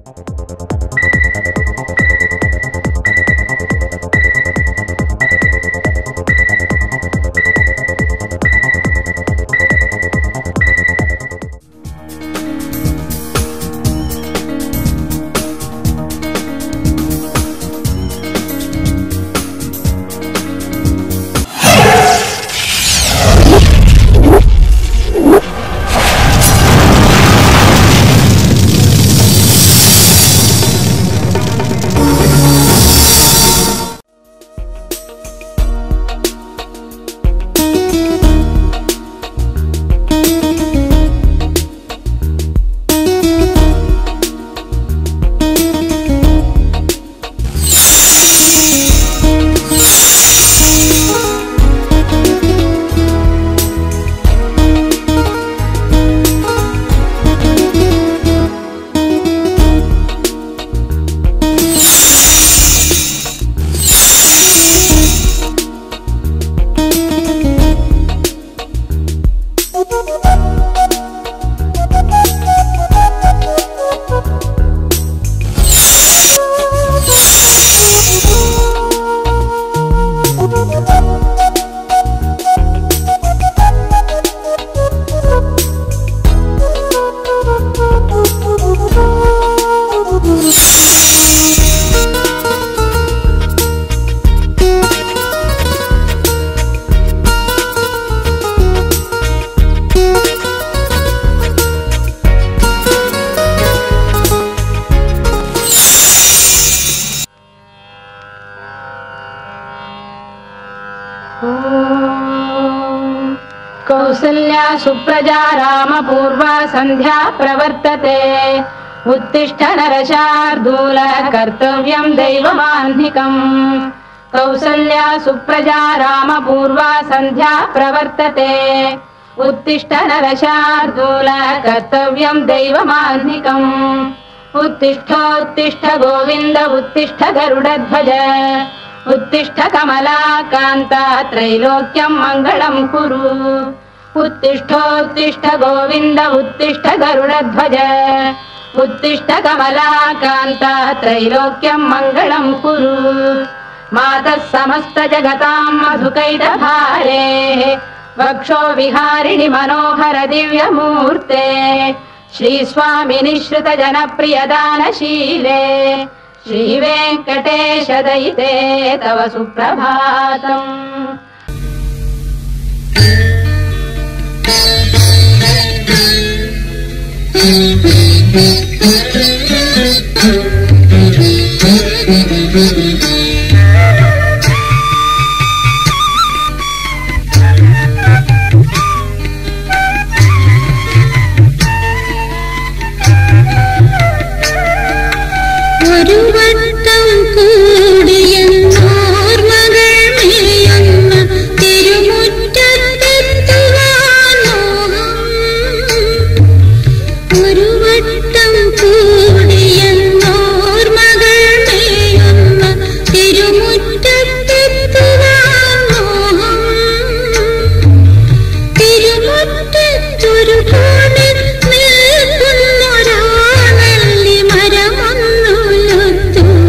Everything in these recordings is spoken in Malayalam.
कौसल्या सुप्रजा रामपूर्वा सन्ध्या प्रवर्तते उत्तिष्ठ नरशार्दूल कर्तव्यं दैवमाह्निकम् कौसल्या सुप्रजा रामपूर्वा सन्ध्या प्रवर्तते उत्तिष्ठ नरशार्दूल कर्तव्यं दैवमाह्निकम् उत्तिष्ठोत्तिष्ठ गोविन्द उत्तिष्ठ गरुडध्वज उत्तिष्ठ कमलाकान्ता त्रैलोक्यं मङ्गलं कुरु उत्तिष्ठोत्तिष्ठ गोविन्द उत्तिष्ठ गरुडध्वज उत्तिष्ठ कमलाकान्ता त्रैलोक्यं मङ्गलं कुरु मातः समस्तजगतां मधुकैटभारे वक्षो विहारिणि मनोहर दिव्यमूर्ते श्रीस्वामि निःश्रित जनप्रियदानशीले श्रीवेङ्कटेश दयिते तव सुप्रभातम् ഒരു വട്ടം കൂടിയെന്നോർമകൾ മേയുന്ന തിരുമുറ്റത്തെത്തുവാൻ മോഹം. ഒരു വട്ടം കൂടിയെന്നോർമകൾ മേയുന്ന തിരുമുറ്റത്തെത്തുവാൻ മോഹം. തിരുമുറ്റത്തൊരു കോണിൽ നിൽക്കുന്നൊരാളല്ലി മരമൊന്നുലൊത്തു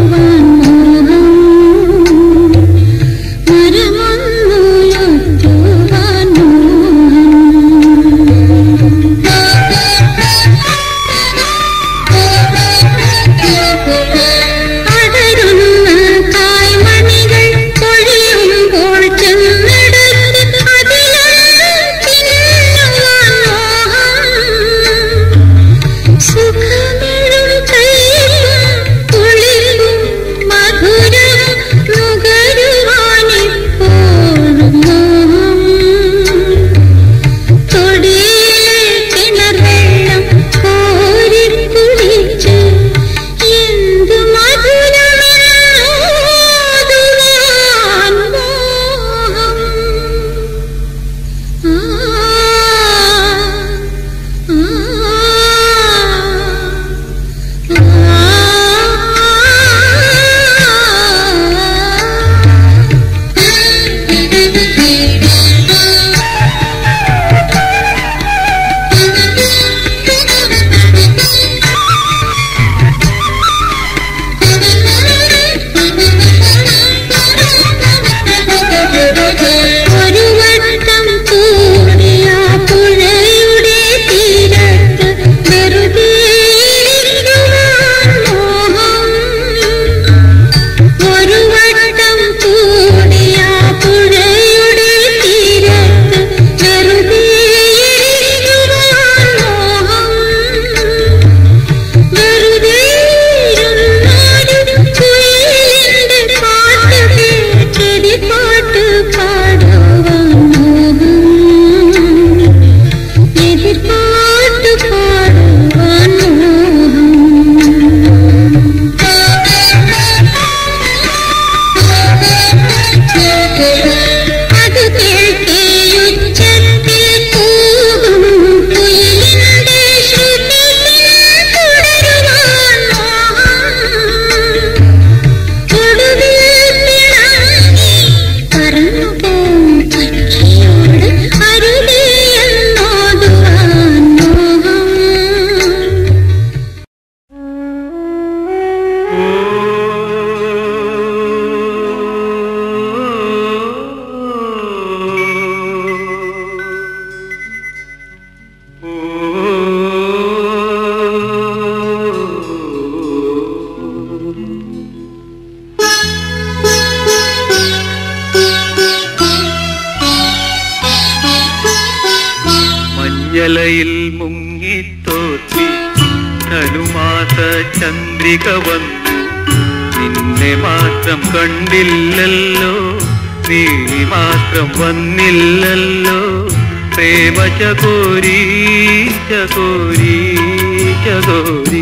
ചന്ദ്രിക വന്നു നിന്നെ മാത്രം കണ്ടില്ലല്ലോ നീ മാത്രം വന്നില്ലല്ലോ പ്രേമ ചകോരി ചകോരി ചകോരി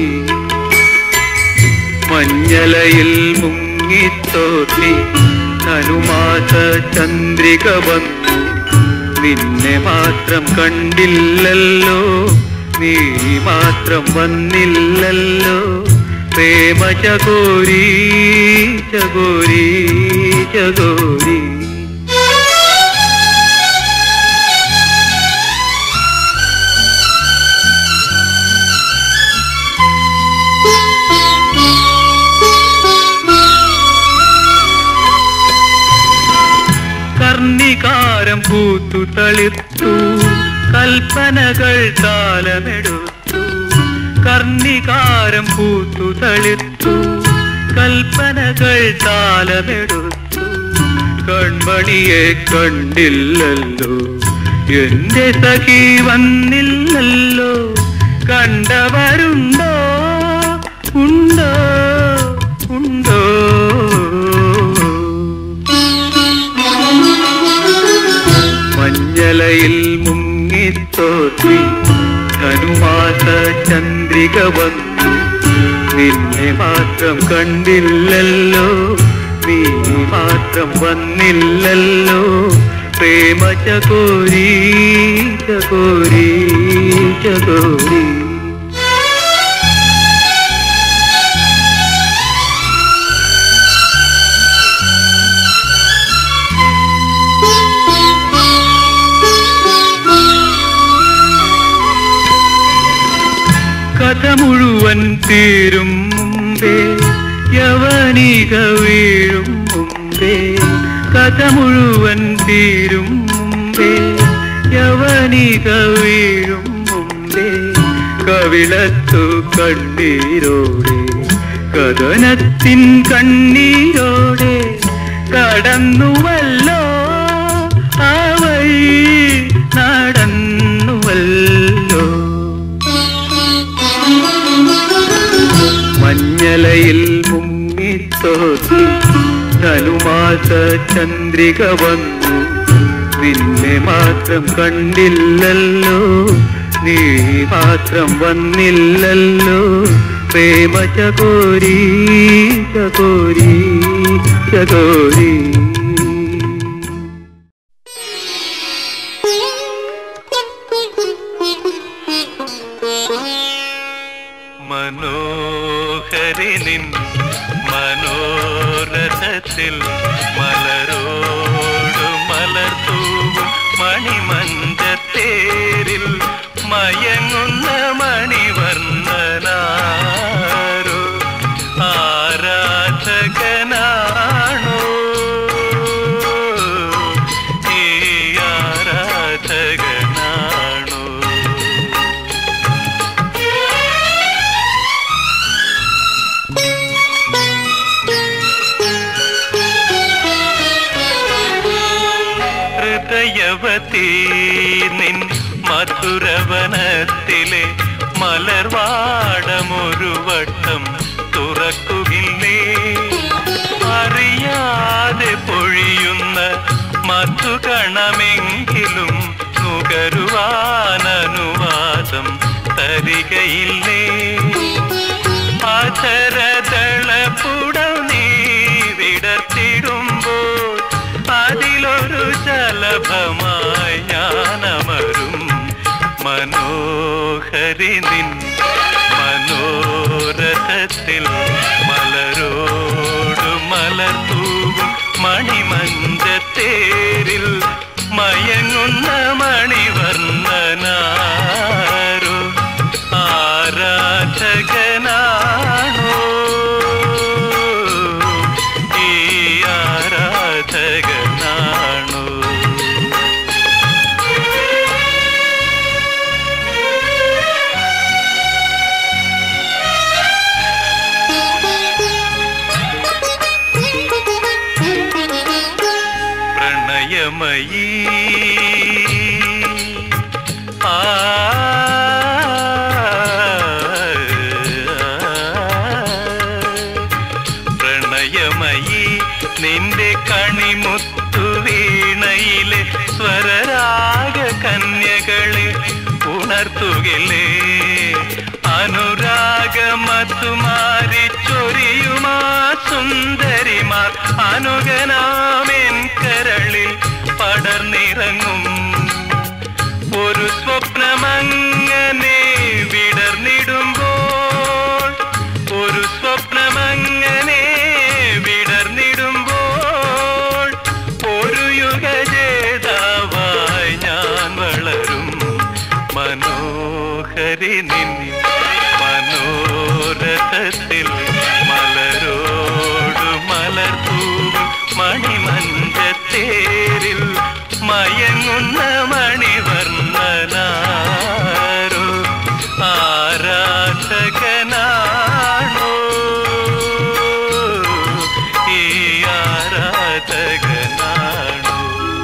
മഞ്ഞലയിൽ മുങ്ങിത്തോട്ടി ധനുമാസ ചന്ദ്രിക വന്നു നിന്നെ മാത്രം കണ്ടില്ലല്ലോ നീ മാത്രം വന്നില്ലല്ലോ പ്രേമ ചകോരി ചകോരി ചകോരി കർണികാരം പൂത്തു തളിർത്തു കൽപ്പനകൾ താലമെടുത്തു കർണികാരം പൂത്തു തളിർത്തു കൽപ്പനകൾ താലമെടുത്തു കൺമണിയെ കണ്ടില്ലല്ലോ എന്റെ സഖി വന്നില്ലല്ലോ കണ്ടവരുണ്ടോ ഉണ്ടോ ഉണ്ടോ മഞ്ഞലയിൽ മുങ്ങിത്തോത്തി ധനുമാസ ചന്ദ്രിക വന്നു നിന്നെ മാത്രം കണ്ടില്ലല്ലോ നീ മാത്രം വന്നില്ലല്ലോ പ്രേമ ചകോരി ചകോരി ചകോരി കഥ മുഴുവൻ തീരും മുമ്പേ യവനിക വീഴും മുമ്പേ കഥ മുഴുവൻ തീരും മുമ്പേ യവനിക വീഴും മുമ്പേ കവിളത്തു കണ്ണീരോടെ കഥനത്തിൻ കണ്ണീരോടെ കടന്നുവല്ലോ ആ വഴി നടന്നുവല്ലോ മഞ്ഞലയിൽ മുങ്ങിത്തോത്തി ധനുമാസ ചന്ദ്രിക വന്നു നിന്നെ മാത്രം കണ്ടില്ലല്ലോ നീ മാത്രം വന്നില്ലല്ലോ പ്രേമ ചകോരി ചകോരി ചകോരി മനോഹരിനിൻ മനോരഥത്തിൽ മലരോടു മലർത്തൂവും മണിമഞ്ചത്തേരിൽ മയങ്ങുന്ന മണിവർണ്ണനാരോ ആരാധകനാണോ ഈ ആരാധകനാണോ ഹൃദയവതീ നിൻ മധുരവനത്തിലെ മലർവാടമൊരു വട്ടം തുറക്കുകില്ലേ അറിയാതെ പൊഴിയുന്ന മധുകണമെങ്കിലും നുകരുവാനനുവാദം തരികയില്ലേ അധരതളപ്പുടം നീ വിടർത്തിടുമ്പോൾ അതിലൊരു ശലഭമായി ഞാനമരും മനോഹരി നിൻ മനോരഥത്തിൽ മലരോട് മലർത്തൂവും മണിമഞ്ചത്തേരിൽ മയങ്ങുന്ന മണിവർണ്ണനാരോ ആരാധകനാണോ ഈ ആരാധകനാണോ പ്രണയമയീ ആ നിന്റെ കണിമുത്തു വീണയിലെ സ്വരരാഗ കന്യകളെ ഉണർത്തുകില്ലേ അനുരാഗമത്തുമാരി ചൊരിയുമാ സുന്ദരിമാർ അനുഗനാമെൻ കരളിൽ പടർന്നിറങ്ങും ഒരു സ്വപ്നമങ്ങനെ വിടർന്നിടുമ്പോൾ ഒരു സ്വപ്നമങ്ങനെ വിടർന്നിടുമ്പോൾ ഒരു യുഗജേതാവായി ഞാൻ വളരും മനോഹരി നിൻ മനോരഥത്തിൽ മലരോട് മലർത്തൂവും മണിമഞ്ചത്തേരിൽ മയങ്ങുന്ന മണിവർണ്ണനാരോ ആരാധകനാണോ ഈ ആരാധകനാണോ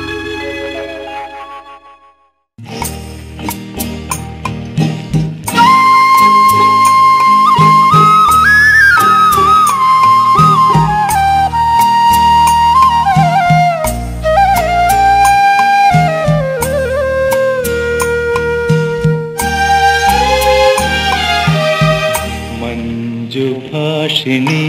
മഞ്ജുഭാഷിണി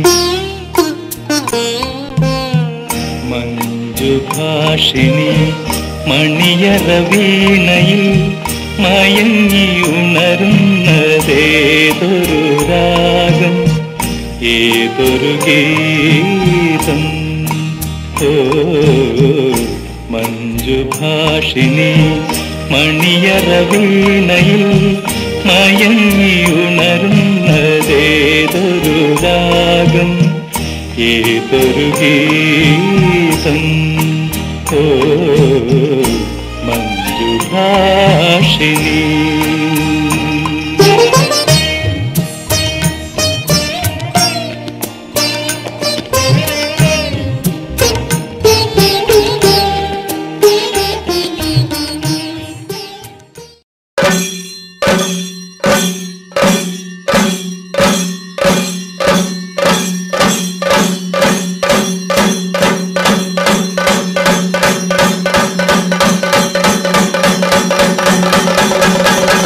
മഞ്ജുഭാഷിണി മണിയറ വീണയിൽ മയങ്ങിയുണരുന്നതേതൊരു രാഗം ഏതൊരു ഗീതം ഓ മഞ്ജുഭാഷിണി മണിയറ വീണയിൽ മയങ്ങിയുണരുന്നതേതൊരു രാഗം ഏതൊരു ഗീതം ഓ മഞ്ജുഭാഷിണി ും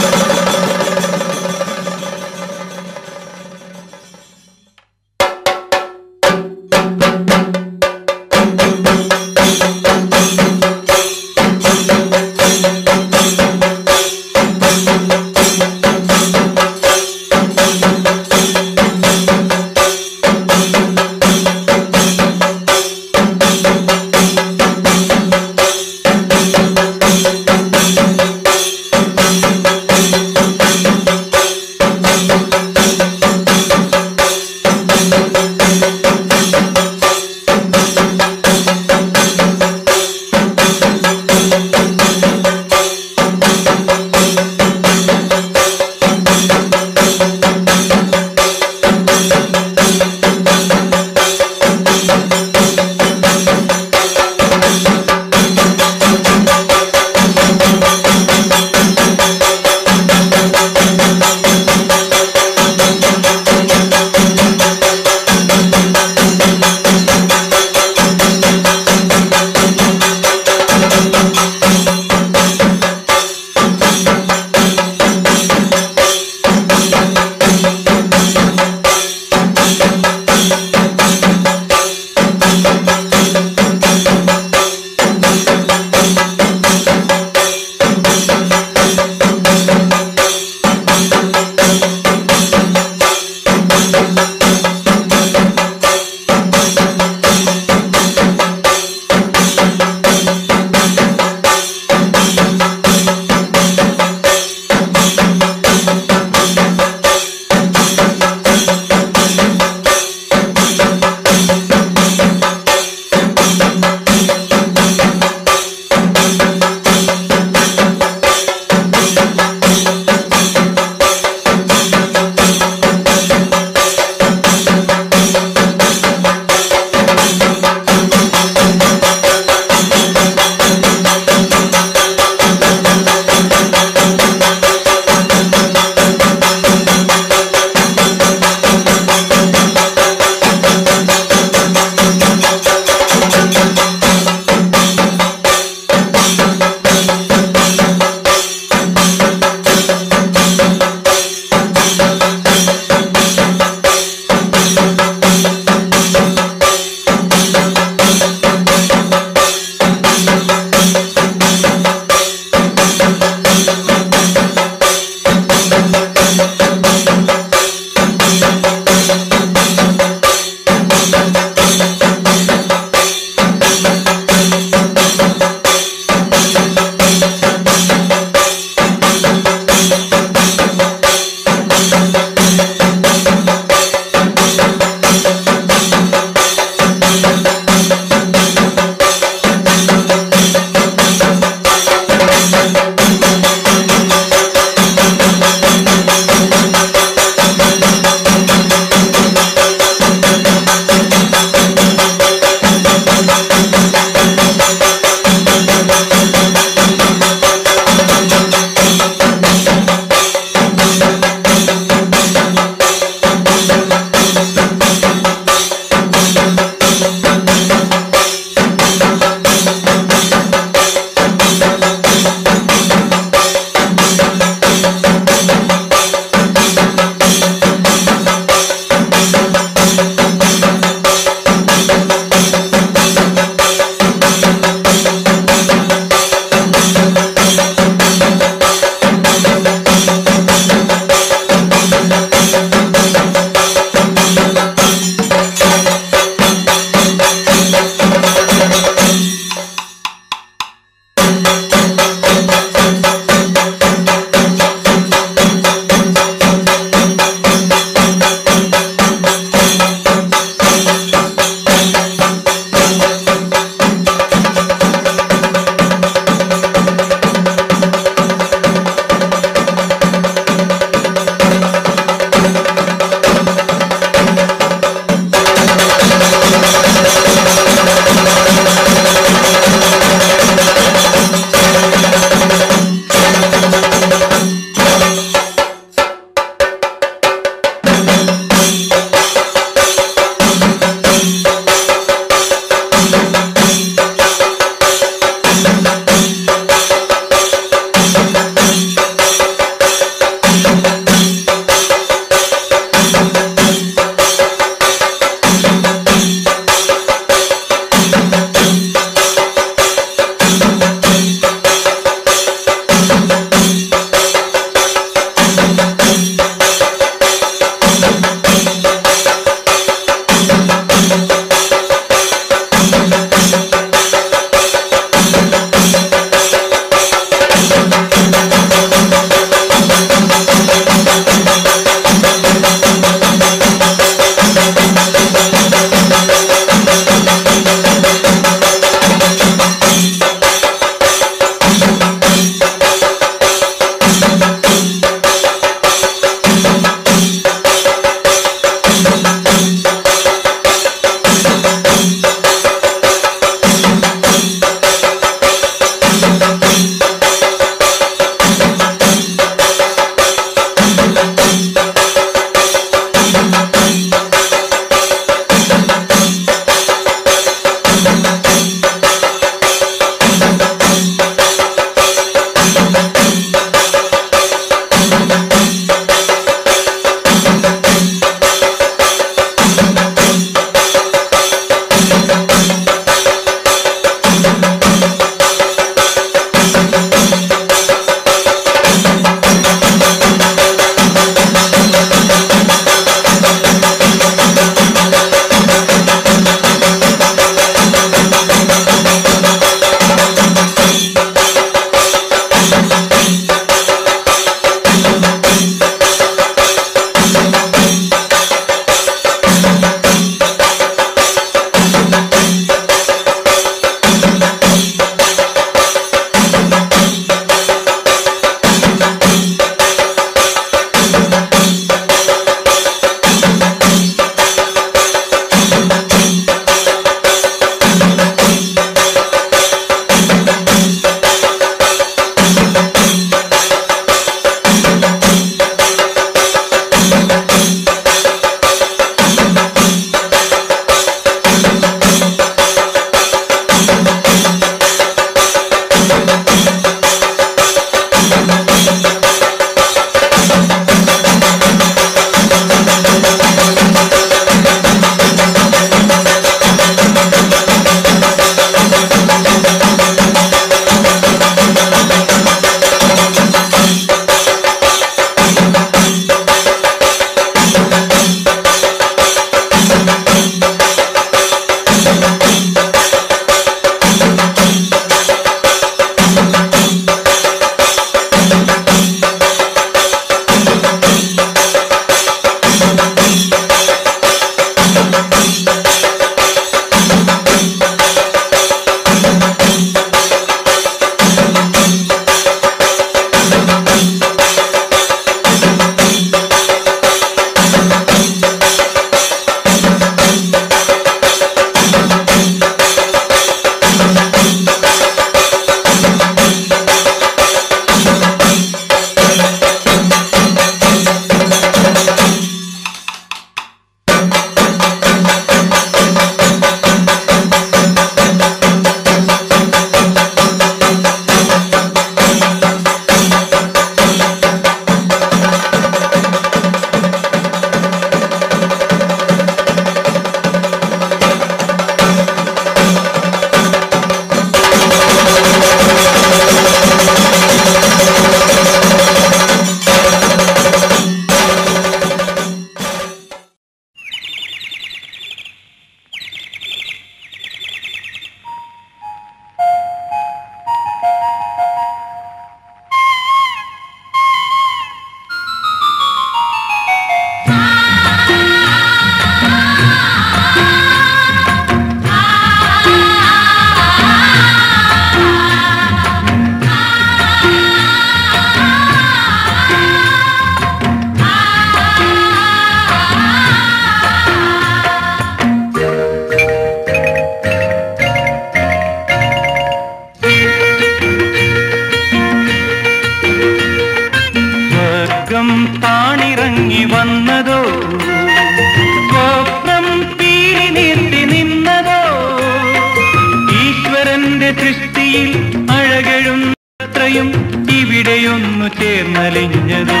ഇവിടെയൊന്നു ചേർന്നലിഞ്ഞതോ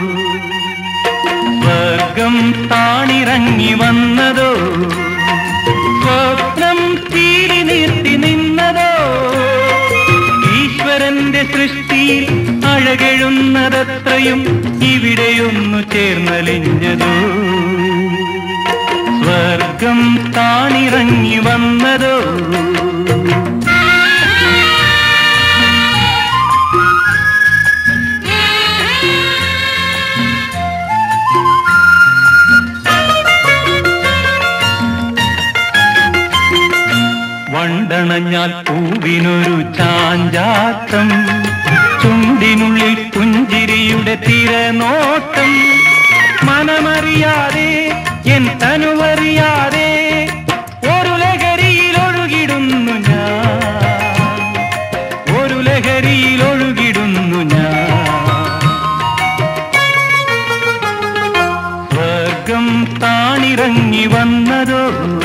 സ്വർഗം താണിറങ്ങി വന്നതോ സ്വപ്നം തീരി നിർത്തി നിന്നതോ ഈശ്വരന്റെ സൃഷ്ടിയിൽ അഴകെഴുന്നതത്രയും ഇവിടെയൊന്നു ചേർന്നലിഞ്ഞതോ സ്വർഗം താണിറങ്ങി വന്നതോ വണ്ടണഞ്ഞാൽ പൂവിനൊരു ചാഞ്ചാട്ടം ചുണ്ടിനുള്ളിൽ പുഞ്ചിരിയുടെ തിരനോട്ടം മനമറിയാതെ എൻ തനുവറിയാതെ ഒരു ലഹരിയിൽ ഒഴുകിടുന്നു ഞാൻ ഒരു ലഹരിയിൽ ഒഴുകിടുന്നു ഞാൻ സ്വർഗം താണിറങ്ങി വന്നതോ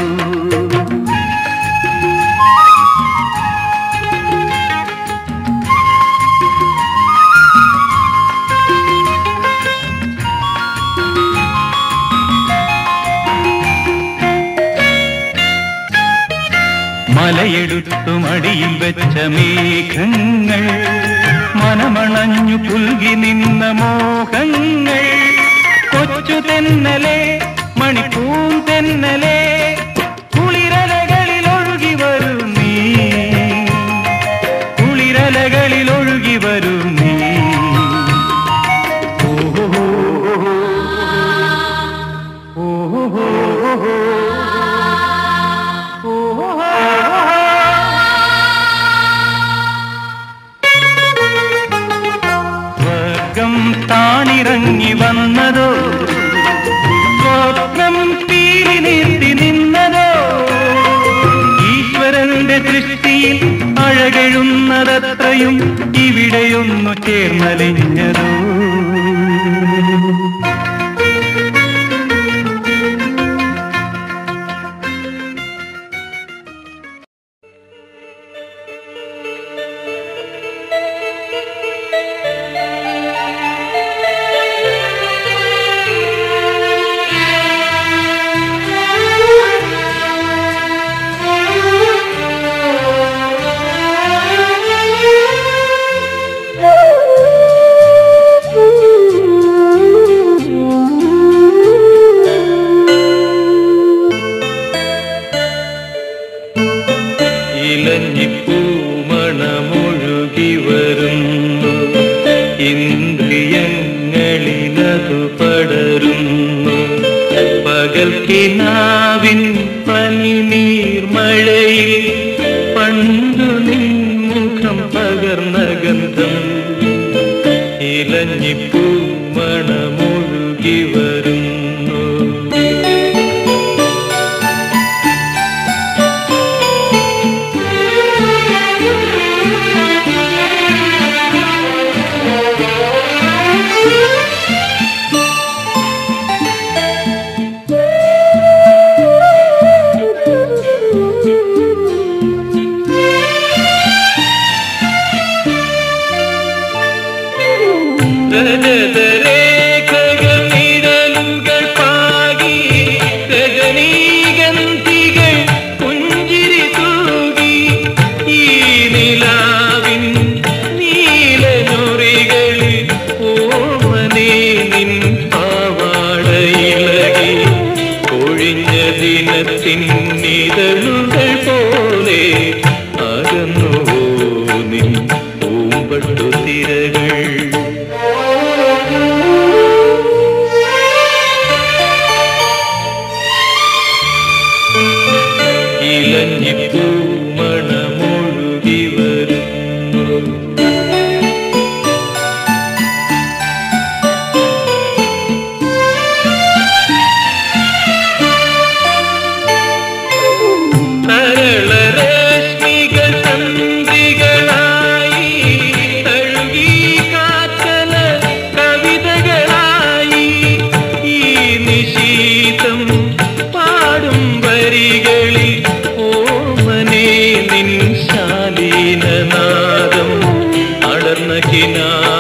മലയെടുത്തു മടിയിൽ വെച്ച മേഘങ്ങൾ മനമണഞ്ഞു പുൽകി നിന്ന മോഹങ്ങൾ കൊച്ചു തെന്നലെ മണിപ്പൂം തെന്നലെ കുളിരലകളിൽ ഒഴുകി വരും നീ കുളിരലകളിൽ ഒഴുകി വരും നീ ഓഹോ ഓഹോ സ്വർഗം താണിറങ്ങി വന്നതോ സ്വപ്നം തീരി നിർത്തി നിന്നതോ ഈശ്വരന്റെ ദൃഷ്ടിയിൽ അഴകെഴുന്നതത്രയും ഇവിടെയൊന്നു ചേർന്നലിഞ്ഞതോ ഇലഞ്ഞിപ്പൂമണമൊഴുകി വരുന്നു ഇന്ദ്രിയങ്ങളിലതു പടരുന്നു പകൽ കിനാവിൻ പനിനീർമഴയിൽ പണ്ടു നിൻമുഖം പകർന്ന ഗന്ധം ഇലഞ്ഞിപ്പൂമണമൊഴുകി വരുന്നു രജതരേഖകൾ നിഴലുകൾ പാകി രജനീഗന്ധികൾ പുഞ്ചിരി തൂകി ഈ നിലാവിൻ നീലനൊറികളിൽ ഓമനേ നിൻ പാവാടയിളകി കൊഴിഞ്ഞ ദിനത്തിൻ നിഴലുകൾ പോലെ അകന്നുവോ നിൻ പൂമ്പട്ടു തിരകൾ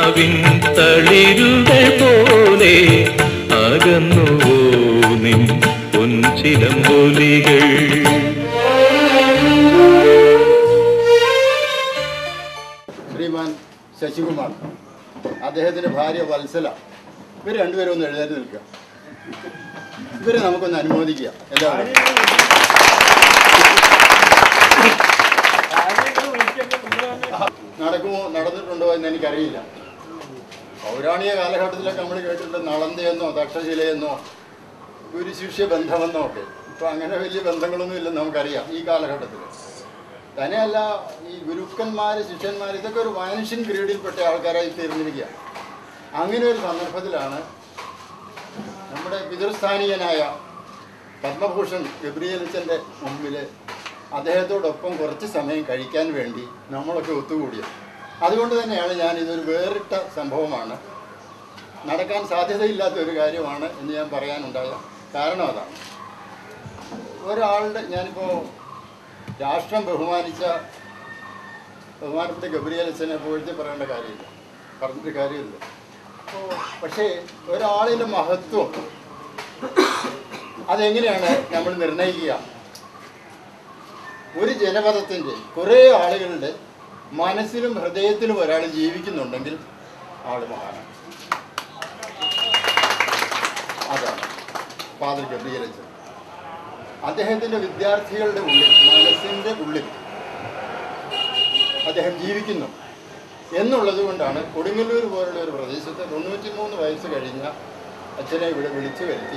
മാവിൻ തളിരുകൾ പോലെ അകന്നുവോ നിൻ പൊൻചിലമ്പൊലികൾ ശ്രീമാൻ ശശികുമാർ അദ്ദേഹത്തിന്റെ ഭാര്യ വത്സല ഇവർ രണ്ടുപേരും ഒന്ന് എഴുന്നേറ്റ് നിൽക്കുക ഇവരെ നമുക്കൊന്ന് അനുമോദിക്കുക എല്ലാവരും നടക്കുമോ നടന്നിട്ടുണ്ടോ എന്ന് എനിക്കറിയില്ല പൗരാണിക കാലഘട്ടത്തിലൊക്കെ നമ്മൾ കേട്ടിട്ടുണ്ട് നളന്തയെന്നോ തക്ഷശിലയെന്നോ ഗുരുശിഷ്യ ബന്ധമെന്നോ ഒക്കെ ഇപ്പൊ അങ്ങനെ വലിയ ബന്ധങ്ങളൊന്നും ഇല്ലെന്ന് നമുക്കറിയാം ഈ കാലഘട്ടത്തിൽ തന്നെയല്ല ഈ ഗുരുക്കന്മാര് ശിഷ്യന്മാർ ഇതൊക്കെ ഒരു മനുഷ്യൻ ഗ്രേഡിൽപ്പെട്ട ആൾക്കാരായി തീർന്നിരിക്കുക അങ്ങനെ ഒരു സന്ദർഭത്തിലാണ് നമ്മുടെ പിതൃസ്ഥാനീയനായ പത്മഭൂഷൺ ഗബ്രിയലച്ചൻ്റെ മുമ്പിൽ അദ്ദേഹത്തോടൊപ്പം കുറച്ച് സമയം കഴിക്കാൻ വേണ്ടി നമ്മളൊക്കെ ഒത്തുകൂടിയത് അതുകൊണ്ട് തന്നെയാണ് ഞാൻ ഇതൊരു വേറിട്ട സംഭവമാണ് നടക്കാൻ സാധ്യതയില്ലാത്ത ഒരു കാര്യമാണ് എന്ന് ഞാൻ പറയാനുണ്ടായ കാരണം അതാണ് ഒരാളുടെ ഞാനിപ്പോൾ രാഷ്ട്രം ബഹുമാനിച്ച ബഹുമാനപ്പെട്ട ഗബ്രിയലച്ചനെ പുകഴ്ത്തി പറയേണ്ട കാര്യമില്ല പറഞ്ഞിട്ട് കാര്യമില്ല അപ്പോൾ പക്ഷേ ഒരാളിൻ്റെ മഹത്വം അതെങ്ങനെയാണ് നമ്മൾ നിർണ്ണയിക്കുക ഒരു ജനപദത്തിൻ്റെ കുറേ ആളുകളുടെ മനസ്സിലും ഹൃദയത്തിലും ഒരാൾ ജീവിക്കുന്നുണ്ടെങ്കിൽ ആൾ മഹാനാണ് അതാണ് ഫാദർ ഗബ്രിയലച്ചൻ അദ്ദേഹത്തിൻ്റെ വിദ്യാർത്ഥികളുടെ ഉള്ളിൽ മനസ്സിൻ്റെ ഉള്ളിൽ അദ്ദേഹം ജീവിക്കുന്നു എന്നുള്ളത് കൊണ്ടാണ് കൊടുങ്ങല്ലൂർ പോലുള്ള ഒരു പ്രദേശത്ത് തൊണ്ണൂറ്റി മൂന്ന് വയസ്സ് കഴിഞ്ഞ അച്ഛനെ ഇവിടെ വിളിച്ചു വരുത്തി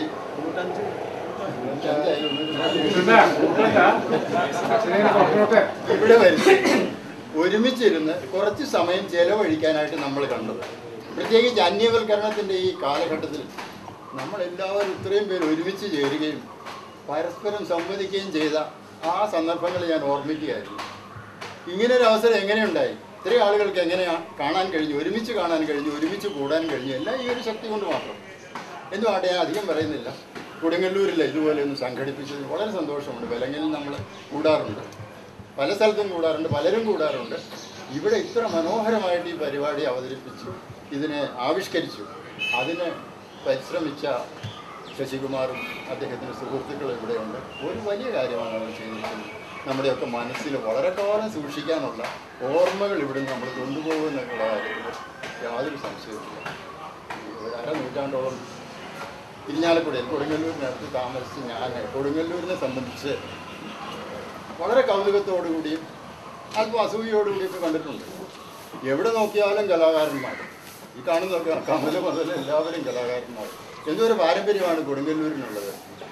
ഇവിടെ വരുത്തി ഒരുമിച്ചിരുന്ന് കുറച്ച് സമയം ചെലവഴിക്കാനായിട്ട് നമ്മൾ കണ്ടത് പ്രത്യേകിച്ച് അന്യവൽക്കരണത്തിൻ്റെ ഈ കാലഘട്ടത്തിൽ നമ്മളെല്ലാവരും ഇത്രയും പേര് ഒരുമിച്ച് ചേരുകയും പരസ്പരം സംവദിക്കുകയും ചെയ്ത ആ സന്ദർഭങ്ങൾ ഞാൻ ഓർമ്മിക്കുകയായിരുന്നു ഇങ്ങനെ ഒരു അവസരം എങ്ങനെയുണ്ടായി ഇത്രയും ആളുകൾക്ക് എങ്ങനെയാ കാണാൻ കഴിഞ്ഞു ഒരുമിച്ച് കാണാൻ കഴിഞ്ഞു ഒരുമിച്ച് കൂടാൻ കഴിഞ്ഞു എല്ലാം ഈ ഒരു ശക്തി കൊണ്ട് മാത്രം എന്തുമാട്ടെ ഞാൻ അധികം പറയുന്നില്ല കൊടുങ്ങല്ലൂരില്ല ഇതുപോലെ ഒന്ന് സംഘടിപ്പിച്ചതിൽ വളരെ സന്തോഷമുണ്ട് വിലങ്ങിൽ നമ്മൾ കൂടാറുണ്ട് പല സ്ഥലത്തും കൂടാറുണ്ട് പലരും കൂടാറുണ്ട് ഇവിടെ ഇത്ര മനോഹരമായിട്ട് ഈ പരിപാടി അവതരിപ്പിച്ചു ഇതിനെ ആവിഷ്കരിച്ചു അതിന് പരിശ്രമിച്ച ശശികുമാറും അദ്ദേഹത്തിൻ്റെ സുഹൃത്തുക്കളും ഇവിടെയുണ്ട് ഒരു വലിയ കാര്യമാണ് അവർ ചെയ്തിരിക്കുന്നത് നമ്മുടെയൊക്കെ മനസ്സിൽ വളരെ കാലം സൂക്ഷിക്കാനുള്ള ഓർമ്മകൾ ഇവിടെ നമ്മൾ കൊണ്ടുപോകുമെന്നുള്ള കാര്യത്തിൽ യാതൊരു സംശയവുമില്ല ഒരു അര നൂറ്റാണ്ടോളം ഇരിഞ്ഞാലക്കുടയിൽ കൊടുങ്ങല്ലൂരിനടുത്ത് താമസിച്ച് ഞാൻ കൊടുങ്ങല്ലൂരിനെ സംബന്ധിച്ച് വളരെ കൗതുകത്തോടുകൂടിയും അല്പം അസൂയയോടുകൂടിയൊക്കെ കണ്ടിട്ടുണ്ട് എവിടെ നോക്കിയാലും കലാകാരന്മാർ ഈ കാണുന്നതൊക്കെ കമല മുതൽ എല്ലാവരും കലാകാരന്മാർ എന്തൊരു പാരമ്പര്യമാണ് കൊടുങ്ങല്ലൂരിനുള്ളത്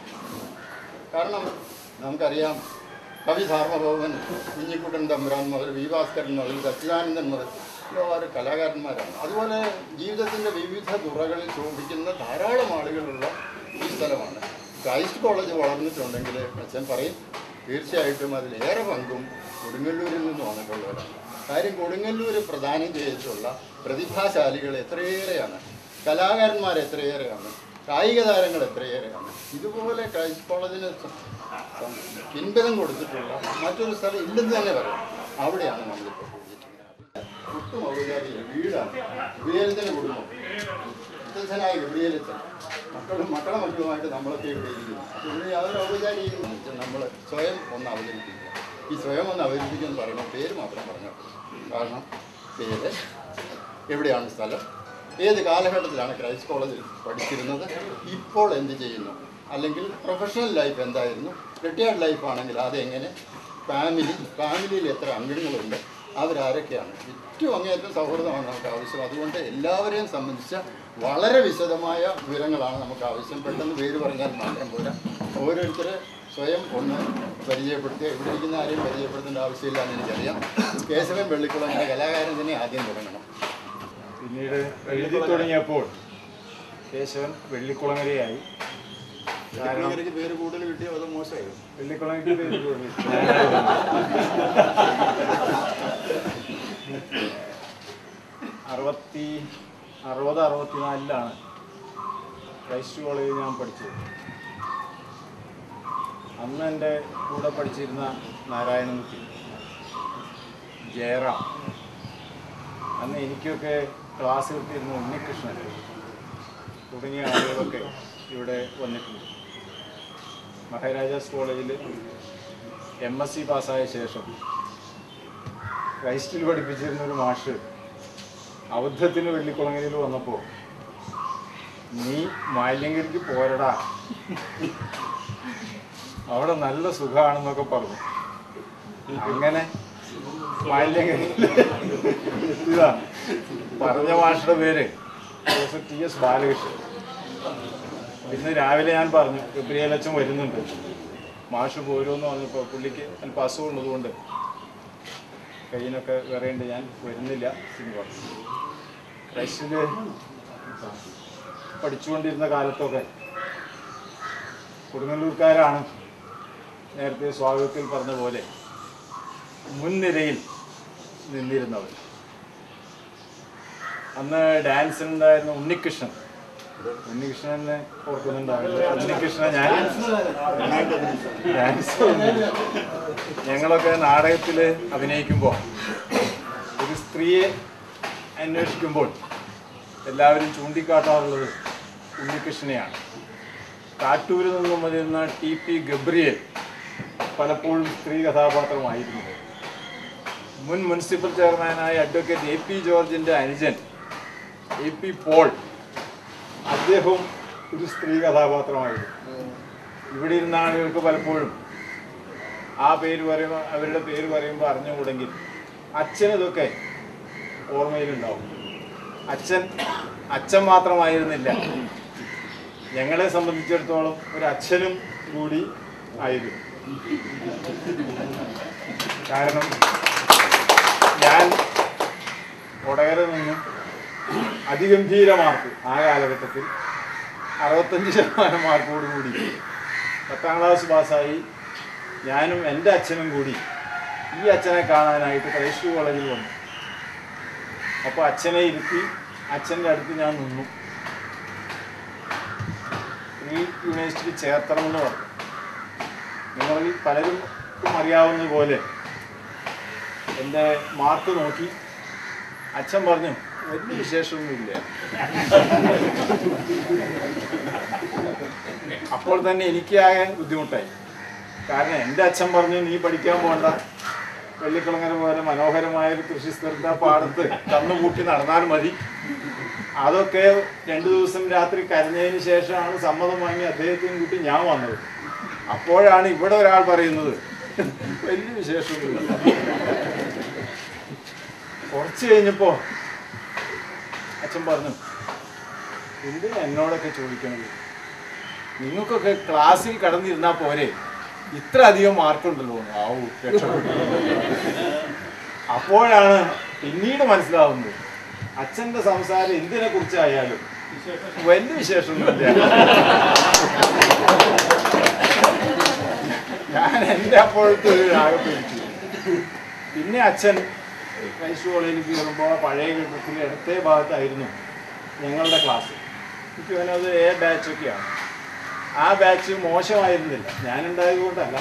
കാരണം നമുക്കറിയാം കവി സാർവഭൗമൻ കുഞ്ഞിക്കുട്ടൻ തമ്പുരാൻ മുതൽ വി ഭാസ്കരൻ മുതൽ സച്ചിദാനന്ദൻ മുതൽ എല്ലാവരും കലാകാരന്മാരാണ് അതുപോലെ ജീവിതത്തിൻ്റെ വിവിധ തുറകളിൽ ശോഭിക്കുന്ന ധാരാളം ആളുകളുള്ള ഈ സ്ഥലമാണ് ക്രൈസ്റ്റ് കോളേജ് വളർന്നിട്ടുണ്ടെങ്കിൽ അച്ഛൻ പറയും തീർച്ചയായിട്ടും അതിലേറെ പങ്കും കൊടുങ്ങല്ലൂരിൽ നിന്ന് വന്നിട്ടുള്ളവരാണ് കാര്യം കൊടുങ്ങല്ലൂർ പ്രദാനം ചെയ്തിട്ടുള്ള പ്രതിഭാശാലികൾ എത്രയേറെയാണ് കലാകാരന്മാർ എത്രയേറെയാണ് കായിക താരങ്ങൾ എത്രയേറെയാണ് ഇതുപോലെ ക്രൈസ്റ്റ് കോളേജിന് സ- സം- പിൻബലം കൊടുത്തിട്ടുള്ള മറ്റൊരു സ്ഥലം ഇല്ലെന്ന് തന്നെ പറയാം അവിടെയാണ് നമ്മളിപ്പോൾ പോയിരിക്കുന്നത് ഒട്ടും ഔപചാരിക വീടാണ് ഗബ്രിയേലച്ചൻ്റെ കുടുംബം മുത്തച്ഛനായ ഗബ്രിയേലച്ചൻ മക്കളും മക്കളെ മക്കളുമായിട്ട് നമ്മളൊക്കെ ഇവിടെ ഇരിക്കുന്നു അപ്പോൾ ഇവിടെ യാതൊരു ഔപചാരികം നമ്മൾ സ്വയം ഒന്ന് അവതരിപ്പിക്കുക ഈ സ്വയം ഒന്ന് അവതരിപ്പിക്കുക എന്ന് പറയുമ്പോൾ പേര് മാത്രം പറഞ്ഞാൽ മതി. കാരണം പേര് എവിടെയാണ് സ്ഥലം ഏത് കാലഘട്ടത്തിലാണ് ക്രൈസ്റ്റ് കോളേജിൽ പഠിച്ചിരുന്നത് ഇപ്പോൾ എന്ത് ചെയ്യുന്നു അല്ലെങ്കിൽ പ്രൊഫഷണൽ ലൈഫ് എന്തായിരുന്നു റിട്ടയർഡ് ലൈഫ് ആണെങ്കിൽ അതെങ്ങനെ ഫാമിലി ഫാമിലിയിൽ എത്ര അംഗങ്ങളുണ്ട് അവരാരൊക്കെയാണ് ഏറ്റവും അങ്ങേയറ്റം സൗഹൃദമാണ് നമുക്ക് ആവശ്യം അതുകൊണ്ട് എല്ലാവരെയും സംബന്ധിച്ച വളരെ വിശദമായ വിവരങ്ങളാണ് നമുക്ക് ആവശ്യം പെട്ടെന്ന് പേര് പറഞ്ഞാൽ മാത്രം പോരാ ഓരോരുത്തരെ സ്വയം ഒന്ന് പരിചയപ്പെടുത്തുക ഇവിടെ ഇരിക്കുന്ന ആരെയും പരിചയപ്പെടുത്തേണ്ട ആവശ്യമില്ല എന്ന് എനിക്കറിയാം കേശവൻ വെള്ളിക്കുളം എന്ന കലാകാരൻ തന്നെ ആദ്യം തുടങ്ങണം പിന്നീട് എഴുതി തുടങ്ങിയപ്പോൾ കേശവൻ വെള്ളിക്കുളങ്ങരയായി കാരണം വെള്ളിക്കുളങ്ങരയ്ക്ക് പേര് കൂടുതൽ കിട്ടിയോ അതോ മോശമായോ വെള്ളിക്കുളങ്ങരയ്ക്ക് പേര് കൂടി. അറുപത്തി അറുപത് അറുപത്തിനാലിലാണ് ക്രൈസ്റ്റ് കോളേജിൽ ഞാൻ പഠിച്ചത് അന്ന് എൻ്റെ കൂടെ പഠിച്ചിരുന്ന നാരായണൻകുട്ടി ജയറാം അന്ന് എനിക്കൊക്കെ ക്ലാസ് എടുത്തിരുന്ന ഉണ്ണികൃഷ്ണൻ തുടങ്ങിയ ആളുകളൊക്കെ ഇവിടെ വന്നിട്ടുണ്ട് മഹാരാജാസ് കോളേജിൽ എം എസ് സി പാസ്സായ ശേഷം ക്രൈസ്റ്റിൽ പഠിപ്പിച്ചിരുന്ന ഒരു മാഷ് അബദ്ധത്തിന് വെള്ളിക്കുളങ്ങരയിൽ വന്നപ്പോൾ നീ മാലിന്യങ്ങൾക്ക് പോരടാ അവിടെ നല്ല സുഖമാണെന്നൊക്കെ പറഞ്ഞു അങ്ങനെ മാലിന്യങ്ങളിൽ ഇതാ പറഞ്ഞ മാഷയുടെ പേര് പ്രൊഫസർ ടി എസ് ബാലകൃഷ്ണൻ ഇന്ന് രാവിലെ ഞാൻ പറഞ്ഞു ഗബ്രിയേലച്ചൻ വരുന്നുണ്ട് മാഷ് പോരുമെന്ന് പറഞ്ഞപ്പോൾ പുള്ളിക്ക് അല്പം അസുഖം ഉള്ളതുകൊണ്ട് കയ്യിനൊക്കെ വേറെയുണ്ട് ഞാൻ വരുന്നില്ല എന്ന് പറഞ്ഞു ക്രൈസ്റ്റില് പഠിച്ചുകൊണ്ടിരുന്ന കാലത്തൊക്കെ കൊടുങ്ങല്ലൂർക്കാരാണ് നേരത്തെ സ്വാഗതത്തിൽ പറഞ്ഞ പോലെ മുൻനിരയിൽ നിന്നിരുന്നവർ അന്ന് ഡാൻസിനുണ്ടായിരുന്ന ഉണ്ണികൃഷ്ണൻ ഉണ്ണികൃഷ്ണനെ ഓർക്കുന്നുണ്ടാവില്ല ഉണ്ണികൃഷ്ണൻ ഞാൻ ഡാൻസ് ഒന്നുമില്ല. ഞങ്ങളൊക്കെ നാടകത്തിൽ അഭിനയിക്കുമ്പോൾ ഒരു സ്ത്രീയെ അന്വേഷിക്കുമ്പോൾ എല്ലാവരും ചൂണ്ടിക്കാട്ടാറുള്ളത് ഉണ്ണികൃഷ്ണനെയാണ് കാട്ടൂരിൽ നിന്നും വരുന്ന ടി പി ഗബ്രിയേൽ പലപ്പോഴും സ്ത്രീ കഥാപാത്രമായിരുന്നു മുൻ മുനിസിപ്പൽ ചെയർമാനായ അഡ്വക്കേറ്റ് എ പി ജോർജിന്റെ അനുജൻ എ പി പോൾ അദ്ദേഹവും ഒരു സ്ത്രീ കഥാപാത്രമായിരുന്നു ഇവിടെ ഇരുന്ന ആളുകൾക്ക് പലപ്പോഴും ആ പേര് പറയുമ്പോൾ അവരുടെ പേര് പറയുമ്പോൾ അറിഞ്ഞുകൂടെങ്കിൽ അച്ഛനിതൊക്കെ ഓർമ്മയിലുണ്ടാവും അച്ഛൻ അച്ഛൻ മാത്രമായിരുന്നില്ല ഞങ്ങളെ സംബന്ധിച്ചിടത്തോളം ഒരു അച്ഛനും കൂടി ആയിരുന്നു കാരണം ഞാൻ കൊടകര നിന്നും അതിഗംഭീര മാർക്ക് ആ കാലഘട്ടത്തിൽ അറുപത്തഞ്ച് ശതമാനം മാർക്കോട് കൂടി പത്താം ക്ലാസ് പാസ്സായി ഞാനും എൻ്റെ അച്ഛനും കൂടി ഈ അച്ഛനെ കാണാനായിട്ട് ക്രൈസ്റ്റ് കോളേജിൽ വന്നു അപ്പോൾ അച്ഛനെ ഇരുത്തി അച്ഛൻ്റെ അടുത്ത് ഞാൻ നിന്നു ഈ യൂണിവേഴ്സിറ്റി ചേർത്തണമെന്ന് പറഞ്ഞു നിങ്ങളിൽ പലരും അറിയാവുന്ന പോലെ എൻ്റെ മാർക്ക് നോക്കി അച്ഛൻ പറഞ്ഞു വലിയ വിശേഷമൊന്നുമില്ല അപ്പോൾ തന്നെ എനിക്ക് ആകെ ബുദ്ധിമുട്ടായി കാരണം എൻ്റെ അച്ഛൻ പറഞ്ഞു നീ പഠിക്കാൻ പോകണ്ട വെള്ളിക്കുളങ്ങര പോലെ മനോഹരമായ ഒരു കൃഷി സ്ഥലത്ത് ആ പാടത്ത് കന്നുകൂട്ടി നടന്നാൽ മതി അതൊക്കെ രണ്ടു ദിവസം രാത്രി കരഞ്ഞതിന് ശേഷമാണ് സമ്മതം വാങ്ങി അദ്ദേഹത്തെയും കൂട്ടി ഞാൻ വന്നത് അപ്പോഴാണ് ഇവിടെ ഒരാൾ പറയുന്നത് വലിയ വിശേഷമൊന്നുമില്ല കുറച്ച് കഴിഞ്ഞപ്പോ അച്ഛൻ പറഞ്ഞു എന്തിനാ എന്നോടൊക്കെ ചോദിക്കണത് നിങ്ങൾക്കൊക്കെ ക്ലാസ്സിൽ കടന്നിരുന്നാ പോരെ ഇത്ര അധികം മാർക്കുണ്ടല്ലോ ആവൂ രക്ഷപ്പെട്ടു അപ്പോഴാണ് പിന്നീട് മനസ്സിലാവുന്നത് അച്ഛന്റെ സംസാരം എന്തിനെ കുറിച്ചായാലും വലിയ വിശേഷമൊന്നുമില്ല ഞാൻ എൻ്റെ അപ്പോഴത്തെ ഒരു രാഗം പിടിച്ചു പിന്നെ അച്ഛൻ ക്രൈസ്റ്റ് കോളേജിൽ കയറുമ്പോൾ പഴയ കെട്ടിടത്തിൽ ഇടത്തെ ഭാഗത്തായിരുന്നു ഞങ്ങളുടെ ക്ലാസ് എനിക്ക് തോന്നുന്നത് എ ബാച്ചൊക്കെയാണ് ആ ബാച്ച് മോശമായിരുന്നില്ല ഞാനുണ്ടായത് കൊണ്ടല്ല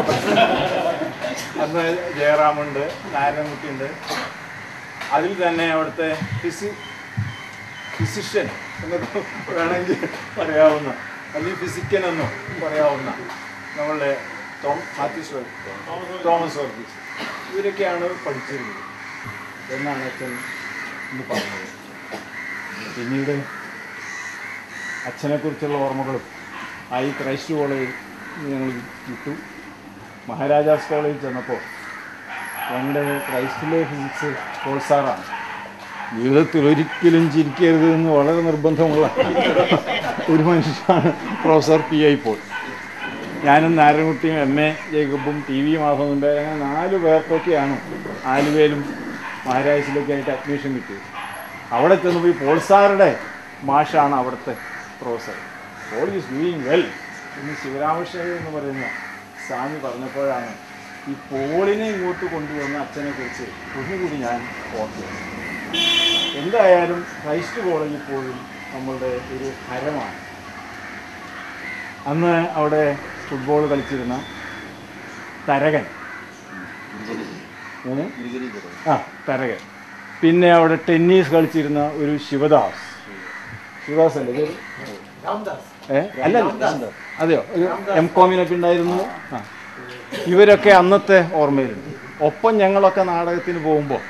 അന്ന് ജയറാമുണ്ട് നാരായണൻകുട്ടിയുണ്ട് അതിൽ തന്നെ അവിടുത്തെ ഫിസി ഫിസിഷ്യൻ എന്നൊക്കെ വേണമെങ്കിൽ പറയാവുന്ന അല്ലെങ്കിൽ ഫിസിക്കൻ എന്നോ പറയാവുന്ന നമ്മളുടെ ടോം മാത്യൂസ് വർഗീസ്, തോമസ് വർഗീസ് ഇവരൊക്കെയാണ് പഠിച്ചിരുന്നത് എന്നാണ് അച്ഛൻ ഇന്ന് പറഞ്ഞത് പിന്നീട് അച്ഛനെക്കുറിച്ചുള്ള ഓർമ്മകളും ആ ഈ ക്രൈസ്റ്റ് കോളേജിൽ ഞങ്ങൾ വിട്ടു മഹാരാജാസ് കോളേജിൽ ചെന്നപ്പോൾ ഞങ്ങളുടെ ക്രൈസ്റ്റിലെ ഫിസിക്സ് പ്രോത്സാറാണ് ജീവിതത്തിൽ ഒരിക്കലും ചിരിക്കരുത് എന്ന് വളരെ നിർബന്ധമുള്ള ഒരു മനുഷ്യനാണ് പ്രൊഫസർ പി ഐ പോൾ ഞാനും നാരായണകുട്ടിയും എം എ ജേക്കബും ടി വി മാധവനുണ്ട് അങ്ങനെ നാല് പേർക്കൊക്കെയാണ് ആലുവയിലും മഹാരാജസിലേക്കായിട്ട് അഡ്മിഷൻ കിട്ടിയത് അവിടെ ചെന്നപ്പോൾ ഈ പോൾ സാറുടെ മാഷാണ് അവിടുത്തെ professor Paul is doing well എന്ന് ശിവരാമകൃഷ്ണൻ എന്ന് പറയുന്ന സ്വാമി പറഞ്ഞപ്പോഴാണ് ഈ പോളിനെ ഇങ്ങോട്ട് കൊണ്ടുവന്ന അച്ഛനെ കുറിച്ച് ഒന്നുകൂടി ഞാൻ ഓർത്തത് എന്തായാലും ക്രൈസ്റ്റ് കോളേജിൽ പോലും നമ്മളുടെ ഒരു ഹരമാണ് അന്ന് അവിടെ ഫുട്ബോൾ കളിച്ചിരുന്ന തരകൻ ഏ? ആ തരകൻ പിന്നെ അവിടെ ടെന്നീസ് കളിച്ചിരുന്ന ഒരു ശിവദാസ് ശിവദാസ് അല്ലേ പേര്? ഏ അല്ല അല്ല. അതെയോ ഒരു എം കോമിനൊക്കെ ഉണ്ടായിരുന്നു ആ ഇവരൊക്കെ അന്നത്തെ ഓർമ്മയിലുണ്ട് ഒപ്പം ഞങ്ങളൊക്കെ നാടകത്തിന് പോകുമ്പോൾ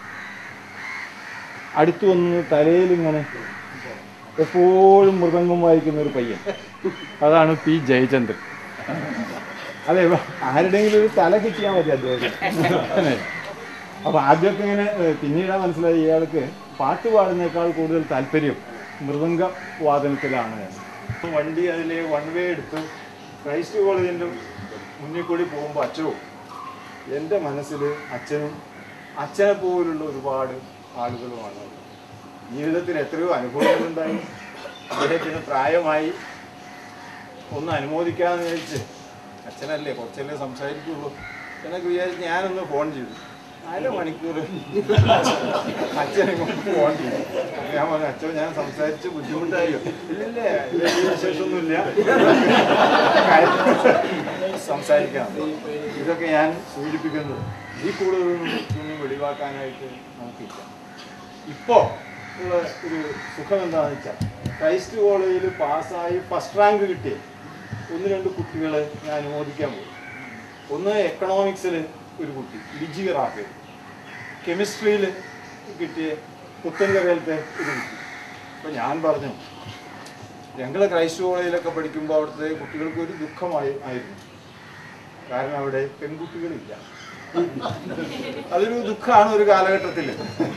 അടുത്തു വന്ന് തലയിൽ ഇങ്ങനെ എപ്പോഴും മൃദംഗം വായിക്കുന്ന ഒരു പയ്യൻ അതാണ് പി ജയചന്ദ്രൻ അതെ ഇവ- ആരുടെയെങ്കിലും ഒരു തല കിട്ടിയാൽ മതി അദ്ദേഹത്തിന് അപ്പൊ ആദ്യമൊക്കെ ഇങ്ങനെ ഏഹ്, പിന്നീടാ മനസ്സിലായി ഇയാൾക്ക് പാട്ട് പാടുന്നേക്കാൾ കൂടുതൽ താല്പര്യം മൃദംഗ വാദനത്തിലാണ് എന്ന്. അപ്പൊ വണ്ടി അതിലെ വൺ വേ എടുത്ത് ക്രൈസ്റ്റ് കോളേജിൻ്റെ മുന്നിൽ കൂടി പോകുമ്പോൾ അച്ഛനും എൻ്റെ മനസ്സിൽ അച്ഛനും അച്ഛനെ പോലുള്ള ഒരുപാട് ആളുകളുമാണ് ജീവിതത്തിൽ എത്രയോ അനുഭവങ്ങളുണ്ടായി അദ്ദേഹത്തിന് പ്രായമായി ഒന്ന് അനുമോദിക്കാമെന്ന് വിചാരിച്ച് അച്ഛനല്ലേ കുറച്ചല്ലേ സംസാരിക്കുള്ളൂ എന്നൊക്കെ വിചാരിച്ച് ഞാനൊന്ന് ഫോൺ ചെയ്തു അര മണിക്കൂർ അച്ഛനെ കൊണ്ട് ഫോൺ ചെയ്തു ഞാൻ പറഞ്ഞു അച്ഛൻ ഞാൻ സംസാരിച്ച് ബുദ്ധിമുട്ടായോ ഇല്ലില്ല വലിയ വിശേഷമൊന്നുമില്ല സംസാരിക്കാം ഇതൊക്കെ ഞാൻ സൂചിപ്പിക്കുന്നത് ഈ കൂടുതലൊന്നും ഒന്നും വെളിവാക്കാനായിട്ട് നമുക്കില്ല ഇപ്പോൾ ഉള്ള ഒരു സുഖം എന്താണെന്ന് വെച്ചാൽ ക്രൈസ്റ്റ് കോളേജിൽ പാസ്സായി ഫസ്റ്റ് റാങ്ക് കിട്ടിയ ഒന്ന് രണ്ട് കുട്ടികളെ ഞാൻ അനുമോദിക്കാൻ പോയി ഒന്ന് എക്കണോമിക്സിൽ ഒരു കുട്ടി ലിജി റാഫേൽ കെമിസ്ട്രിയിൽ കിട്ടിയ പുത്തൻകരയിലത്തെ ഒരു കുട്ടി അപ്പോൾ ഞാൻ പറഞ്ഞു ഞങ്ങൾ ക്രൈസ്റ്റ് കോളേജിലൊക്കെ പഠിക്കുമ്പോൾ അവിടുത്തെ കുട്ടികൾക്ക് ഒരു ദുഃഖമായി ആയിരുന്നു കാരണം അവിടെ പെൺകുട്ടികളില്ല അതൊരു ദുഃഖമാണ് ഒരു കാലഘട്ടത്തിൽ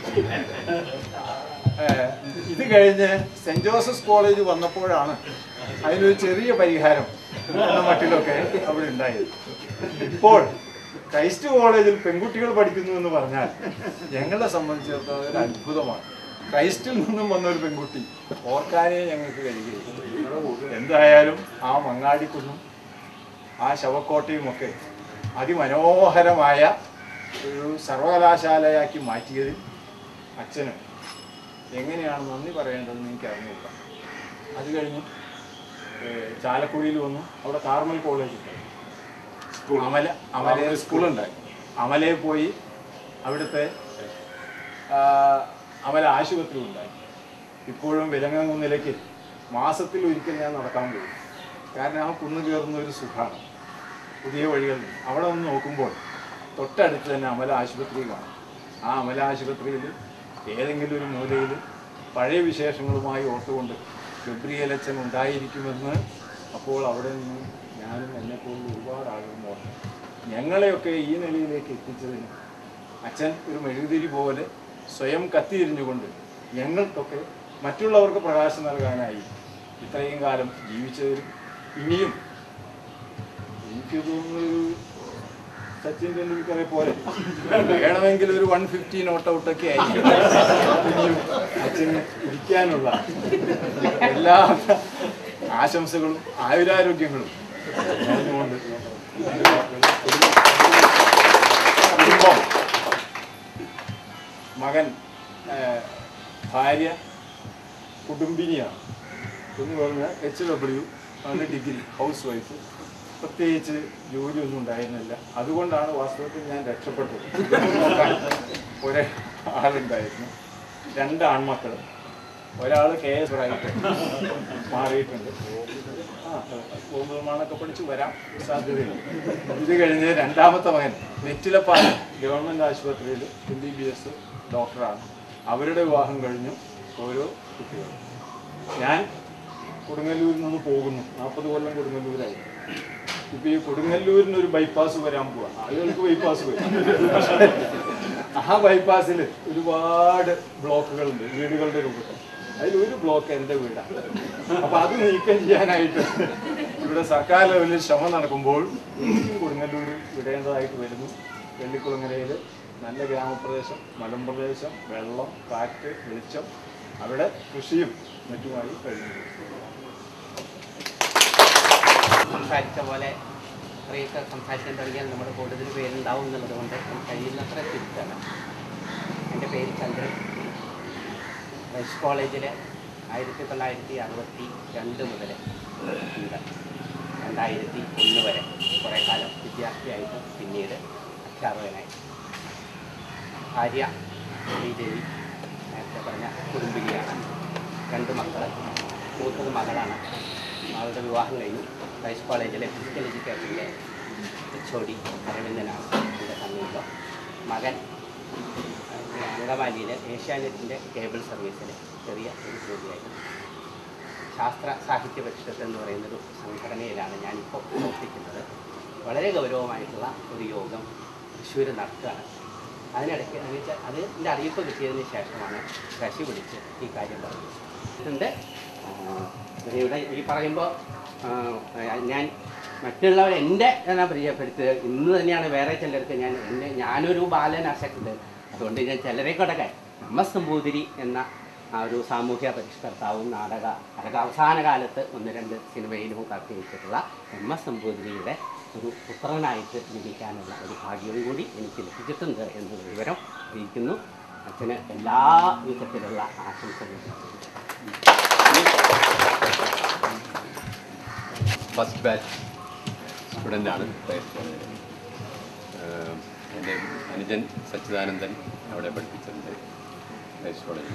ഏഹ് ഇത് കഴിഞ്ഞ് സെന്റ് ജോസഫ്സ് കോളേജ് വന്നപ്പോഴാണ് അതിനൊരു ചെറിയ പരിഹാരം എന്ന മട്ടിലൊക്കെ അവിടെ ഉണ്ടായത് ഇപ്പോൾ ക്രൈസ്റ്റ് കോളേജിൽ പെൺകുട്ടികൾ പഠിക്കുന്നു എന്ന് പറഞ്ഞാൽ ഞങ്ങളെ സംബന്ധിച്ചിടത്തോളം ഒരു അത്ഭുതമാണ് ക്രൈസ്റ്റിൽ നിന്നും വന്ന ഒരു പെൺകുട്ടി ഓർക്കാനേ ഞങ്ങൾക്ക് കഴിയുകയില്ല എന്തായാലും ആ മങ്ങാടിക്കുന്നും ആ ശവക്കോട്ടയും ഒക്കെ അതിമനോഹരമായ ഒരു സർവകലാശാലയാക്കി മാറ്റിയതിൽ അച്ഛനും എങ്ങനെയാണ് നന്ദി പറയേണ്ടതെന്ന് എനിക്ക് അറിഞ്ഞില്ല അത് കഴിഞ്ഞ് ഏഹ്, ചാലക്കുടിയിൽ വന്നു അവിടെ കാർമൽ കോളേജ് ഉണ്ടായി അമല അമല സ്കൂളുണ്ടായി അമലയിൽ പോയി അവിടുത്തെ ആ, അമല ആശുപത്രി ഉണ്ടായി ഇപ്പോഴും വിലങ്ങുന്നിലേക്ക് മാസത്തിൽ ഒരിക്കൽ ഞാൻ നടക്കാൻ പോകും കാരണം ആ കുന്ന് കയറുന്ന ഒരു സുഖമാണ് പുതിയ വഴികൾ അവിടെ ഒന്ന് നോക്കുമ്പോൾ തൊട്ടടുത്ത് തന്നെ അമല ആശുപത്രി കാണും ആ അമല ആശുപത്രിയിൽ ഏതെങ്കിലും ഒരു മൂലയിൽ പഴയ വിശേഷങ്ങളുമായി ഓർത്തുകൊണ്ട് ഗബ്രിയലച്ചൻ ഉണ്ടായിരിക്കുമെന്ന് അപ്പോൾ അവിടെ നിന്ന് ഞാനും എന്നെ പോലുള്ള ഒരുപാട് ആളുകൾ ഓർത്തു ഞങ്ങളെയൊക്കെ ഈ നിലയിലേക്ക് എത്തിച്ചതിന് അച്ഛൻ ഒരു മെഴുകുതിരി പോലെ സ്വയം കത്തിയിരിഞ്ഞുകൊണ്ട് ഞങ്ങൾക്കൊക്കെ മറ്റുള്ളവർക്ക് പ്രകാശം നൽകാനായി ഇത്രയും കാലം ജീവിച്ചതിലും ഇനിയും എനിക്ക് തോന്നുന്നു ഒരു സച്ചിൻ ടെണ്ടുൽക്കറെ പോലെ വേണമെങ്കിൽ ഒരു വൺ ഫിഫ്റ്റി നോട്ട് ഔട്ടൊക്കെ ആയിരിക്കും ഇനിയും അച്ഛന് ഇരിക്കാനുള്ള എല്ലാ ആശംസകളും ആയുരാരോഗ്യങ്ങളും നേർന്നുകൊണ്ട് കുടുംബം മകൻ ആ, ഭാര്യ കുടുംബിനിയാണ് എന്ന് പറഞ്ഞാൽ എച്ച് ഡബ്ല്യു ആണ് ഡിഗ്രി ഹൗസ് വൈഫ് പ്രത്യേകിച്ച് ജോലിയൊന്നും ഉണ്ടായിരുന്നില്ല അതുകൊണ്ടാണ് വാസ്തവത്തിൽ ഞാൻ രക്ഷപ്പെട്ടത് നോക്കാൻ ഒരേ ആളുണ്ടായിരുന്നു രണ്ട് ആൺമക്കൾ ഒരാൾ കെ എസ് ആയിട്ട് മാറിയിട്ടുണ്ട് ആ ബോംബ് നിർമ്മാണമൊക്കെ പഠിച്ച് വരാം സാധ്യതയുണ്ട് ഇത് കഴിഞ്ഞ് രണ്ടാമത്തെ മകൻ നെറ്റിലപ്പാലം ഗവൺമെൻറ് ആശുപത്രിയിൽ എം ബി ബി എസ് ഡോക്ടറാണ് അവരുടെ വിവാഹം കഴിഞ്ഞു ഓരോ കുട്ടികളും ഞാൻ കൊടുങ്ങല്ലൂരിൽ നിന്ന് പോകുന്നു നാൽപ്പത് കൊല്ലം കൊടുങ്ങല്ലൂരായി ഇപ്പൊ ഈ കൊടുങ്ങല്ലൂരിന് ഒരു ബൈപ്പാസ് വരാൻ പോവാ ആളുകൾക്ക് ബൈപ്പാസ് വരും ആ ബൈപ്പാസിൽ ഒരുപാട് ബ്ലോക്കുകളുണ്ട് വീടുകളുടെ രൂപത്തിൽ അതിൽ ഒരു ബ്ലോക്ക് എൻ്റെ വീടാണ് അപ്പൊ അത് നീക്കം ചെയ്യാനായിട്ട് ഇവിടെ സർക്കാർ ലെവലിൽ ശ്രമം നടക്കുമ്പോൾ എനിക്കും കൊടുങ്ങല്ലൂർ വിടേണ്ടതായിട്ട് വരുന്നു വെള്ളിക്കുളങ്ങരയിൽ നല്ല ഗ്രാമപ്രദേശം മലമ്പ്രദേശം വെള്ളം കാറ്റ് വെളിച്ചം അവിടെ കൃഷിയും മറ്റുമായി കഴിഞ്ഞു സംസാരിച്ച പോലെ കുറേയൊക്കെ സംസാരിക്കാൻ തുടങ്ങിയാൽ നമ്മുടെ കൂടുതൽ പേരുണ്ടാവും എന്നുള്ളത് കൊണ്ട് നമുക്ക് കഴിയുന്നത്ര തിരുത്തണം എൻ്റെ പേര് ചന്ദ്രൻ വെസ്റ്റ് കോളേജിൽ ആയിരത്തി തൊള്ളായിരത്തി അറുപത്തി രണ്ട് മുതൽ ഉണ്ട് രണ്ടായിരത്തി ഒന്ന് വരെ കുറേ കാലം വിദ്യാർത്ഥിയായിട്ട് പിന്നീട് അധ്യാപകനായി ഭാര്യ ശ്രീദേവി നേരത്തെ പറഞ്ഞ കുടുംബിനിയാണ് രണ്ട് മക്കൾ മൂത്തത് മകളാണ് മകളുടെ വിവാഹം കഴിഞ്ഞു ക്രൈസ്റ്റ് കോളേജിലെ ഫിസിക്കൽ എഡ്യൂക്കേഷൻ്റെ എച്ച് ഒ ഡി അരവിന്ദനാണ് എൻ്റെ സമീപം മകൻ അങ്കമാലിയിലെ ഏഷ്യാനെറ്റിൻ്റെ കേബിൾ സർവീസിൽ ചെറിയ ഒരു ജോലിയായിരുന്നു ശാസ്ത്ര സാഹിത്യ പരിഷത്ത് എന്ന് പറയുന്നൊരു സംഘടനയിലാണ് ഞാനിപ്പോൾ പ്രവർത്തിക്കുന്നത് വളരെ ഗൗരവമായിട്ടുള്ള ഒരു യോഗം തൃശ്ശൂർ നടത്തുകയാണ് അതിനിടയ്ക്ക് എന്ന് വെച്ചാൽ അതിൻ്റെ അറിയിപ്പ് കിട്ടിയതിന് ശേഷമാണ് ശശി വിളിച്ച് ഈ കാര്യം പറഞ്ഞത് ഇതുണ്ട് ഇവിടെ ഈ പറയുമ്പോൾ ഞാൻ മറ്റുള്ളവർ എൻ്റെ എന്നാ പരിചയപ്പെടുത്തുക ഇന്ന് തന്നെയാണ് വേറെ ചിലർക്ക് ഞാൻ എന്നെ ഞാനൊരു ബാലനാശക്കുണ്ട് അതുകൊണ്ട് ഞാൻ ചിലരെ കൊണ്ടൊക്കെ എം എസ് നമ്പൂതിരി എന്ന ആ ഒരു സാമൂഹ്യ പരിഷ്കർത്താവും നാടക അതൊക്കെ അവസാന കാലത്ത് ഒന്ന് രണ്ട് സിനിമയിലും ഒക്കെ അഭിനയിച്ചിട്ടുള്ള എം എസ് നമ്പൂതിരിയുടെ ഒരു പുത്രനായിട്ട് ജനിക്കാനുള്ള ഒരു ഭാഗ്യവും കൂടി എനിക്ക് ലഭിച്ചിട്ടുണ്ട് എന്നുള്ള വിവരം അറിയിക്കുന്നു അച്ഛന് എല്ലാ വിധത്തിലുള്ള ആശംസകളും ഫസ്റ്റ് ബാച്ച് സ്റ്റുഡൻ്റാണ് ക്രൈസ്റ്റ് കോളേജിൽ എൻ്റെ അനുജൻ സച്ചിദാനന്ദൻ അവിടെ പഠിപ്പിച്ചിട്ടുണ്ട് ക്രൈസ്റ്റ് കോളേജിൽ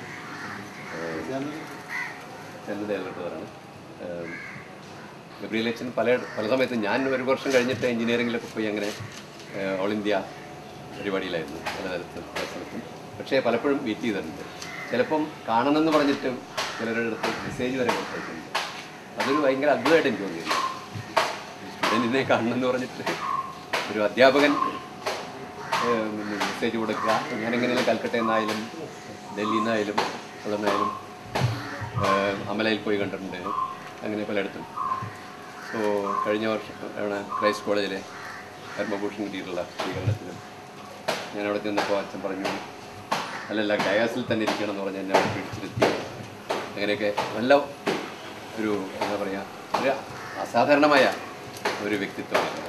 ചെന്നത് ഡയറക്ടറാണ് ഗബ്രിയൽ അച്ഛൻ പല പല സമയത്തും ഞാൻ ഒരു വർഷം കഴിഞ്ഞിട്ട് എഞ്ചിനീയറിങ്ങിലൊക്കെ പോയി അങ്ങനെ ഏഹ്, ഓൾ ഇന്ത്യ പരിപാടിയിലായിരുന്നു പല തരത്തിൽ പല സ്ഥലത്തും പക്ഷേ പലപ്പോഴും മീറ്റ് ചെയ്തിട്ടുണ്ട് ചിലപ്പം കാണണമെന്ന് പറഞ്ഞിട്ടും ചിലരുടെ അടുത്ത് മെസ്സേജ് വരെ കൊടുത്തിട്ടുണ്ട് അതൊരു ഭയങ്കര അത്ഭുതമായിട്ട് എനിക്ക് തോന്നിയിരുന്നു സ്റ്റുഡൻറ്റിനെ കാണണമെന്ന് പറഞ്ഞിട്ട് ഒരു അധ്യാപകൻ മെസ്സേജ് കൊടുക്കുക ഞാനെങ്ങനെയാണ് കൽക്കട്ടയിൽ നിന്നായാലും ഡൽഹിയിൽ നിന്നായാലും അവിടെ നിന്നായാലും അമലയിൽ പോയി കണ്ടിട്ടുണ്ട് അങ്ങനെ പലയിടത്തും സോ കഴിഞ്ഞ വർഷം ആണ് ക്രൈസ്റ്റ് കോളേജിലെ പത്മഭൂഷൺ കിട്ടിയിട്ടുള്ള സ്വീകരണത്തിലും ഞാൻ അവിടെ ചെന്നപ്പോൾ അച്ഛൻ പറഞ്ഞു അല്ലല്ല ഡയാസിൽ തന്നെ ഇരിക്കണം എന്ന് പറഞ്ഞ് എന്നെ അവിടെ പിടിച്ചിരുത്തി അങ്ങനെയൊക്കെ നല്ല ഒരു എന്താ പറയുക ഒരു അസാധാരണമായ ഒരു വ്യക്തിത്വമാണ്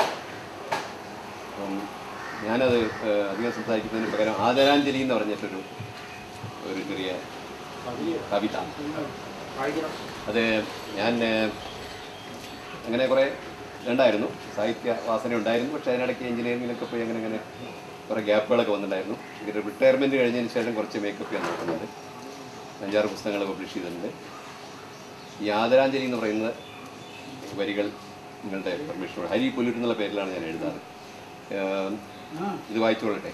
അപ്പം ഞാനത് ഏഹ്, അധികം സംസാരിക്കുന്നതിന് പകരം ആദരാഞ്ജലി എന്ന് പറഞ്ഞിട്ടൊരു ഒരു ചെറിയ കവിത അത് ഞാൻ ഏഹ്, അങ്ങനെ കുറേ ഉണ്ടായിരുന്നു സാഹിത്യ വാസന ഉണ്ടായിരുന്നു പക്ഷേ അതിനിടയ്ക്ക് എഞ്ചിനീയറിങ്ങിലൊക്കെ പോയി അങ്ങനെ അങ്ങനെ കുറേ ഗ്യാപ്പുകളൊക്കെ വന്നിട്ടുണ്ടായിരുന്നു ഇത് റിട്ടയർമെൻറ്റ് കഴിഞ്ഞതിന് ശേഷം കുറച്ച് മേക്കപ്പ് ഞാൻ നോക്കുന്നുണ്ട് അഞ്ചാറ് പുസ്തകങ്ങൾ പബ്ലിഷ് ചെയ്തിട്ടുണ്ട് ഈ ആദരാഞ്ജലി എന്ന് പറയുന്നത് വരികൾ നിങ്ങളുടെ പെർമിഷനോട് ഹരി പുല്ലൂർ എന്നുള്ള പേരിലാണ് ഞാൻ എഴുതാറ് ഏഹ്, ഇത് വായിച്ചോളട്ടെ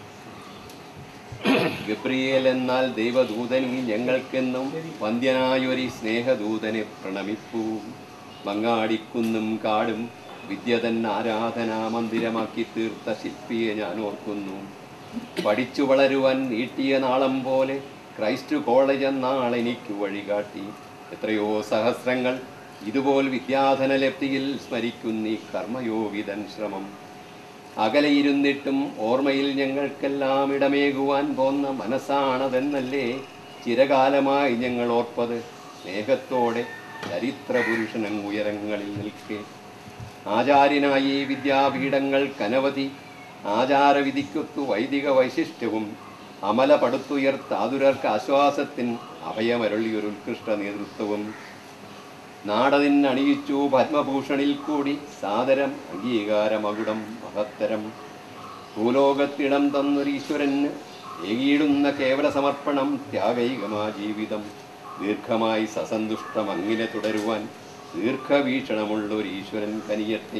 ഗബ്രിയേൽ എന്നാൽ ദൈവദൂതനി ഞങ്ങൾക്കെന്നും വന്ധ്യനായൊരി സ്നേഹദൂതനെ പ്രണമിപ്പൂ മങ്ങാടിക്കുന്നും കാടും വിദ്യതൻ ആരാധനാ മന്ദിരമാക്കി തീർത്ത ശില്പിയെ ഞാൻ ഓർക്കുന്നു പഠിച്ചു വളരുവാൻ നീട്ടിയ നാളം പോലെ ക്രൈസ്റ്റ് കോളേജ് എന്നാളെനിക്ക് വഴികാട്ടി എത്രയോ സഹസ്രങ്ങൾ ഇതുപോൽ വിദ്യാധന ലബ്ധിയിൽ സ്മരിക്കുന്നീ കർമ്മയോഗിതൻ ശ്രമം അകലെ ഇരുന്നിട്ടും ഓർമ്മയിൽ ഞങ്ങൾക്കെല്ലാം ഇടമേകുവാൻ പോന്ന മനസ്സാണതെന്നല്ലേ ചിരകാലമായി ഞങ്ങൾ ഓർപ്പത് സ്നേഹത്തോടെ ചരിത്രപുരുഷനങ്ങുയരങ്ങളിൽ നിൽക്കെ ആചാര്യനായി ഈ വിദ്യാപീഠങ്ങൾ കനവധി ആചാരവിധിക്കൊത്തു വൈദിക വൈശിഷ്ട്യവും അമല പടുത്തുയർത്താതുരർക്ക് ആശ്വാസത്തിൻ അഭയമരുളിയൊരു ഉത്കൃഷ്ട നേതൃത്വവും നാടതിൻ അണിയിച്ചു പത്മഭൂഷണിൽ കൂടി സാദരം അംഗീകാരമകുടം മഹത്തരം ഭൂലോകത്തിടം തന്നൊരീശ്വരന് ഏകിയിടുന്ന കേവല സമർപ്പണം ത്യാഗൈകമാ ജീവിതം ദീർഘമായി സസന്തുഷ്ടം അങ്ങിനെ തുടരുവാൻ ദീർഘവീക്ഷണമുള്ളൊരു ഈശ്വരൻ കനിയത്തെ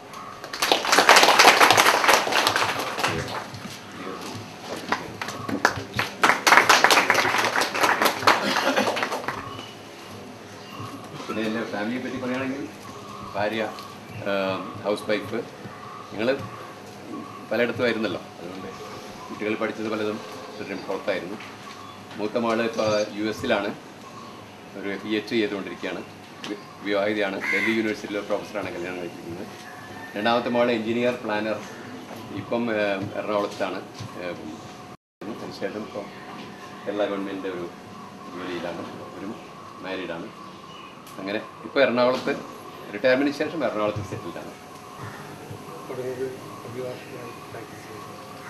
പിന്നെ എൻ്റെ ഫാമിലിയെ പറ്റി പറയുകയാണെങ്കിൽ ഭാര്യ ഹൗസ് വൈഫ് നിങ്ങൾ പലയിടത്തും ആയിരുന്നല്ലോ അതുകൊണ്ട് കുട്ടികൾ പഠിച്ചത് പലതും ഒരു പുറത്തായിരുന്നു മൂത്ത മാള് ഇപ്പോൾ യു എസിലാണ് ഒരു പി എച്ച് ചെയ്തുകൊണ്ടിരിക്കുകയാണ് വി- വിവാഹിതയാണ് ഡൽഹി യൂണിവേഴ്സിറ്റിയിലെ പ്രൊഫസറാണ് കല്യാണം കഴിച്ചിരിക്കുന്നത് രണ്ടാമത്തെ മാള് എഞ്ചിനീയർ പ്ലാനർ ഇപ്പം ഏഹ്, എറണാകുളത്താണ് ഏഹ്, അതിനുശേഷം ഇപ്പോൾ കേരള ഗവൺമെൻറ്റിൻ്റെ ഒരു ജോലിയിലാണ് ഒരു മാരീഡാണ് അങ്ങനെ ഇപ്പോൾ എറണാകുളത്ത് റിട്ടയർമെൻറ്റിന് ശേഷം എറണാകുളത്ത് സെറ്റിൽഡാണ് തുടങ്ങിയത് അഭിഭാഷകനായി പ്രാക്ടീസ് ചെയ്തു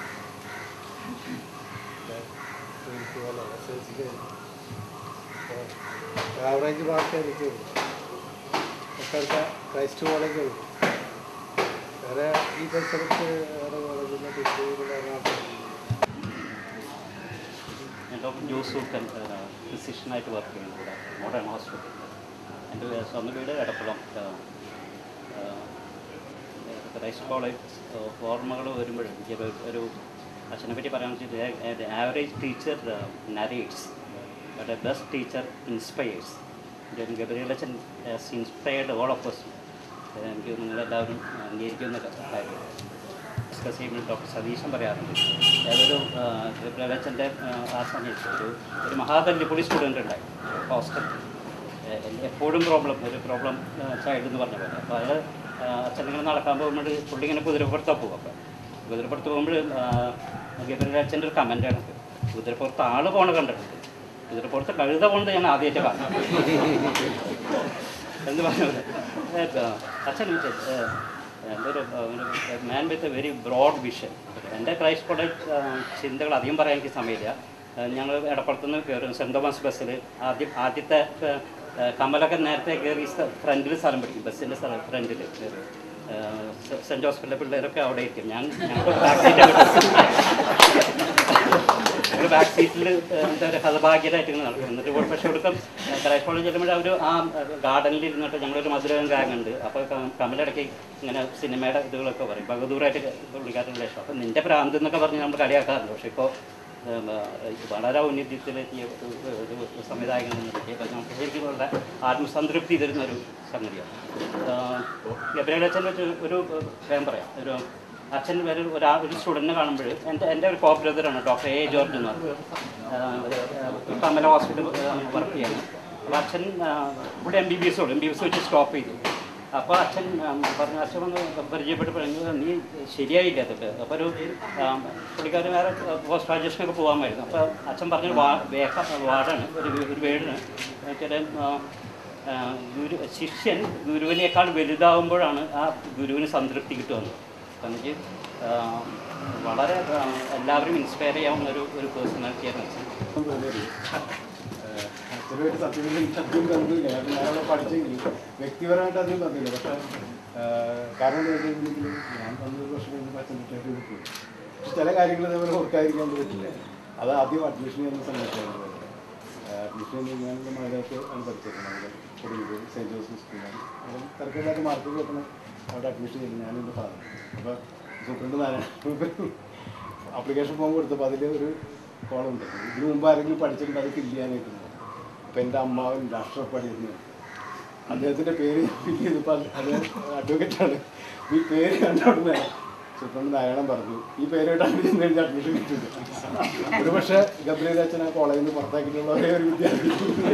എനിക്ക് പോലെ എസ് എൽ സിക്ക് ആവറേജ് മാർക്ക് എനിക്ക് തൊട്ടടുത്ത ക്രൈസ്റ്റ് കോളേജ് ഉണ്ട് വേറെ ഈ പരിസരത്ത് വേറെ കോളേജിൽ ഡിഗ്രിയിലുള്ള എറണാകുളത്ത് ജോസ് സൂക്കൻ ഫിസിഷ്യനായിട്ട് വർക്ക് ചെയ്യുന്നത് ഇവിടെ മോഡേൺ ഹോസ്പിറ്റലിൽ എൻ്റെ വീട് സ്വന്തം വീട് എടപ്പുളം ക്രൈസ്റ്റ് കോളേജ് ഓർമ്മകൾ വരുമ്പോഴും എനിക്ക് ഒരു- ഒരു അച്ഛനെ പറ്റി പറയാമെന്ന് വെച്ചാൽ average teacher narrates but a best teacher inspires ഗബരിയലച്ചൻ ഇൻസ്പയർഡ് ഓൾ ഓഫ് us എനിക്ക് നിങ്ങളെല്ലാവരും അംഗീകരിക്കുന്ന കാര്യം ഡിസ്കസ് ചെയ്യുമ്പോൾ ഡോക്ടർ സതീശൻ പറയാറുണ്ട് ഏതൊരു ഗബരിയലച്ചൻ്റെ ആ സമയത്ത് ഒരു ഒരു മഹാതല്ലിപ്പൊളി സ്റ്റുഡൻ്റ് ഉണ്ടായി ഹോസ്റ്റൽ എപ്പോഴും പ്രോബ്ലം ഒരു പ്രോബ്ലം ചൈൽഡ് എന്ന് പറഞ്ഞ പോലെ അപ്പോൾ അയാൾ അച്ഛനിങ്ങനെ നടക്കാൻ പോകുമ്പോൾ പുള്ളി ഇങ്ങനെ കുതിരപ്പുറത്താണ് പോകും അപ്പോൾ കുതിരപ്പുറത്ത് പോകുമ്പോൾ ഗബരിയലച്ചൻ്റെ ഒരു കമൻ്റാണ് കുതിരപ്പുറത്ത് ആൾ പോണ കണ്ടിട്ടുണ്ട് കുതിരപ്പുറത്ത് കഴുത പോണത് ഞാൻ ആദ്യമായിട്ട് കാണാം എന്ന് പറഞ്ഞത് അച്ഛൻ ഒരു man with a very broad vision എൻ്റെ ക്രൈസ്റ്റ് കോളേജ് ചിന്തകൾ അധികം പറയാൻ എനിക്ക് സമയമില്ല ഞങ്ങൾ എടപ്പുറത്തുനിന്ന് കയറും സെൻറ് തോമസ് ബസ്സിൽ ആദ്യം ആദ്യത്തെ ഏഹ്, ഏഹ്, കമലൊക്കെ നേരത്തെ കയറി ഫ്രണ്ടിൽ സ്ഥലം പിടിക്കും ബസ്സിൻ്റെ സ്ഥലം ഫ്രണ്ടിൽ കയറി സെൻറ്റ് ഹോസ്പിറ്റലിലെ പിള്ളേരൊക്കെ അവിടെ ഇരിക്കും ഞാൻ ഞങ്ങൾക്ക് ബാക്ക് സീറ്റ് ബാക്ക് സീറ്റിൽ എന്താ പറയുക ഹതഭാഗ്യരായിട്ട് ഇങ്ങനെ നടക്കും എന്നിട്ട് ഇപ്പോൾ പക്ഷേ കൊടുക്കും ക്രൈസ്റ്റ് കോളേജ് ചെല്ലുമ്പോൾ അവർ ആ ഗാർഡനിൽ ഇരുന്നിട്ട് ഞങ്ങളൊരു മധുരം ഗാങ്ങുണ്ട് അപ്പോൾ കമലിടയ്ക്ക് ഇങ്ങനെ സിനിമയുടെ ഇതുകളൊക്കെ പറയും ബഹദൂറായിട്ട് പുള്ളിക്കാരുടെ റിലേഷൻ അപ്പോൾ നിന്റെ ഭ്രാന്ത് എന്നൊക്കെ പറഞ്ഞ് നമ്മൾ കളിയാക്കാറുണ്ട് പക്ഷേ ഇപ്പോൾ വളരെ ഔന്നത്യത്തിലെത്തിയ ഒരു ഒരു സംവിധായകൻ എന്ന നിലയ്ക്ക് അപ്പോൾ നമുക്ക് ശരിക്കും വളരെ ആത്മസംതൃപ്തി തരുന്ന ഒരു സംഗതിയാണ് ഗബ്രിയേൽ അച്ഛൻ വെച്ച് ഒരു കാര്യം പറയാം ഒരു അച്ഛൻ വരെ ഒരാ ഒരു സ്റ്റുഡൻറ്റിനെ കാണുമ്പോൾ എൻ്റെ എൻ്റെ ഒരു co brother doctor A George എന്ന് പറഞ്ഞത് കമല ഹോസ്പിറ്റൽ വർക്ക് ചെയ്യാണ് അപ്പോൾ അച്ഛൻ ആ, ഇവിടെ എം ബി ബി എസ് ഉള്ളു എം ബി ബി എസ് വെച്ച് സ്റ്റോപ്പ് ചെയ്തു അപ്പോൾ അച്ഛൻ ആ, പറഞ്ഞു അച്ഛൻ വന്ന് പരിചയപ്പെട്ട് പറഞ്ഞു നീ ശരിയായില്ല അതൊക്കെ അപ്പോൾ ഒരു ആ, പുള്ളിക്കാരൻ വേറെ പോസ്റ്റ് ഗ്രാജുവേഷനൊക്കെ പോകാമായിരുന്നു അപ്പോൾ അച്ഛൻ പറഞ്ഞൊരു വാ വേക്ക വാർഡാണ് ഒരു ഒരു വീടിന് ചില ആ, ഗുരു ശിഷ്യൻ ഗുരുവിനേക്കാൾ വലുതാവുമ്പോഴാണ് ആ ഗുരുവിന് സംതൃപ്തി കിട്ടുന്നത് അപ്പം എനിക്ക് ആ, വളരെ ആ, എല്ലാവരും ഇൻസ്പയർ ചെയ്യാവുന്ന ഒരു ഒരു പേഴ്സണാലിറ്റിയാണ് അച്ഛൻ ചെറുതായിട്ട് സത്യം എനിക്ക് അധികം ബന്ധമില്ല കാരണം ഞാനവിടെ പഠിച്ചെങ്കിൽ വ്യക്തിപരമായിട്ട് അധികം ബന്ധമില്ല പക്ഷേ ആഹ് കാരണം എന്താ വെച്ചിട്ടുണ്ടെങ്കിൽ ഞാൻ പന്ത്രണ്ട് വർഷം കഴിഞ്ഞ് പച്ചനട്ടായിട്ട് പോയി പക്ഷെ ചില കാര്യങ്ങൾ ഇതേപോലെ ഓർക്കാതിരിക്കാൻ പറ്റില്ല അത് ആദ്യം അഡ്മിഷൻ ചെയ്യുന്ന സമയത്താണ് അഡ്മിഷൻ ചെയ്യുന്ന ഞാൻ മഴയത്ത് ആണ് പഠിച്ചിരുന്നത് കൊടുങ്ങല്ലൂർ സെൻറ്റ് ജോസഫ് സ്കൂളിലാണ് അവിടെ തിരക്കില്ലാത്ത മാർക്ക് കിട്ടണം അവിടെ അഡ്മിഷൻ ചെയ്തു ഞാനും എൻ്റെ ഫാദർ അപ്പോൾ സൂപ്രണ്ട് നാരായണ ആപ്ലിക്കേഷൻ ഫോം കൊടുത്തപ്പോൾ അതിൽ ഒരു കോളുണ്ട് ഇതിനു മുമ്പ് ആരെങ്കിലും പഠിച്ചിട്ടുണ്ട് അത് ഫില്ല് ചെയ്യാനായിട്ടുണ്ട് അപ്പം എൻ്റെ അമ്മാവൻ രാഷ്ട്രപ്പടിയിരുന്നു അദ്ദേഹത്തിൻ്റെ പേര് ഫില്ല് ചെയ്തപ്പോൾ അത് അഡ്വക്കേറ്റാണ് ഈ പേര് കണ്ട ഉടനെ സൂപ്രണ്ട് നാരായണൻ പറഞ്ഞു ഈ പേരായിട്ടാണ് ചെന്ന് കഴിഞ്ഞ അഡ്മിഷൻ കിട്ടുന്നത് ഒരു പക്ഷേ ഗബ്രിയേൽ അച്ഛൻ ആ കോളേജിൽ നിന്ന് പുറത്താക്കിയിട്ടുള്ള ഒരേ ഒരു വിദ്യാർത്ഥി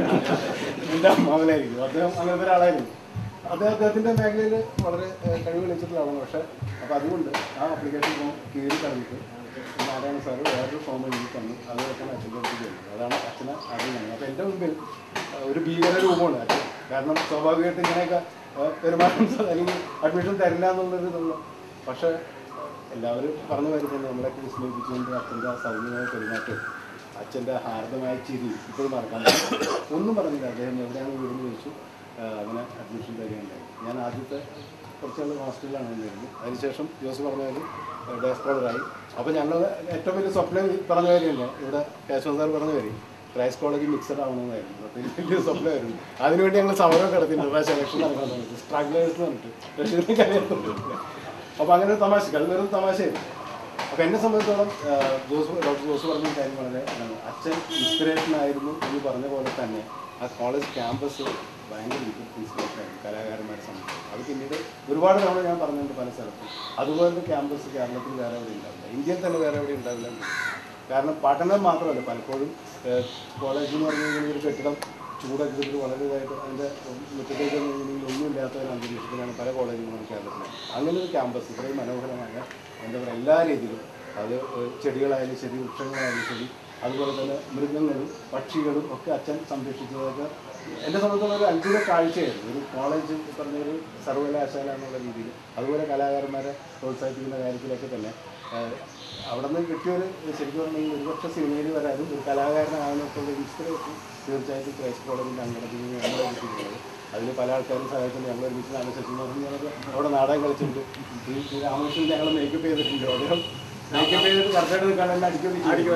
എൻ്റെ അമ്മാവനായിരിക്കും അദ്ദേഹം അങ്ങനത്തെ ഒരാളായിരുന്നു അദ്ദേഹം അദ്ദേഹത്തിൻ്റെ മേഖലയിൽ വളരെ ഏഹ്, കഴിവ് തെളിയിച്ചിട്ടുള്ള ആളാണ് പക്ഷേ അപ്പോൾ അതുകൊണ്ട് ആ ആപ്ലിക്കേഷൻ ഫോം കീറി കളഞ്ഞിട്ട് നാരായണ സാറ് വേറൊരു ഫോം എഴുതി തന്നു അത് വെച്ചാണ് അച്ഛൻ്റെ അടുത്ത് ചെയ്യുന്നത് അതാണ് അച്ഛനെ അറിയുന്നത് അപ്പോൾ എൻ്റെ മുമ്പിൽ ഏഹ്, ഒരു ഭീകര രൂപമാണ് അച്ഛൻ കാരണം സ്വാഭാവികമായിട്ട് ഇങ്ങനെയൊക്കെ ഏഹ്, പെരുമാറ്റം സ- അല്ലെങ്കിൽ അഡ്മിഷൻ തരില്ല എന്നുള്ളൊരു ഇതുള്ള പക്ഷേ എല്ലാവരും പറഞ്ഞു വരുന്നത് നമ്മളൊക്കെ വിസ്മയിപ്പിച്ചുകൊണ്ട് അച്ഛൻ്റെ ആ സൗമ്യമായ പെരുമാറ്റം അച്ഛൻ്റെ ഹാർദമായ ചിരി ഇപ്പോഴും മറക്കാൻ പറ്റില്ല ഒന്നും പറഞ്ഞില്ല അദ്ദേഹം എവിടെയാണ് വീടെന്ന് ചോദിച്ചു ആ, അങ്ങനെ അഡ്മിഷൻ തരികയുണ്ടായി ഞാൻ ആദ്യത്തെ കുറച്ച് നാൾ ഹോസ്റ്റലിലാണ് വന്നിരുന്നത് അതിനുശേഷം ജോസ് പറഞ്ഞ പോലെ ഡേ സ്കോളറായി അപ്പോൾ ഞങ്ങൾ ഏറ്റവും വലിയ സ്വപ്നം ഈ പറഞ്ഞ കാര്യമല്ല ഇവിടെ കേശവൻ സാർ പറഞ്ഞ കാര്യം ക്രൈസ്റ്റ് കോളേജ് മിക്സഡ് ആവണമെന്നായിരുന്നു അപ്പോൾ എനിക്ക് വലിയ സ്വപ്നമായിരുന്നു അതിനുവേണ്ടി ഞങ്ങൾ സമരം കിടത്തിയിട്ടുണ്ട് ആ സെലക്ഷൻ നടക്കാൻ സമയത്ത് സ്ട്രഗ്ലേഴ്സ് എന്ന് പറഞ്ഞിട്ട് റഷ്യൻ കാര്യമായിരുന്നു അപ്പോൾ അങ്ങനെ ഒരു തമാശ അത് വെറും തമാശയായിരുന്നു അപ്പോൾ എന്നെ സംബന്ധിച്ചോളം ആ, ജോസ് ഡോക്ടർ ജോസ് പറഞ്ഞ കാര്യം വളരെ ഇതാണ്. അച്ഛൻ ഇൻസ്പിറേഷൻ ആയിരുന്നു എന്ന് പറഞ്ഞ പോലെ തന്നെ ആ കോളേജ് ക്യാമ്പസ് ഭയങ്കര ഇൻസ്പിറേഷൻ ആയിരുന്നു കലാകാരന്മാരെ സംബന്ധിച്ച് അത് പിന്നീട് ഒരുപാട് തവണ ഞാൻ പറഞ്ഞിട്ടുണ്ട് പല സ്ഥലത്തും അതുപോലത്തെ ക്യാമ്പസ് കേരളത്തിൽ വേറെ എവിടെ ഉണ്ടാവില്ല ഇന്ത്യയിൽ തന്നെ വേറെ എവിടെ ഉണ്ടാവില്ല എന്ന് തോന്നുന്നു. കാരണം പഠനം മാത്രമല്ല പലപ്പോഴും കോളേജ് എന്ന് പറഞ്ഞു കഴിഞ്ഞാൽ ഒരു കെട്ടിടം ചൂടൊക്കെ ചെയ്തിട്ട് വളരെ ഇതായിട്ട് അതിൻ്റെ മുറ്റത്തേക്ക് വന്നു കഴിഞ്ഞാൽ ഒന്നും ഇല്ലാത്ത ഒരു അന്തരീക്ഷത്തിലാണ് പല കോളേജുകളും കേരളത്തിൽ അങ്ങനെ ഒരു ക്യാമ്പസ് ഇത്രയും മനോഹരമായ എന്താ പറയുക എല്ലാ രീതിയിലും അത് ഏഹ് ചെടികളായാലും ശരി വൃക്ഷങ്ങളായാലും ശരി അതുപോലെ തന്നെ മൃഗങ്ങളും പക്ഷികളും ഒക്കെ അച്ഛൻ സംരക്ഷിച്ചതൊക്കെ എൻ്റെ സംബന്ധിച്ചുള്ള ഒരു അത്ഭുത കാഴ്ചയായിരുന്നു ഒരു കോളേജ് പറഞ്ഞ ഒരു സർവകലാശാല എന്നുള്ള രീതിയിൽ അതുപോലെ കലാകാരന്മാരെ പ്രോത്സാഹിപ്പിക്കുന്ന കാര്യത്തിലൊക്കെ തന്നെ ഏഹ് അവിടെ നിന്ന് കിട്ടിയൊരു ശരിക്കും പറഞ്ഞാൽ ഒരുപക്ഷെ സിനിമയിൽ വരാനും ഒരു കലാകാരനാകാനൊക്കെയുള്ള ഇൻസ്പിറേഷൻ തീർച്ചയായിട്ടും ക്രൈസ്റ്റ് കോളേജിൻ്റെ അങ്കണത്തിൽ നിന്ന് ഞങ്ങളെ കിട്ടിയിട്ടുള്ളത് അതിൽ പല ആൾക്കാരും സഹായിച്ചിട്ടുണ്ട് ഞങ്ങൾ ഒരുമിച്ച് നാല് സെറ്റ് എന്ന് പറഞ്ഞ് ഞങ്ങൾ അവിടെ നാടകം കളിച്ചിട്ടുണ്ട് ഈ ഈ രാമകൃഷ്ണൻ ഞങ്ങൾ മേക്കപ്പ് ചെയ്തിട്ടുണ്ട് അദ്ദേഹം മേക്കപ്പ് ചെയ്തിട്ട് കറക്റ്റായിട്ട് നിൽക്കാണെങ്കിൽ അടിക്കൊക്കെ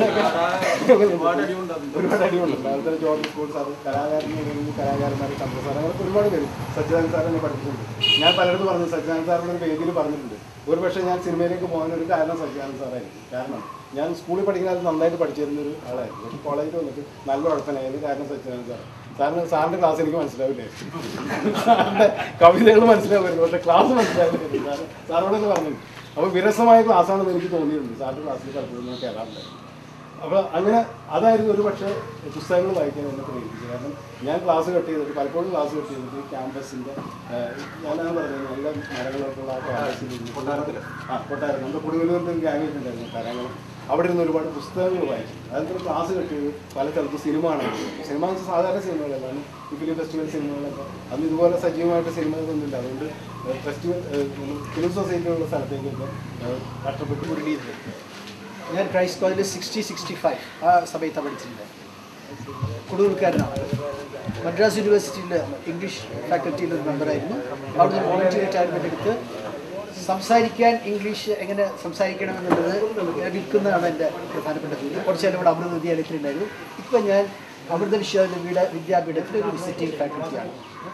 ഒരുപാട് അടിയുണ്ട് ഒരുപാട് അടിയുണ്ട് അതുപോലെ ജോർജ് സ്കൂൾ സാർ കലാകാരൻ കലാകാരന്മാർ ചന്ദ്ര സാർ അങ്ങനെ ഒരുപാട് പേര് സച്ചിദാനന്ദ സാർ എന്നെ പഠിപ്പിച്ചിട്ടുണ്ട് ഞാൻ പലയിടത്തും പറഞ്ഞു സച്ചിദാനന്ദ സാറിൻ്റെ ഒരു വേദിയിൽ പറഞ്ഞിട്ടുണ്ട് ഒരു പക്ഷേ ഞാൻ സിനിമയിലേക്ക് പോകാൻ ഒരു കാരണം സച്ചിദാനന്ദ സാറായിരുന്നു കാരണം ഞാൻ സ്കൂളിൽ പഠിക്കുന്ന കാലത്ത് നന്നായിട്ട് പഠിച്ചിരുന്ന ഒരു ആളായിരുന്നു പക്ഷേ കോളേജിൽ വന്നിട്ട് നല്ല ഉഴപ്പനായത് കാരണം സച്ചിദാനന്ദ സാർ സാറിന് സാറിൻ്റെ ക്ലാസ് എനിക്ക് മനസ്സിലാവില്ലേ സാറിൻ്റെ കവിതകൾ മനസ്സിലാവുമായിരുന്നു പക്ഷേ ക്ലാസ് മനസ്സിലാവില്ല സാർ സാറോട് തന്നെ പറഞ്ഞു അപ്പോൾ വിരസമായ ക്ലാസ്സാണെന്ന് എനിക്ക് തോന്നിയിട്ടുണ്ട് സാറിൻ്റെ ക്ലാസ്സിൽ പലപ്പോഴും ഞാൻ കയറാറുണ്ട് അപ്പോൾ അങ്ങനെ അതായിരുന്നു ഒരു പക്ഷേ പുസ്തകങ്ങൾ വായിക്കാൻ എന്നെ പ്രേരിപ്പിച്ചത് കാരണം ഞാൻ ക്ലാസ് കട്ട് ചെയ്തിട്ട് പലപ്പോഴും ക്ലാസ് കട്ട് ചെയ്തിട്ട് ക്യാമ്പസിൻ്റെ ഞാനാണ് പറഞ്ഞത് നല്ല മരങ്ങളൊക്കെയുള്ള ആ ക്യാമ്പസിൽ കൊട്ടാരത്തിൽ ആ കൊട്ടാരം നമ്മുടെ കൊടുങ്ങല്ലൂരിൻ്റെ ഒരു ഗ്യാങ് ഉണ്ടായിരുന്നു കരങ്ങളും അവിടെ ഇരുന്ന് ഒരുപാട് പുസ്തകങ്ങൾ വായിച്ചു അതിനകത്ത് ക്ലാസ് കട്ട് ചെയ്ത് പല സ്ഥലത്ത് സിനിമ ആണ് സിനിമ എന്ന് വെച്ചാൽ സാധാരണ സിനിമകളല്ല ഈ ഫിലിം ഫെസ്റ്റിവൽ സിനിമകളൊക്കെ അന്ന് ഇതുപോലെ സജീവമായിട്ട് സിനിമകളൊന്നുമില്ല അതുകൊണ്ട് ഫെസ്റ്റിവൽ ഫിലിം സൊസൈറ്റിയുള്ള സ്ഥലത്തേക്കൊക്കെ ഏഹ്, കഷ്ടപ്പെട്ട് മുരളിയിരുന്നു ഞാൻ ക്രൈസ്റ്റ് കോളേജിൽ സിക്സ്റ്റി സിക്സ്റ്റി ഫൈവ് ആ സമയത്താണ് പഠിച്ചിട്ടുണ്ട് കുടൂർക്കാരനാണ് മദ്രാസ് യൂണിവേഴ്സിറ്റിയിൽ ഇംഗ്ലീഷ് ഫാക്കൽറ്റിയിൽ ഒരു മെമ്പറായിരുന്നു അവിടുന്ന് വോളണ്ടിയർ റിട്ടയർമെൻ്റ് എടുത്ത് സംസാരിക്കാൻ ഇംഗ്ലീഷ് എങ്ങനെ സംസാരിക്കണം എന്നുള്ളത് ഞാൻ വിൽക്കുന്നതാണ് എൻ്റെ പ്രധാനപ്പെട്ട ജോലി കുറച്ച് കാലം ഇവിടെ അമൃത വിദ്യാലയത്തിലുണ്ടായിരുന്നു ഇപ്പം ഞാൻ അമൃത വിശ്വവിദ്യ വിദ്യാപീഠത്തിലെ ഒരു വിസിറ്റിംഗ് ഫാക്കൽറ്റിയാണ്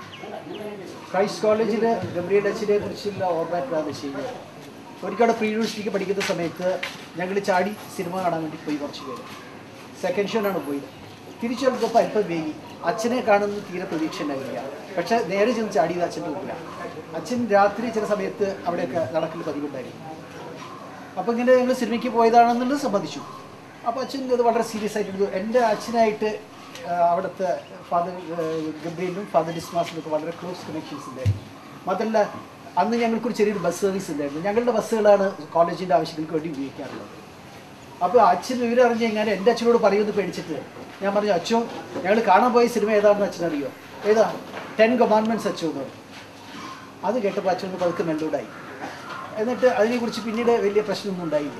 ക്രൈസ്റ്റ് കോളേജിൽ ഗബ്രിയൽ അച്ഛനെ കുറിച്ചുള്ള ഓർമ്മ എന്താണെന്ന് വെച്ച് കഴിഞ്ഞാൽ ഒരിക്കൽ അവിടെ പ്രീ യൂണിവേഴ്സിറ്റിക്ക് പഠിക്കുന്ന സമയത്ത് ഞങ്ങൾ ചാടി സിനിമ കാണാൻ വേണ്ടി പോയി കുറച്ച് പേര് സെക്കൻഡ് ഷോനാണ് പോയത് തിരിച്ചു വന്നപ്പോൾ അല്പം വേഗി അച്ഛനെ കാണുന്ന തീരെ പ്രതീക്ഷ ഉണ്ടാവില്ല പക്ഷേ നേരെ ചെന്ന് ചാടിയത് അച്ഛൻ്റെ മുമ്പിലാണ് അച്ഛൻ രാത്രി ചില സമയത്ത് അവിടെയൊക്കെ നടക്കൽ പതിവുണ്ടായിരുന്നു അപ്പോൾ ഇങ്ങനെ ഞങ്ങൾ സിനിമയ്ക്ക് പോയതാണെന്നുള്ളത് സമ്മതിച്ചു അപ്പോൾ അച്ഛൻ അത് വളരെ സീരിയസ് ആയിട്ട് എടുത്തു എൻ്റെ അച്ഛനായിട്ട് ആ, അവിടുത്തെ ഫാദർ ഗബ്രിയലും ഫാദർ ഡിസ്മാസിലും ഒക്കെ വളരെ ക്ലോസ് കണക്ഷൻസ് ഉണ്ടായിരുന്നു മാത്രമല്ല അന്ന് ഞങ്ങൾക്കൊരു ചെറിയൊരു ബസ് സർവീസ് ഉണ്ടായിരുന്നു ഞങ്ങളുടെ ബസ്സുകളാണ് കോളേജിൻ്റെ ആവശ്യങ്ങൾക്ക് വേണ്ടി ഉപയോഗിക്കാറുള്ളത് അപ്പോൾ അച്ഛൻ വിവരം അറിഞ്ഞ് കഴിഞ്ഞാൽ എൻ്റെ അച്ഛനോട് പറയുമെന്ന് പേടിച്ചിട്ട് ഞാൻ പറഞ്ഞു അച്ഛോ ഞങ്ങൾ കാണാൻ പോയ സിനിമ ഏതാണെന്ന് അച്ഛൻ അറിയോ ഏതാ ടെൻ കമാൻഡ്മെൻറ്റ്സ് അച്ഛൻ എന്ന് പറഞ്ഞു അത് കേട്ടപ്പോൾ അച്ഛൻ ഒന്ന് പതുക്കെ മെല്ലോടായി എന്നിട്ട് അതിനെക്കുറിച്ച് പിന്നീട് വലിയ പ്രശ്നമൊന്നും ഉണ്ടായില്ല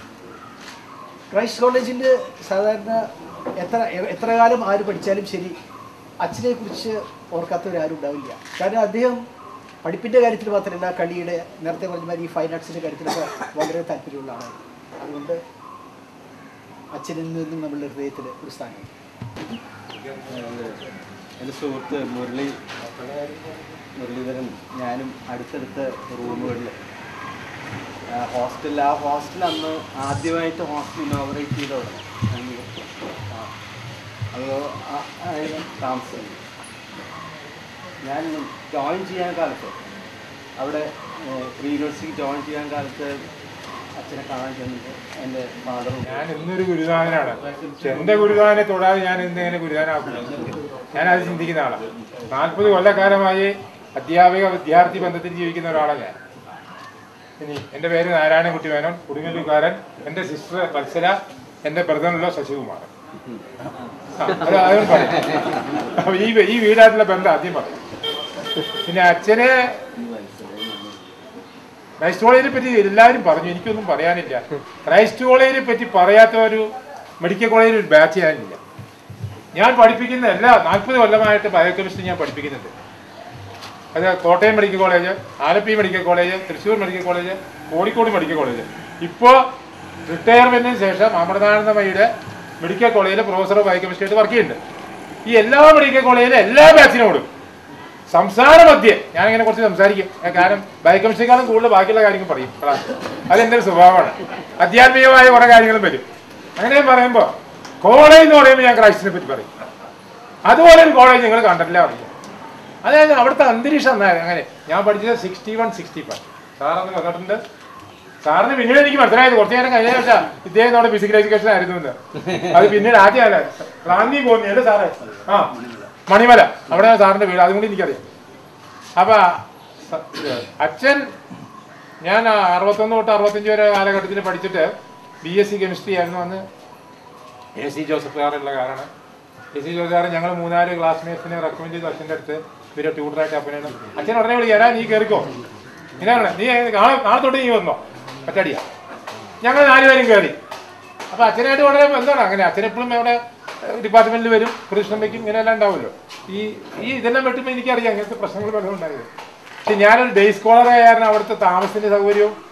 ക്രൈസ്റ്റ് കോളേജിൽ സാധാരണ എത്ര എത്ര കാലം ആര് പഠിച്ചാലും ശരി അച്ഛനെ കുറിച്ച് ഓർക്കാത്തവരാരും ഉണ്ടാവില്ല കാരണം അദ്ദേഹം പഠിപ്പിൻ്റെ കാര്യത്തിൽ മാത്രമല്ല കളിയുടെ നേരത്തെ പറഞ്ഞ മാതിരി ഈ ഫൈൻ ആർട്സിൻ്റെ കാര്യത്തിലൊക്കെ വളരെ താല്പര്യമുള്ള ആളാണ് അതുകൊണ്ട് അച്ഛനിൽ നിന്നും നമ്മളുടെ ഹൃദയത്തിൽ ഒരു സ്ഥാനം എൻ്റെ സുഹൃത്ത് മുരളി മുരളീധരൻ ഞാനും അടുത്തടുത്ത റൂമുകളിൽ ഹോസ്റ്റലിൽ ആ ഹോസ്റ്റൽ അന്ന് ആദ്യമായിട്ട് ഹോസ്റ്റൽ ഇനോഗ്രേറ്റ് ചെയ്തവിടെ അപ്പോൾ താമസം ഞാൻ ജോയിൻ ചെയ്യാൻ കാലത്ത് അവിടെ പ്രീ യൂണിവേഴ്സിറ്റിക്ക് ജോയിൻ ചെയ്യാൻ കാലത്ത് അച്ഛനെ കാണാൻ ചെന്നിട്ട് എൻ്റെ ഫാദറും ഞാൻ ഇന്നൊരു ഗുരുദാനനാണ് പക്ഷെ എന്റെ ഗുരുദാനെ തൊടാതെ ഞാൻ എന്തെങ്ങനെ ഗുരുദാനാക്കും ഞാൻ അത് ചിന്തിക്കുന്ന ആളാണ് നാൽപ്പത് കൊല്ലക്കാലമായി അധ്യാപിക വിദ്യാർത്ഥി ബന്ധത്തിൽ ജീവിക്കുന്ന ഒരാളാണ് ഞാൻ ഇനി എൻ്റെ പേര് നാരായണൻകുട്ടി മേനോൻ കൊടുങ്ങല്ലൂർക്കാരൻ എൻ്റെ സിസ്റ്റർ വത്സല എൻ്റെ ബ്രദറിലുള്ള ശശികുമാർ ആ, അത് അതും പറയാം അപ്പൊ ഈ ഈ വീടായിട്ടുള്ള ബന്ധം ആദ്യം പറയും പിന്നെ അച്ഛനെ ക്രൈസ്റ്റ് കോളേജിനെ പറ്റി എല്ലാവരും പറഞ്ഞു എനിക്കൊന്നും പറയാനില്ല ക്രൈസ്റ്റ് കോളേജിനെ പറ്റി പറയാത്ത ഒരു മെഡിക്കൽ കോളേജിൽ ഒരു ബാച്ച് ചെയ്യാനില്ല ഞാൻ പഠിപ്പിക്കുന്ന എല്ലാ നാൽപ്പത് കൊല്ലമായിട്ട് ബയോകെമിസ്ട്രി ഞാൻ പഠിപ്പിക്കുന്നുണ്ട് അത് Kottayam medical college Alleppey medical college Thrissur medical college Kozhikode medical college ഇപ്പോൾ റിട്ടയർമെന്റിന് ശേഷം അമൃതാനന്ദമയുടെ മെഡിക്കൽ കോളേജിലെ പ്രൊഫസർ ഓഫ് ബയോകെമിസ്ട്രി ആയിട്ട് വർക്ക് ചെയ്യുന്നുണ്ട് ഈ എല്ലാ മെഡിക്കൽ കോളേജിലെ എല്ലാ ബാച്ചിനോടും സംസാര മധ്യേ ഞാനിങ്ങനെ കുറച്ച് സംസാരിക്കും ഏ, കാരണം ബയോകെമിസ്ട്രിക്കാളും കൂടുതൽ ബാക്കിയുള്ള കാര്യങ്ങൾ പറയും അതാണ് അതെന്റെ ഒരു സ്വഭാവമാണ് ആധ്യാത്മികമായ കുറെ കാര്യങ്ങളും വരും അങ്ങനെ ഞാൻ പറയുമ്പോൾ കോളേജ് എന്ന് പറയുമ്പോൾ ഞാൻ ക്രൈസ്റ്റിനെ പറ്റി പറയും അതുപോലെ ഒരു കോളേജ് നിങ്ങൾ കണ്ടിട്ടില്ല അറിയില്ല അതായത് അവിടുത്തെ അന്തരീക്ഷം എന്നാ അങ്ങനെ ഞാൻ പഠിച്ചത് സിക്സ്റ്റി വൺ സിക്സ്റ്റി ഫൈവ് സാറന്ന് വന്നിട്ടുണ്ട് സാറിന് പിന്നീട് എനിക്ക് മനസ്സിലായത് കുറച്ച് നേരം കഴിഞ്ഞ ശേഷം ഇദ്ദേഹം നമ്മുടെ ഫിസിക്കൽ എഡ്യൂക്കേഷൻ ആയിരുന്നു എന്ന് അത് പിന്നീട് ആദ്യമല്ല റാന്നി പോകുന്നല്ലേ സാറേ ആ മണിമല അവിടെയാണ് സാറിന്റെ വീട് അതുകൊണ്ട് എനിക്കറിയാം അപ്പൊ സ- അച്ഛൻ ഞാൻ ആ അറുപത്തൊന്ന് തൊട്ട് അറുപത്തഞ്ച് വരെ കാലഘട്ടത്തിൽ പഠിച്ചിട്ട് ബി എസ് സി കെമിസ്ട്രി ആയിരുന്നു അന്ന് എ സി ജോസഫ് സാറുള്ള കാലാണ് എ സി ജോസഫ് സാറ് ഞങ്ങൾ മൂന്നാല് ക്ലാസ്മേറ്റ്സിനെ റെക്കമെൻഡ് ചെയ്തു അച്ഛൻ്റെ അടുത്ത് ഇവരെ ട്യൂട്ടറായിട്ട് അപ്പനാണ് അച്ഛൻ ഉടനെ വിളിക്കുക "എടാ, നീ കയറിക്കോ ഇങ്ങനെയാണ് നീ നാളെ നാളെ തൊട്ട് നീ വന്നോ പറ്റടിയാ ഞങ്ങൾ നാലുപേരും കയറി അപ്പൊ അച്ഛനായിട്ട് വളരെ എന്താണ് അങ്ങനെ അച്ഛനെപ്പോഴും അവിടെ ഡിപ്പാർട്ട്മെന്റിൽ വരും പ്രദക്ഷിണം വയ്ക്കും ഇങ്ങനെയെല്ലാം ഉണ്ടാവുമല്ലോ ഈ ഈ ഇതെല്ലാം വെട്ടുമ്പോൾ എനിക്കറിയാം അങ്ങനത്തെ പ്രശ്നങ്ങൾ പലതും ഉണ്ടായത് പക്ഷെ ഞാനൊരു ഡേ സ്കോളർ ആയ കാരണം അവിടുത്തെ താമസത്തിന്റെ സൗകര്യവും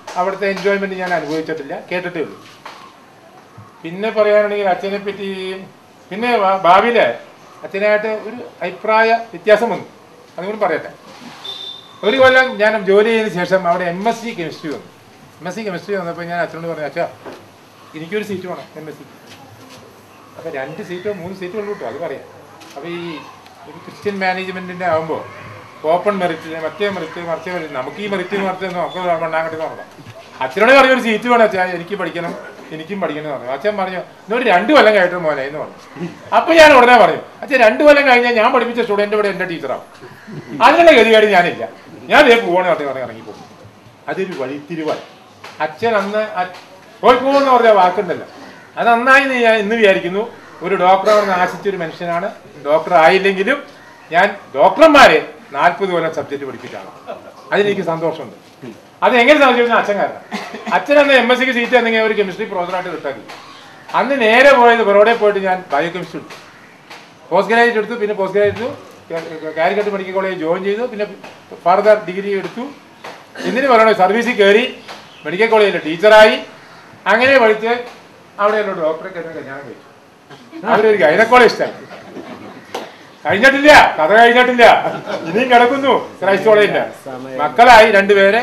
അവിടുത്തെ എൻജോയ്മെന്റ് ഞാൻ അനുഭവിച്ചിട്ടില്ല കേട്ടിട്ടേ ഉള്ളൂ പിന്നെ പറയുകയാണെങ്കിൽ അച്ഛനെ പറ്റി പിന്നെ ഭാ- ഭാവിയില് അച്ഛനായിട്ട് ഒരു അഭിപ്രായ വ്യത്യാസം വന്നു അതുകൂടി പറയട്ടെ ഒരു കൊല്ലം ഞാൻ ജോലി ചെയ്തതിന് ശേഷം അവിടെ എം എസ് സി കെമിസ്ട്രി വന്നു എം എസ് സി കെമിസ്ട്രി വന്നപ്പോൾ ഞാൻ അച്ഛനോട് പറഞ്ഞു അച്ഛാ എനിക്കൊരു സീറ്റ് വേണം എം എസ് സി അപ്പോൾ രണ്ട് സീറ്റോ മൂന്ന് സീറ്റോ ഉള്ളൂ കേട്ടോ അത് പറയാം അപ്പോൾ ഈ ഒരു ക്രിസ്ത്യൻ മാനേജ്മെൻറ്റിൻ്റെ ആകുമ്പോൾ ഓപ്പൺ മെറിറ്റ് മറ്റേ മെറിറ്റ് മറിച്ചേ മെറിറ്റ് നമുക്ക് ഈ മെറിറ്റ് മറിച്ച് നമുക്ക് മണ്ണാങ്കട്ടി നോക്കാം അച്ഛനോട് പറഞ്ഞു ഒരു സീറ്റ് വേണം അച്ഛാ എനിക്ക് പഠിക്കണം എനിക്കും പഠിക്കണം എന്ന് പറഞ്ഞു അച്ഛൻ പറഞ്ഞു എന്നൊരു രണ്ട് കൊല്ലം കഴിഞ്ഞിട്ട് മോനെ എന്ന് പറഞ്ഞു അപ്പോൾ ഞാൻ ഉടനെ പറഞ്ഞു അച്ഛൻ രണ്ട് കൊല്ലം കഴിഞ്ഞാൽ ഞാൻ പഠിപ്പിച്ച സ്റ്റുഡൻ്റ് ഇവിടെ എൻ്റെ ടീച്ചറാവും അതിനുള്ള ഗതികേട് ഞാനില്ല ഞാൻ ഇതേ പോകണേ പറഞ്ഞു പറഞ്ഞ് ഇറങ്ങിപ്പോകും അതൊരു വഴിത്തിരിവായി അച്ഛൻ അന്ന് അ- പോയി പോകുമെന്ന് പറഞ്ഞ വാക്കുണ്ടല്ലോ അത് നന്നായി എന്ന് ഞാൻ ഇന്ന് വിചാരിക്കുന്നു ഒരു ഡോക്ടറാണെന്ന് ആശിച്ച ഒരു മനുഷ്യനാണ് ഡോക്ടർ ആയില്ലെങ്കിലും ഞാൻ ഡോക്ടർമാരെ നാൽപ്പത് കൊല്ലം സബ്ജക്റ്റ് പഠിപ്പിച്ചാണ് അതിലെനിക്ക് സന്തോഷമുണ്ട് അത് എങ്ങനെ സാധിച്ചു അച്ഛൻ കാരണം അച്ഛൻ അന്ന് എം എസ് സിക്ക് സീറ്റ് എന്തെങ്കിലും ഒരു കെമിസ്ട്രി പ്രൊഫസറായിട്ട് കിട്ടാൻ അന്ന് നേരെ പോയത് ബറോഡയിൽ പോയിട്ട് ഞാൻ ബയോ കെമിസ്ട്രി എടുത്തു പോസ്റ്റ് ഗ്രാജുവേറ്റ് എടുത്തു പിന്നെ പോസ്റ്റ് ഗ്രാജുവേറ്റ് എടുത്തു കാലിക്കറ്റ് മെഡിക്കൽ കോളേജ് ജോയിൻ ചെയ്തു പിന്നെ ഫർദർ ഡിഗ്രി എടുത്തു എന്തിനു പറയണോ സർവീസിൽ കയറി മെഡിക്കൽ കോളേജിലെ ടീച്ചറായി അങ്ങനെ പഠിച്ച് അവിടെയുള്ള ഡോക്ടറെ കഴിഞ്ഞ കല്യാണം കഴിച്ചു അവരൊരു ഗൈനക്കോളജിസ്റ്റാണ് കഴിഞ്ഞിട്ടില്ല കഥ കഴിഞ്ഞിട്ടില്ല ഇനിയും കിടക്കുന്നു ക്രൈസ്റ്റ് കോളേജിന്റെ മക്കളായി രണ്ടുപേരെ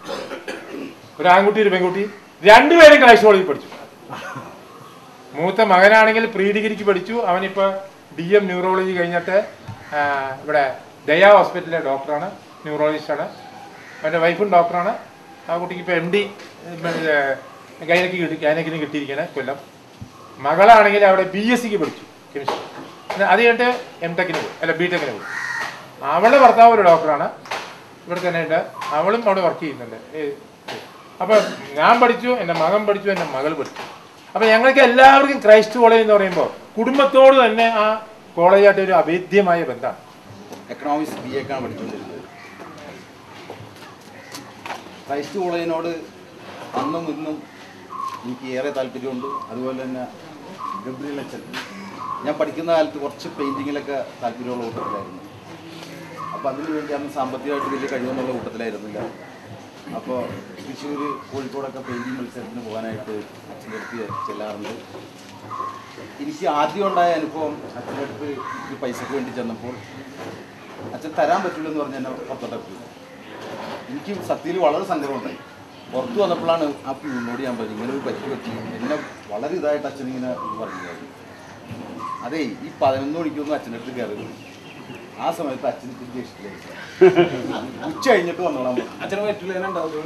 ഒരു ആൺകുട്ടി ഒരു പെൺകുട്ടി രണ്ടുപേരും ക്രൈസ്റ്റ് കോളേജിൽ പഠിച്ചു മൂത്ത മകനാണെങ്കിൽ പ്രീ ഡിഗ്രിക്ക് പഠിച്ചു അവനിപ്പോൾ ഡി എം ന്യൂറോളജി കഴിഞ്ഞിട്ട് ആ, ഇവിടെ ദയ ഹോസ്പിറ്റലിലെ ഡോക്ടറാണ് ന്യൂറോളജിസ്റ്റാണ് അവൻ്റെ വൈഫും ഡോക്ടറാണ് ആ കുട്ടിക്ക് ഇപ്പോൾ എം ഡി ഗൈനക്ക് കിട്ടി ഗൈനക്കിന് കിട്ടിയിരിക്കുകയാണ് കൊല്ലം മകളാണെങ്കിൽ അവിടെ ബി എസ് സിക്ക് പഠിച്ചു കെമിസ്ട്രി പിന്നെ അത് കഴിഞ്ഞിട്ട് എം ടെക്കിന് പോയി അല്ല ബി ടെക്കിന് പോയി അവളുടെ ഭർത്താവ് ഒരു ഡോക്ടറാണ് ഇവിടെ തന്നെ ഉണ്ട് അവളും അവിടെ വർക്ക് ചെയ്യുന്നുണ്ട് ഏ- അപ്പൊ ഞാൻ പഠിച്ചു എൻ്റെ മകൻ പഠിച്ചു എൻ്റെ മകൾ പഠിച്ചു അപ്പൊ ഞങ്ങൾക്ക് എല്ലാവർക്കും ക്രൈസ്റ്റ് കോളേജ് എന്ന് പറയുമ്പോൾ കുടുംബത്തോട് തന്നെ ആ കോളേജായിട്ട് ഒരു അഭേദ്യമായ ബന്ധമാണ് എക്കണോമിക്സ് ബി എക്കാണ് പഠിച്ചുകൊണ്ടിരുന്നത് ക്രൈസ്റ്റ് കോളേജിനോട് അന്നും ഇന്നും എനിക്ക് ഏറെ താല്പര്യമുണ്ട് അതുപോലെ തന്നെ ഗബ്രിയൽ അച്ഛൻ ഞാൻ പഠിക്കുന്ന കാലത്ത് കുറച്ച് പെയിൻറ്റിങ്ങിലൊക്കെ താല്പര്യമുള്ള കൂട്ടത്തിലായിരുന്നു അപ്പോൾ അതിനു വേണ്ടി അന്ന് സാമ്പത്തികമായിട്ട് വലിയ കഴിവൊന്നുള്ള കൂട്ടത്തിലായിരുന്നില്ല അപ്പോൾ തൃശ്ശൂർ കോഴിക്കോടൊക്കെ പെയിൻറ്റിങ് മത്സരത്തിന് പോകാനായിട്ട് അച്ഛൻ്റെ അടുത്ത് ചെല്ലാറുണ്ട് എനിക്ക് ആദ്യം ഉണ്ടായ അനുഭവം അച്ഛൻ്റെ അടുത്ത് ഈ പൈസക്ക് വേണ്ടി ചെന്നപ്പോൾ അച്ഛൻ തരാൻ പറ്റില്ലെന്ന് പറഞ്ഞ് എന്നെ പുറത്തോട്ടു എനിക്ക് സത്യത്തിൽ വളരെ സങ്കടമുണ്ടായി പുറത്തു വന്നപ്പോഴാണ് ആ പ്യൂണിനോട് ഞാൻ പറഞ്ഞു ഇങ്ങനെ ഒരു പറ്റി പറ്റി എന്നെ വളരെ ഇതായിട്ട് അച്ഛൻ ഇങ്ങനെ പറഞ്ഞായിരുന്നു അതേ ഈ പതിനൊന്ന് മണിക്കൊന്നും അച്ഛൻ്റെ അടുത്ത് കയറി ആ സമയത്ത് അച്ഛന് തിരികെ ഇഷ്ടമില്ല ഉച്ച കഴിഞ്ഞിട്ട് വന്നോളാം പറഞ്ഞു. അച്ഛന് പറ്റില്ല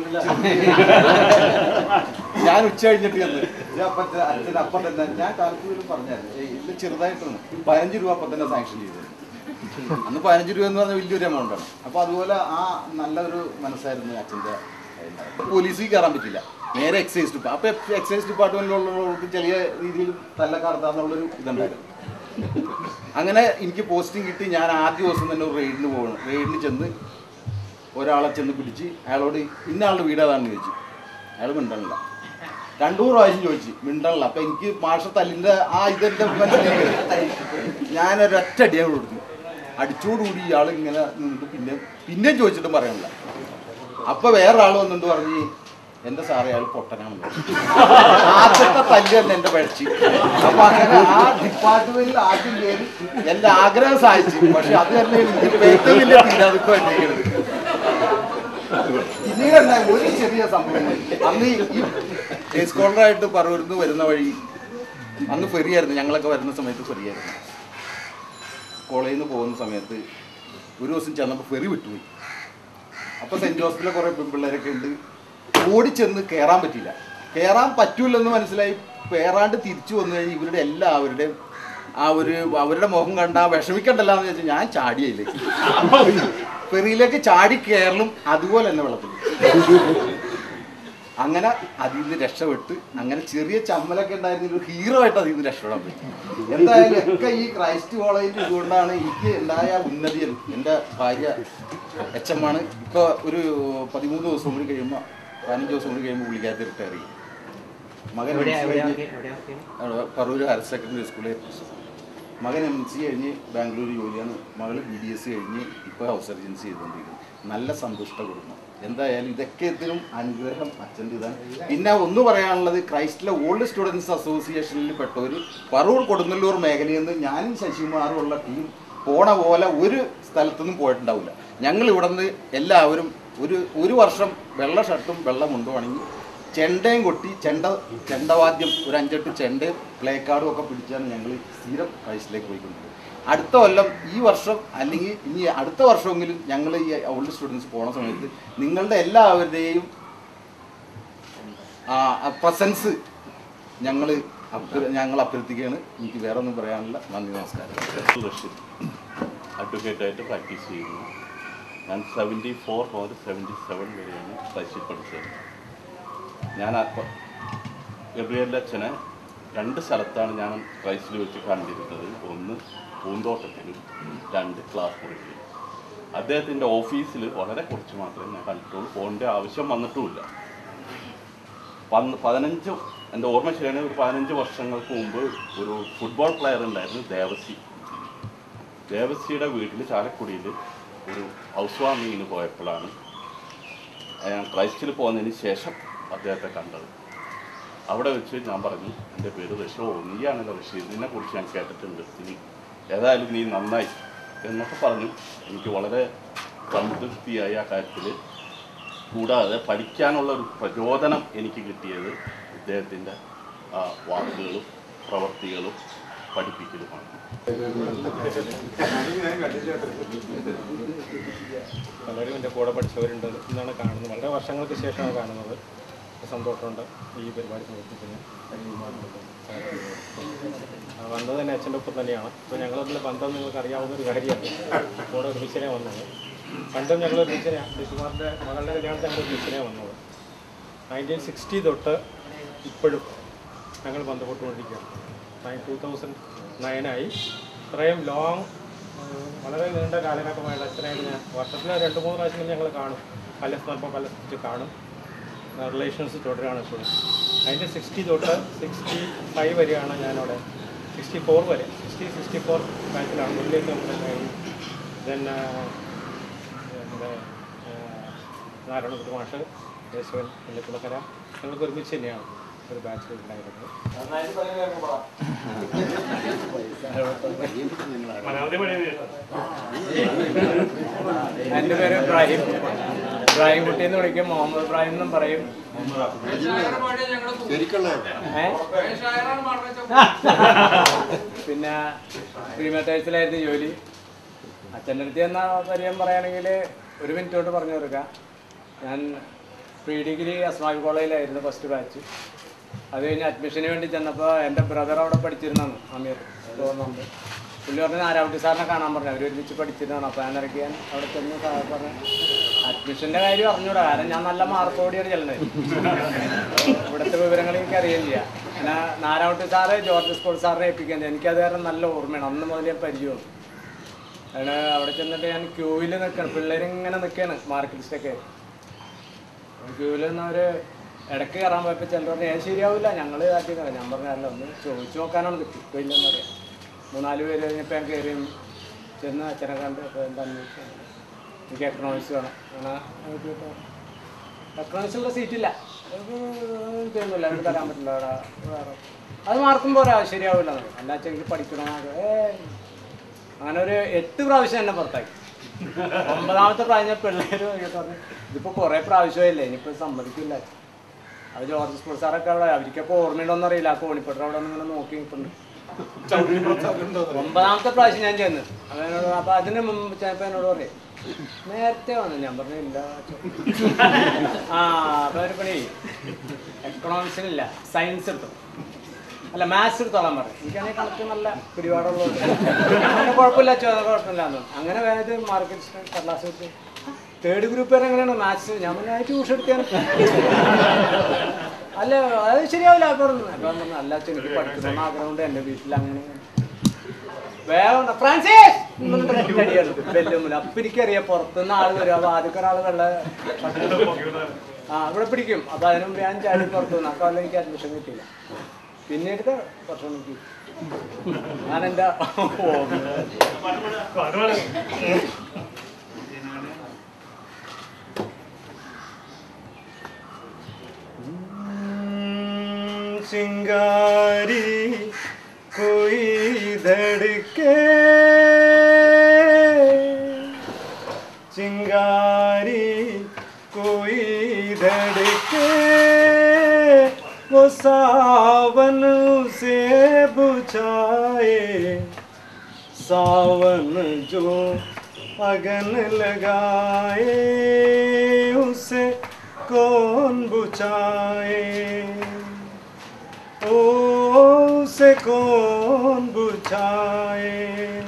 ഞാൻ ഉച്ച കഴിഞ്ഞിട്ട് ചെന്ന് ഞാൻ അപ്പം അച്ഛൻ അച്ഛൻ അപ്പം തന്നെ ഞാൻ കാലത്ത് പോലും പറഞ്ഞായിരുന്നു ഏയ് ഇല്ല ചെറുതായിട്ടൊന്നും പതിനഞ്ച് രൂപ അപ്പം തന്നെ സാങ്ഷൻ ചെയ്തത് അന്ന് പതിനഞ്ച് രൂപ എന്ന് പറഞ്ഞാൽ വലിയൊരു എമൗണ്ട് ആണ് അപ്പോൾ അതുപോലെ ആ നല്ലൊരു മനസ്സായിരുന്നു അച്ഛൻ്റെ പോലീസിൽ കയറാൻ പറ്റില്ല നേരെ എക്സൈസ് ഡിപ്പാർട്ട് അപ്പോൾ എക്സൈസ് ഡിപ്പാർട്ട്മെന്റിലുള്ളവർക്ക് ചെറിയ രീതിയിൽ തല്ലക്കാർത്താന്നുള്ളൊരു ഇതുണ്ടായിരുന്നു അങ്ങനെ എനിക്ക് പോസ്റ്റിംഗ് കിട്ടി ഞാൻ ആദ്യ ദിവസം തന്നെ ഒരു റെയ്ഡിന് പോകണം റെയ്ഡിന് ചെന്ന് ഒരാളെ ചെന്ന് പിടിച്ച് അയാളോട് ഇന്ന ആളുടെ വീട് ഏതാണെന്ന് ചോദിച്ചു അയാൾ മിണ്ടണില്ല രണ്ടു മൂന്ന് പ്രാവശ്യം ചോദിച്ചു മിണ്ടണില്ല അപ്പൊ എനിക്ക് മാഷ തല്ലിന്റെ ആ ഇതെന്റെ മനസ്സിലായി ഞാനൊരൊറ്റ അടിയാണ് കൊടുത്തു അടിച്ചോടുകൂടി ഇയാൾ ഇങ്ങനെ നിന്നിട്ട് പിന്നെ പിന്നെയും ചോദിച്ചിട്ടും പറയണില്ല അപ്പൊ വേറെ ആൾ വന്നിട്ട് പറഞ്ഞ് എന്റെ സാറേ അയാൾ പൊട്ടനാണെന്ന് പറഞ്ഞു. ആദ്യത്തെ തല്ല് തന്നെ എന്റെ പഴച്ചു അപ്പൊ അങ്ങനെ ആ ഡിപ്പാർട്ട്മെന്റിൽ ആദ്യം കയറി എന്റെ ആഗ്രഹം സാധിച്ചു പക്ഷെ അത് തന്നെ എനിക്ക് ഏറ്റവും വലിയ തീരാതിപ്പം എന്നിരിക്കുന്നത് പിന്നീട് എന്താ ഒരു ചെറിയ സംഭവം അന്ന് ഈ ഡേ സ്കോളറായിട്ട് പറവൂർന്ന് വരുന്ന വഴി അന്ന് ഫെറിയായിരുന്നു ഞങ്ങളൊക്കെ വരുന്ന സമയത്ത് ഫെറിയായിരുന്നു കോളേജിൽ നിന്ന് പോകുന്ന സമയത്ത് ഒരു ദിവസം ചെന്നപ്പോൾ ഫെറി വിട്ടുപോയി അപ്പോൾ സെൻറ് ജോസഫിലെ കുറേ പെൺപിള്ളേരൊക്കെ ഉണ്ട് ഓടിച്ചെന്ന് കയറാൻ പറ്റില്ല കയറാൻ പറ്റൂലെന്ന് മനസ്സിലായി കയറാണ്ട് തിരിച്ചു വന്നു കഴിഞ്ഞ് ഇവരുടെ എല്ലാവരുടെയും ആ ഒരു അവരുടെ മുഖം കണ്ട വിഷമിക്കണ്ടല്ലോ എന്ന് വെച്ചാൽ ഞാൻ ചാടിയിലേക്ക് ഫെറിയിലേക്ക് ചാടി കയറലും അതുപോലെ തന്നെ വെള്ളത്തിൽ അങ്ങനെ അതിൽ നിന്ന് രക്ഷപ്പെട്ട് അങ്ങനെ ചെറിയ ചമ്മലൊക്കെ ഉണ്ടായിരുന്ന ഒരു ഹീറോ ആയിട്ട് അതിൽ നിന്ന് രക്ഷപ്പെടാൻ പറ്റും എന്തായാലും ഒക്കെ ഈ ക്രൈസ്റ്റ് കോളേജിൽ ഇതുകൊണ്ടാണ് എനിക്ക് ഉണ്ടായ ഉന്നതിയിൽ എൻ്റെ ഭാര്യ എച്ച് എം ആണ് ഇപ്പോൾ ഒരു പതിമൂന്ന് ദിവസം കൂടി കഴിയുമ്പോൾ പതിനഞ്ച് ദിവസം കൂടി കഴിയുമ്പോൾ പുള്ളിക്കകത്ത് റിട്ടയർ ചെയ്യും മകൻ എവിടെയാ- MC എവിടെയാ കഴിഞ്ഞ് ഒക്കെ- എവിടെയാ ഒക്കെ? അവിടെ പറവൂർ ഹയർ സെക്കൻഡറി സ്കൂളിൽ മകൻ എം സി കഴിഞ്ഞ് ബാംഗ്ലൂർ ജോലിയാണ് മകൾ ബി ഡി എസ് കഴിഞ്ഞ് ഇപ്പോൾ ഹൗസ് സർജൻസി ചെയ്തുകൊണ്ടിരിക്കുന്നു നല്ല സന്തുഷ്ട കുടുംബം എന്തായാലും ഇതൊക്കെ ഇതിനും അനുഗ്രഹം അച്ഛൻ്റെ ഇതാണ് പിന്നെ ഒന്ന് പറയാനുള്ളത് ക്രൈസ്റ്റിലെ ഓൾഡ് സ്റ്റുഡൻസ് അസോസിയേഷനിൽ പെട്ട ഒരു പറൂർ കൊടുങ്ങല്ലൂർ മേഖലയിൽ നിന്ന് ഞാനും ശശികുമാറും ഉള്ള ടീം പോണ പോലെ ഒരു സ്ഥലത്തുനിന്നും പോയിട്ടുണ്ടാവില്ല ഞങ്ങൾ ഇവിടെ നിന്ന് എല്ലാവരും ഒരു ഒരു വർഷം വെള്ള ഷർട്ടും വെള്ള മുണ്ടും അണിഞ്ഞ് ചെണ്ടയും കൊട്ടി ചെണ്ട ചെണ്ടവാദ്യം ഒരു അഞ്ചെട്ട് ചെണ്ടയും പ്ലേ കാർഡും ഒക്കെ പിടിച്ചാണ് ഞങ്ങൾ സ്ഥിരം ക്രൈസ്റ്റിലേക്ക് പോയിക്കൊണ്ടിരുന്നത് അടുത്ത കൊല്ലം ഈ വർഷം അല്ലെങ്കിൽ ഇനി അടുത്ത വർഷമെങ്കിലും ഞങ്ങൾ ഈ ഓൾഡ് സ്റ്റുഡൻസ് പോണ സമയത്ത് നിങ്ങളുടെ എല്ലാവരുടെയും പ്രസൻസ് ഞങ്ങൾ ഞങ്ങൾ അഭ്യർത്ഥിക്കുകയാണ് എനിക്ക് വേറെ ഒന്നും പറയാനില്ല നന്ദി നമസ്കാരം റഷീദ് അഡ്വക്കേറ്റായിട്ട് പ്രാക്ടീസ് ചെയ്യുന്നു ഞാൻ സെവൻറ്റി ഫോർ മുതൽ സെവൻറ്റി സെവൻ വരെയാണ് ക്രൈസ്റ്റിൽ പഠിച്ചത് ഞാൻ ഗബ്രിയലിൻ്റെ അച്ഛനെ രണ്ട് സ്ഥലത്താണ് ഞാൻ ക്രൈസ്റ്റിൽ വെച്ച് കണ്ടിരുന്നത് ഒന്ന് പൂന്തോട്ടത്തിലും രണ്ട് ക്ലാസ് മുറിയിലും അദ്ദേഹത്തിൻ്റെ ഓഫീസിൽ വളരെ കുറച്ച് മാത്രമേ ഞാൻ കണ്ടിട്ടുള്ളൂ പോകേണ്ട ആവശ്യം വന്നിട്ടുമില്ല പന്ത് പതിനഞ്ച് എൻ്റെ ഓർമ്മ ശരിയാണ് ഒരു പതിനഞ്ച് വർഷങ്ങൾക്ക് മുമ്പ് ഒരു ഫുട്ബോൾ പ്ലെയർ ഉണ്ടായിരുന്നു ദേവസി ദേവസിയുടെ വീട്ടിൽ ചാലക്കുടിയിൽ ഒരു ഹൗസ് വാമിങ്ങിന് പോയപ്പോഴാണ് ഞാൻ ക്രൈസ്റ്റിൽ പോകുന്നതിന് ശേഷം അദ്ദേഹത്തെ കണ്ടത് അവിടെ വെച്ച് ഞാൻ പറഞ്ഞു എൻ്റെ പേര് റഷോ നീയാണല്ലോ റഷീദ് നിന്നെ കുറിച്ച് ഞാൻ കേട്ടിട്ടുണ്ട് ഇനി ഏതായാലും നീ നന്നായി എന്നൊക്കെ പറഞ്ഞു എനിക്ക് വളരെ സംതൃപ്തിയായി ആ കാര്യത്തിൽ കൂടാതെ പഠിക്കാനുള്ള ഒരു പ്രചോദനം എനിക്ക് കിട്ടിയത് ഇദ്ദേഹത്തിൻ്റെ ആ വാക്കുകളും പ്രവർത്തികളും പഠിപ്പിക്കലുമാണ് പലരും എൻ്റെ കൂടെ പഠിച്ചവരുണ്ട് എന്നാണ് കാണുന്നത് വളരെ വർഷങ്ങൾക്ക് ശേഷമാണ് കാണുന്നത് സന്തോഷമുണ്ട് ഈ പരിപാടി സമർപ്പിക്കുന്നു വന്നത് തന്നെ അച്ഛൻ്റെ ഒപ്പം തന്നെയാണ് ഇപ്പോൾ ഞങ്ങൾ തമ്മിൽ ബന്ധം നിങ്ങൾക്ക് അറിയാവുന്ന ഒരു കാര്യമാണ് കൂടെ ഒരുമിച്ചനെ വന്നത് പണ്ടും ഞങ്ങൾ ഒരുമിച്ചനെ ഡിസുമാറിൻ്റെ മകളുടെ കല്യാണത്തിൽ ഞങ്ങൾ ഒരുമിച്ചനെ വന്നത് നയൻറ്റീൻ സിക്സ്റ്റി തൊട്ട് ഇപ്പോഴും ഞങ്ങൾ ബന്ധപ്പെട്ടുകൊണ്ടിരിക്കുകയാണ് നയൻ ടൂ തൗസൻഡ് നയനായി ഇത്രയും ലോങ് വളരെ നീണ്ട കാലഘട്ടമായിട്ട് അച്ഛനായിട്ട് ഞാൻ വർഷത്തിൽ രണ്ട് മൂന്ന് പ്രാവശ്യം ഞങ്ങൾ കാണും പല സന്ദർഭം പല സ്ഥലത്ത് കാണും റിലേഷൻസ് തുടരുകയാണ് ഇപ്പോഴും അതിൻ്റെ സിക്സ്റ്റി തൊട്ട് സിക്സ്റ്റി ഫൈവ് വരെയാണ് ഞാനവിടെ സിക്സ്റ്റി ഫോർ വരെ സിക്സ്റ്റി സിക്സ്റ്റി ഫോർ ബാച്ചിലാണ് മുന്നിലേക്ക് നമ്മുടെ കഴിഞ്ഞു ദെൻ നമ്മുടെ നാരായണപുരം മാഷ് യേശവൻ പുള്ളിക്കുളക്കര ഞങ്ങൾക്ക് ഒരുമിച്ച് തന്നെയാണ് ഒരു ബാച്ചിൽ ഉണ്ടായിരുന്നത് എൻ്റെ പേര് ഇബ്രാഹിം ഇബ്രാഹിം കുട്ടി എന്ന് വിളിക്കും മുഹമ്മദ് ഇബ്രാഹിം എന്നും പറയും ഏ? പിന്നെ പ്രീമേറ്റേഴ്സിലായിരുന്നു ജോലി അച്ഛൻ്റെ അടുത്ത് എന്ന പരിചയം പറയുകയാണെങ്കിൽ ഒരു മിനിറ്റ് കൊണ്ട് പറഞ്ഞു കൊടുക്കാം ഞാൻ പ്രീ ഡിഗ്രി അസ്മാബി കോളേജിലായിരുന്നു ഫസ്റ്റ് ബാച്ച് അത് കഴിഞ്ഞ് അഡ്മിഷന് വേണ്ടി ചെന്നപ്പോൾ എൻ്റെ ബ്രദർ അവിടെ പഠിച്ചിരുന്നാണ് അമീർ തോന്നുന്നുണ്ട് പുള്ളി പറഞ്ഞ് നാരാവട്ടി സാറിനെ കാണാൻ പറഞ്ഞു അവർ ഒരുമിച്ച് പഠിച്ചിരുന്നാണ് അപ്പോൾ ഞാൻ ഇറക്കി ഞാൻ അവിടെ ചെന്ന് സാർ പറഞ്ഞു അഡ്മിഷൻ്റെ കാര്യം അറിഞ്ഞൂടാ കാരണം ഞാൻ നല്ല മാർക്കോടിയാണ് ചെല്ലുന്നത് ഇവിടുത്തെ വിവരങ്ങൾ എനിക്ക് അറിയുകയും ചെയ്യാം പിന്നെ നാരാവട്ടി സാറ് ജോർജ് സ്കൂൾ സാറിനെ ഏൽപ്പിക്കാൻ എനിക്കത് കാരണം നല്ല ഓർമ്മയാണ് അന്ന് മുതൽ ഞാൻ പരിചയമാണ് അങ്ങനെ അവിടെ ചെന്നിട്ട് ഞാൻ ക്യൂവിൽ നിൽക്കണം പിള്ളേരിങ്ങനെ നിൽക്കുകയാണ് മാർക്ക് ലിസ്റ്റൊക്കെ ക്യൂവിൽ നിന്നവർ ഇടയ്ക്ക് കയറാൻ പോയപ്പോൾ ചിലർ പറഞ്ഞു ഏത് ശരിയാവില്ല ഞങ്ങൾ ആദ്യം കയറാം ഞാൻ പറഞ്ഞ അല്ല ഒന്ന് ചോദിച്ചു നോക്കാനാണ് കിട്ടില്ലെന്ന് പറയാം മൂന്നാല് പേര് കഴിഞ്ഞപ്പോൾ ഞാൻ കയറി ചെന്ന് അച്ഛനെ കണ്ട് അപ്പോൾ എന്താണെന്ന് ചോദിച്ചാൽ എനിക്ക് എക്കണോമിക്സ് വേണം അങ്ങനെ എക്കണോമിക്സിലുള്ള സീറ്റില്ല എനിക്കൊന്നുമില്ല എനിക്ക് തരാൻ പറ്റില്ല അവിടെ വേറെ അത് മാർക്കും പോരാ ശരിയാവില്ല അല്ല അച്ഛൻ എനിക്ക് പഠിക്കണമെന്നൊക്കെ ഏ അങ്ങനെ ഒരു എട്ട് പ്രാവശ്യം എന്നെ പുറത്താക്കി ഒമ്പതാമത്തെ പ്രാവശ്യം പിള്ളേർ പറഞ്ഞു ഇതിപ്പോൾ കുറേ പ്രാവശ്യമായില്ലേ ഇനിയിപ്പോൾ സമ്മതിക്കില്ല അത് ജോർജ് സ്കൂൾ സാറൊക്കെ അവിടെ അവർക്കൊക്കെ ഓർമ്മയുണ്ടോന്ന് അറിയില്ല ആ കോണിപ്പട്ടർ അവിടെ നിന്ന് ഇങ്ങനെ നോക്കി നിൽക്കുന്നുണ്ട് ഒമ്പതാമത്തെ പ്രാവശ്യം ഞാൻ ചെന്ന് അപ്പൊ എന്നോട് അപ്പൊ അതിന് മുമ്പ് ചിലപ്പോ എന്നോട് പറയും നേരത്തെ വന്നു ഞാൻ പറഞ്ഞു ഇല്ല അച്ഛോ." ആ അപ്പൊ ഒരു പണി എക്കണോമിക്സിനില്ല സയൻസ് എടുത്തു അല്ല മാത്സ് എടുത്തോളാൻ പറഞ്ഞു എനിക്കാണെങ്കിൽ കണക്ക് നല്ല പിടിപാടുള്ളത് അങ്ങനെ കുഴപ്പമില്ല അച്ഛോ അത് കുഴപ്പമില്ല എന്ന് അങ്ങനെ വേഗം മാർക്കറ്റ് കടലാസ് വെച്ച് തേർഡ് ഗ്രൂപ്പ് വരെ എങ്ങനെയാണ് മാത്സ് ഞാൻ പറഞ്ഞു ട്യൂഷൻ എടുക്കാൻ അല്ല അത് ശരിയാവില്ല അപ്പൊ പറഞ്ഞു അപ്പൊ ഞാൻ പറഞ്ഞു അല്ല അച്ഛൻ എനിക്ക് പഠിക്കണമെന്ന് ആഗ്രഹമുണ്ട് എൻ്റെ വീട്ടിൽ അങ്ങനെ വേഗം ഫ്രാൻസിസ് വെല്ലുമില്ല അപ്പൊ എനിക്കറിയാം പുറത്തുനിന്ന് ആള് വരും അപ്പൊ ആദ്യമൊക്കെ ഒരാൾ വെള്ള ആ ഇവിടെ പിടിക്കും അപ്പൊ അതിന് മുമ്പ് ഞാൻ ചാടി പുറത്തു വന്നു അപ്പൊ അതിൽ എനിക്ക് അഡ്മിഷൻ കിട്ടിയില്ല പിന്നീട് വർഷം എനിക്ക് ഞാൻ എൻ്റെ चिंगारी कोई धड़के चिंगारी कोई धड़के वो सावन से बुझाए सावन जो अगन लगाए उसे कौन बुझाए ओ उसे कौन बुझाए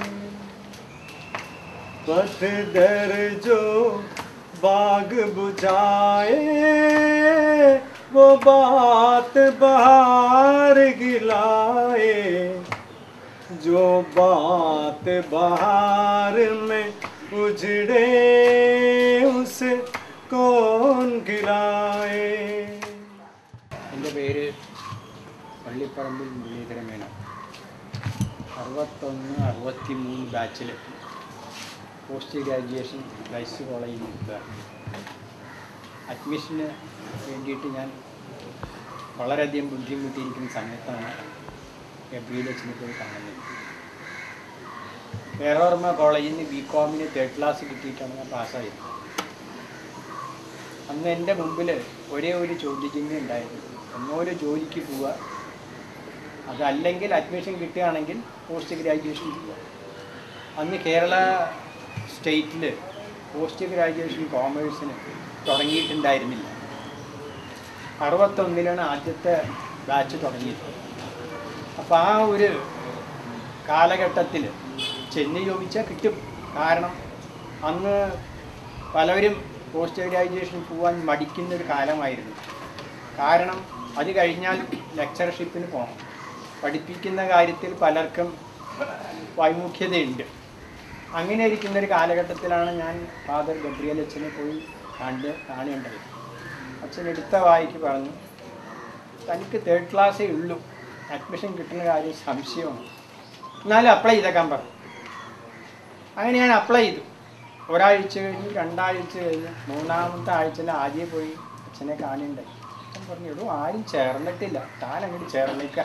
पतझर जो बाग बुझाए वो बात बाहर गिलाए जो बात बाहर में उजड़े उसे कौन गिलाए എൻ്റെ പേര് പള്ളിപ്പറമ്പിൽ മുരളീധരമേന അറുപത്തൊന്ന് അറുപത്തി മൂന്ന് ബാച്ചിൽ പോസ്റ്റ് ഗ്രാജുവേഷൻ ക്രൈസ്റ്റ് കോളേജിൽ നിൽക്കുക അഡ്മിഷന് വേണ്ടിയിട്ട് ഞാൻ വളരെയധികം ബുദ്ധിമുട്ടിയിരിക്കുന്ന സമയത്താണ് എബ്രിയിൽ അച്ഛനെ പോയി കാണുന്നത് വേറോർമ്മ കോളേജിൽ നിന്ന് ബി കോമിന് തേർഡ് ക്ലാസ് കിട്ടിയിട്ടാണ് ഞാൻ പാസ്സായത് അന്ന് എൻ്റെ മുമ്പിൽ ഒരേ ഒരു ചോദ്യചിഹ്നം ഉണ്ടായിരുന്നു ഒന്നോരോ ജോലിക്ക് പോവുക അതല്ലെങ്കിൽ അഡ്മിഷൻ കിട്ടുകയാണെങ്കിൽ പോസ്റ്റ് ഗ്രാജുവേഷൻ പോവുക അന്ന് കേരള സ്റ്റേറ്റിൽ പോസ്റ്റ് ഗ്രാജുവേഷൻ കോമേഴ്സിന് തുടങ്ങിയിട്ടുണ്ടായിരുന്നില്ല അറുപത്തൊന്നിലാണ് ആദ്യത്തെ ബാച്ച് തുടങ്ങിയത് അപ്പോൾ ആ ഒരു കാലഘട്ടത്തിൽ ചെന്ന് ചോദിച്ചാൽ കിട്ടും കാരണം അന്ന് പലവരും പോസ്റ്റ് ഗ്രാജുവേഷൻ പോകാൻ മടിക്കുന്ന ഒരു കാലമായിരുന്നു കാരണം അത് കഴിഞ്ഞാൽ ലെക്ചർഷിപ്പിന് പോകണം പഠിപ്പിക്കുന്ന കാര്യത്തിൽ പലർക്കും വൈമുഖ്യതയുണ്ട് അങ്ങനെ ഇരിക്കുന്ന ഒരു കാലഘട്ടത്തിലാണ് ഞാൻ ഫാദർ ഗബ്രിയൽ അച്ഛനെ പോയി കണ്ട് കാണേണ്ടത് അച്ഛൻ എടുത്ത വായിക്ക് പറഞ്ഞു തനിക്ക് തേർഡ് ക്ലാസ്സേ ഉള്ളൂ അഡ്മിഷൻ കിട്ടുന്ന കാര്യം സംശയമാണ് എന്നാലും അപ്ലൈ ചെയ്തേക്കാൻ പറഞ്ഞു അങ്ങനെ ഞാൻ അപ്ലൈ ചെയ്തു ഒരാഴ്ച കഴിഞ്ഞു രണ്ടാഴ്ച കഴിഞ്ഞു മൂന്നാമത്തെ ആഴ്ചയിൽ ആദ്യം പോയി അച്ഛനെ കാണേണ്ടായി അച്ഛൻ പറഞ്ഞു എടോ ആരും ചേർന്നിട്ടില്ല താൻ അങ്ങോട്ട് ചേർന്നേക്ക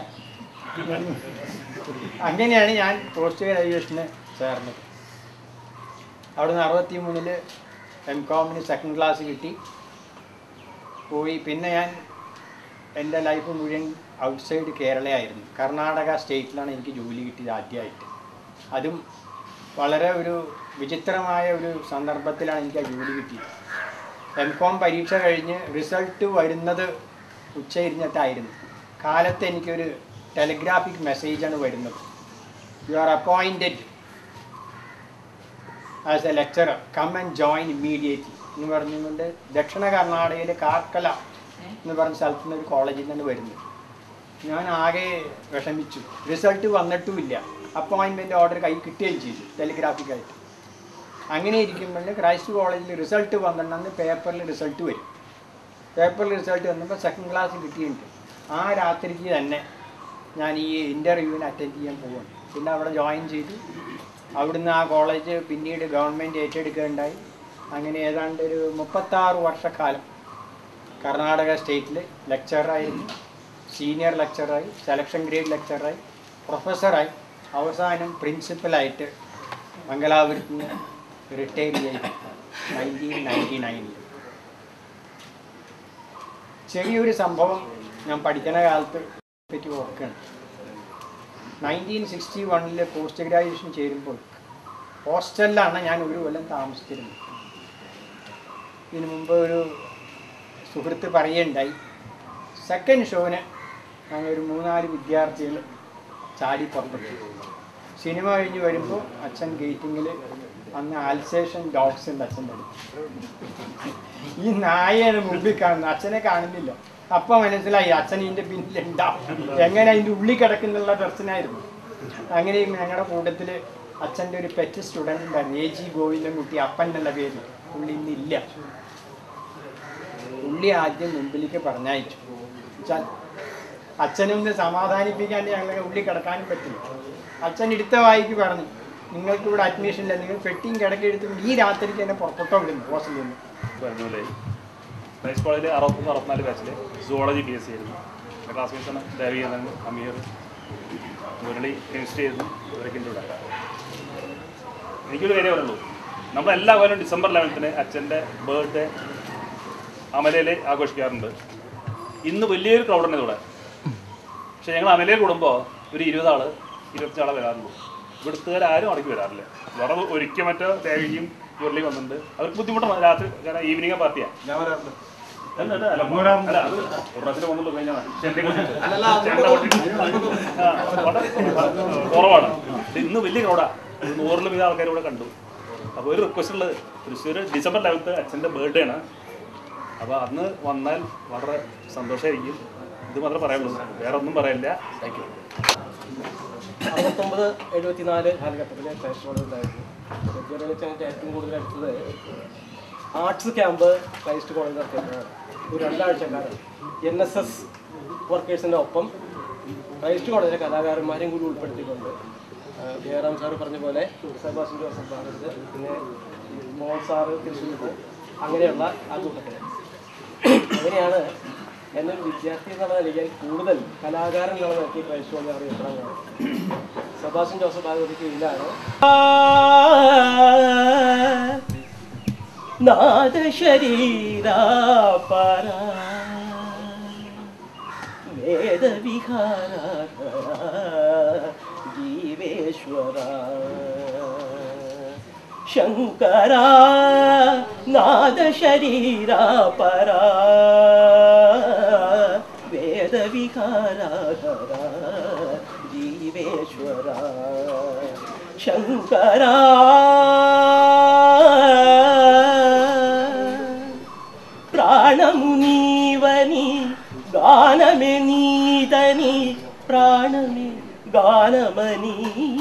അങ്ങനെയാണ് ഞാൻ പോസ്റ്റ് ഗ്രാജുവേഷന് ചേർന്നത് അവിടുന്ന് അറുപത്തി മൂന്നില് എം കോമിന് സെക്കൻഡ് ക്ലാസ് കിട്ടി പോയി പിന്നെ ഞാൻ എൻ്റെ ലൈഫ് മുഴുവൻ ഔട്ട്സൈഡ് കേരളയായിരുന്നു കർണാടക സ്റ്റേറ്റിലാണ് എനിക്ക് ജോലി കിട്ടിയത് ആദ്യമായിട്ട് അതും വളരെ ഒരു വിചിത്രമായ ഒരു സന്ദർഭത്തിലാണ് എനിക്ക് ആ ജോലി കിട്ടിയത് എം കോം പരീക്ഷ കഴിഞ്ഞ് റിസൾട്ട് വരുന്നത് ഉച്ചയിരിഞ്ഞിട്ടായിരുന്നു കാലത്ത് എനിക്കൊരു ടെലിഗ്രാഫിക് മെസ്സേജാണ് വരുന്നത് you are appointed as a lecturer come and join immediately എന്ന് പറഞ്ഞുകൊണ്ട് ദക്ഷിണ കർണാടകയിലെ കാർക്കല എന്ന് പറഞ്ഞ സ്ഥലത്തു നിന്ന് ഒരു കോളേജിൽ നിന്നാണ് വരുന്നത് ഞാൻ ആകെ വിഷമിച്ചു റിസൾട്ട് വന്നിട്ടുമില്ല അപ്പോയിൻമെൻ്റ് ഓർഡർ കൈ കിട്ടുകയും ചെയ്തു ടെലിഗ്രാഫിക്കായിട്ട് അങ്ങനെ ഇരിക്കുമ്പോൾ ക്രൈസ്റ്റ് കോളേജിൽ റിസൾട്ട് വന്നിട്ടുണ്ടെന്ന് പേപ്പറിൽ റിസൾട്ട് വരും പേപ്പറിൽ റിസൾട്ട് വന്നപ്പോൾ സെക്കൻഡ് ക്ലാസ് കിട്ടിയിട്ടുണ്ട് ആ രാത്രിക്ക് തന്നെ ഞാൻ ഈ ഇൻ്റർവ്യൂവിന് അറ്റൻഡ് ചെയ്യാൻ പോവാണ് പിന്നെ അവിടെ ജോയിൻ ചെയ്തു അവിടുന്ന് ആ കോളേജ് പിന്നീട് ഗവൺമെൻറ് ഏറ്റെടുക്കുകയുണ്ടായി അങ്ങനെ ഏതാണ്ട് ഒരു മുപ്പത്താറ് വർഷക്കാലം കർണാടക സ്റ്റേറ്റിൽ ലെക്ചറായിരുന്നു സീനിയർ ലെക്ചറായി സെലക്ഷൻ ഗ്രേഡ് ലെക്ചറായി പ്രൊഫസറായി അവസാനം പ്രിൻസിപ്പലായിട്ട് മംഗലാപുരത്ത് നിന്ന് റിട്ടയർ ചെയ്തു നയൻറ്റീൻ നയൻറ്റി നയനിൽ ചെറിയൊരു സംഭവം ഞാൻ പഠിക്കുന്ന കാലത്ത് പറ്റി ഓർക്കുകയാണ് നയൻറ്റീൻ സിക്സ്റ്റി വണ്ണിൽ പോസ്റ്റ് ഗ്രാജുവേഷൻ ചേരുമ്പോൾ ഹോസ്റ്റലിലാണ് ഞാൻ ഒരു കൊല്ലം താമസിച്ചിരുന്നത് ഇതിനു മുമ്പ് ഒരു സുഹൃത്ത് പറയുകയുണ്ടായി സെക്കൻഡ് ഷോവിന് ഞങ്ങൾ ഒരു മൂന്നാല് വിദ്യാർത്ഥികൾ ചാടി പുറപ്പെട്ടു സിനിമ കഴിഞ്ഞ് വരുമ്പോൾ അച്ഛൻ ഗേറ്റിങ്ങിൽ അന്ന് ആൽസേഷൻ ഡോഗ്സ് ഉണ്ട് അച്ഛൻ്റെ അടുത്ത് ഈ നായയാണ് മുമ്പിൽ കാണുന്നത് അച്ഛനെ കാണുന്നില്ല അപ്പം മനസ്സിലായി അച്ഛൻ ഇതിൻ്റെ പിന്നിലുണ്ടാവും എങ്ങനെ അതിൻ്റെ ഉള്ളിൽ കിടക്കുന്നുള്ള പ്രശ്നമായിരുന്നു അങ്ങനെ ഞങ്ങളുടെ കൂട്ടത്തിൽ അച്ഛൻ്റെ ഒരു പെറ്റ് സ്റ്റുഡൻ്റ് ഉണ്ടായിരുന്നു എ ജി ഗോവിന്ദൻകുട്ടി അപ്പൻ എന്നുള്ള പേര് പുള്ളി ഇന്നില്ല പുള്ളി ആദ്യം മുമ്പിലേക്ക് പറഞ്ഞയച്ചു വെച്ചാൽ അച്ഛനൊന്ന് സമാധാനിപ്പിക്കാൻ ഞങ്ങളെ ഉള്ളിൽ കിടക്കാനും പറ്റില്ല അച്ഛൻ എടുത്ത വായിക്ക് പറഞ്ഞു നിങ്ങൾക്ക് ഇവിടെ അഡ്മിഷൻ ഇല്ല നിങ്ങൾ പെട്ടിയും കിടക്കെടുത്ത് ഈ രാത്രിക്ക് എന്നെ പുറത്തോട്ടോ വിടുന്നു ഹോസ്റ്റലിൽ നിന്ന് പറഞ്ഞ പോലെ ക്രൈസ്റ്റ് കോളേജിൽ അറുപത്തൊന്ന് അറുപത്തിനാല് ബാച്ചിൽ സുവോളജി ബി എസ് സി ആയിരുന്നു എൻ്റെ ക്ലാസ്മേറ്റ്സാണ് ദേവികേതൻ അമീർ മുരളി കെമിസ്ട്രി ചെയ്യുന്നു ഇവരൊക്കെ ഉണ്ട് ഇവിടെ എനിക്കൊരു കാര്യം പറയുള്ളൂ നമ്മൾ എല്ലാ കൊല്ലം ഡിസംബർ ലെവൻത്തിന് അച്ഛൻ്റെ ബർത്ത്ഡേ അമലയിൽ ആഘോഷിക്കാറുണ്ട് ഇന്ന് വലിയൊരു ക്രൗഡ് ഉണ്ട് ഇവിടെ പക്ഷെ ഞങ്ങൾ അമലയിൽ കൂടുമ്പോൾ ഒരു ഇരുപതാള് ഇരുപത്തഞ്ചാളെ വരാറുള്ളൂ ഇവിടുത്തുകാർ ആരും അടക്കി വരാറില്ല വേറെ ഒരിക്കൽ മറ്റോ ദേവിയും മുരളി വന്നിട്ടുണ്ട് അവർക്ക് ബുദ്ധിമുട്ടാണ് രാത്രി കാരണം ഈവനിങ് പാർട്ടിയാണ് ഞാൻ വരാറുണ്ട് അല്ല, അല്ല, അല്ല, അല്ല, അത് ഒരു പ്രാവശ്യം വന്നുള്ളൂ കഴിഞ്ഞാൽ ചെണ്ടയെ കുറിച്ചിട്ട്. അല്ലല്ല, ചെണ്ട കൊട്ടി- ആ, വളരെ കുറവാണ് ഇത് ഇന്ന് വലിയ ക്രൗഡാ ഒരു നൂറിലും വീതം ആൾക്കാർ ഇവിടെ കണ്ടു അപ്പോൾ ഒരു റിക്വസ്റ്റ് ഉള്ളത് തൃശ്ശൂർ ഡിസംബർ ലെവൻത്ത് അച്ഛൻ്റെ ബർത്ത്ഡേ ആണ് അപ്പോൾ അന്ന് വന്നാൽ വളരെ സന്തോഷമായിരിക്കും ഇത് മാത്രമേ പറയുള്ളൂ വേറെ ഒന്നും പറയില്ല താങ്ക് യു അറുപത്തൊമ്പത് എഴുപത്തിനാല് കാലഘട്ടത്തിലെ ക്രൈസ്റ്റ് കോളേജ് ഉണ്ടായിരുന്നു ഫെബ്രുവരിയിൽ വെച്ച് എനിക്ക് ഏറ്റവും കൂടുതൽ അടുത്തത് ആർട്സ് ക്യാമ്പ് ക്രൈസ്റ്റ് കോളേജ് നടത്തിയപ്പോഴാണ് ഒരു രണ്ടാഴ്ചക്കാലം എൻ എസ് എസ് വർക്കേഴ്സിൻ്റെ ഒപ്പം ക്രൈസ്റ്റ് കോളേജിലെ കലാകാരന്മാരെയും കൂടി ഉൾപ്പെടുത്തിക്കൊണ്ട് ആ, ജയറാം സാറ് പറഞ്ഞ പോലെ സെബാസ്റ്റ്യൻ ജോസഫ് ഭാരത് പിന്നെ മോഹൻ സാറ് തൃശ്ശൂർ അങ്ങനെയുള്ള ആ കൂട്ടത്തിൽ അങ്ങനെയാണ് എന്നൊരു വിദ്യാർത്ഥി എന്നുള്ള നിലയിൽ കൂടുതൽ കലാകാരൻ എന്നുള്ള നിലയ്ക്ക് ക്രൈസ്റ്റ് കോളേജ് അറിയപ്പെടാൻ കാരണം സെബാസ്റ്റ്യൻ ജോസഫ് ഭാരതിക്ക് കീഴിലാണ് നാദ ശരീരാപര വേദവിഹാര ജീവേശ്വര ശങ്കര നാദ ശരീരാപര വേദവിഹാര ജീവേശ്വര శంకరా ప్రాణము నీవని గానమే నీదని ప్రాణమే గానమని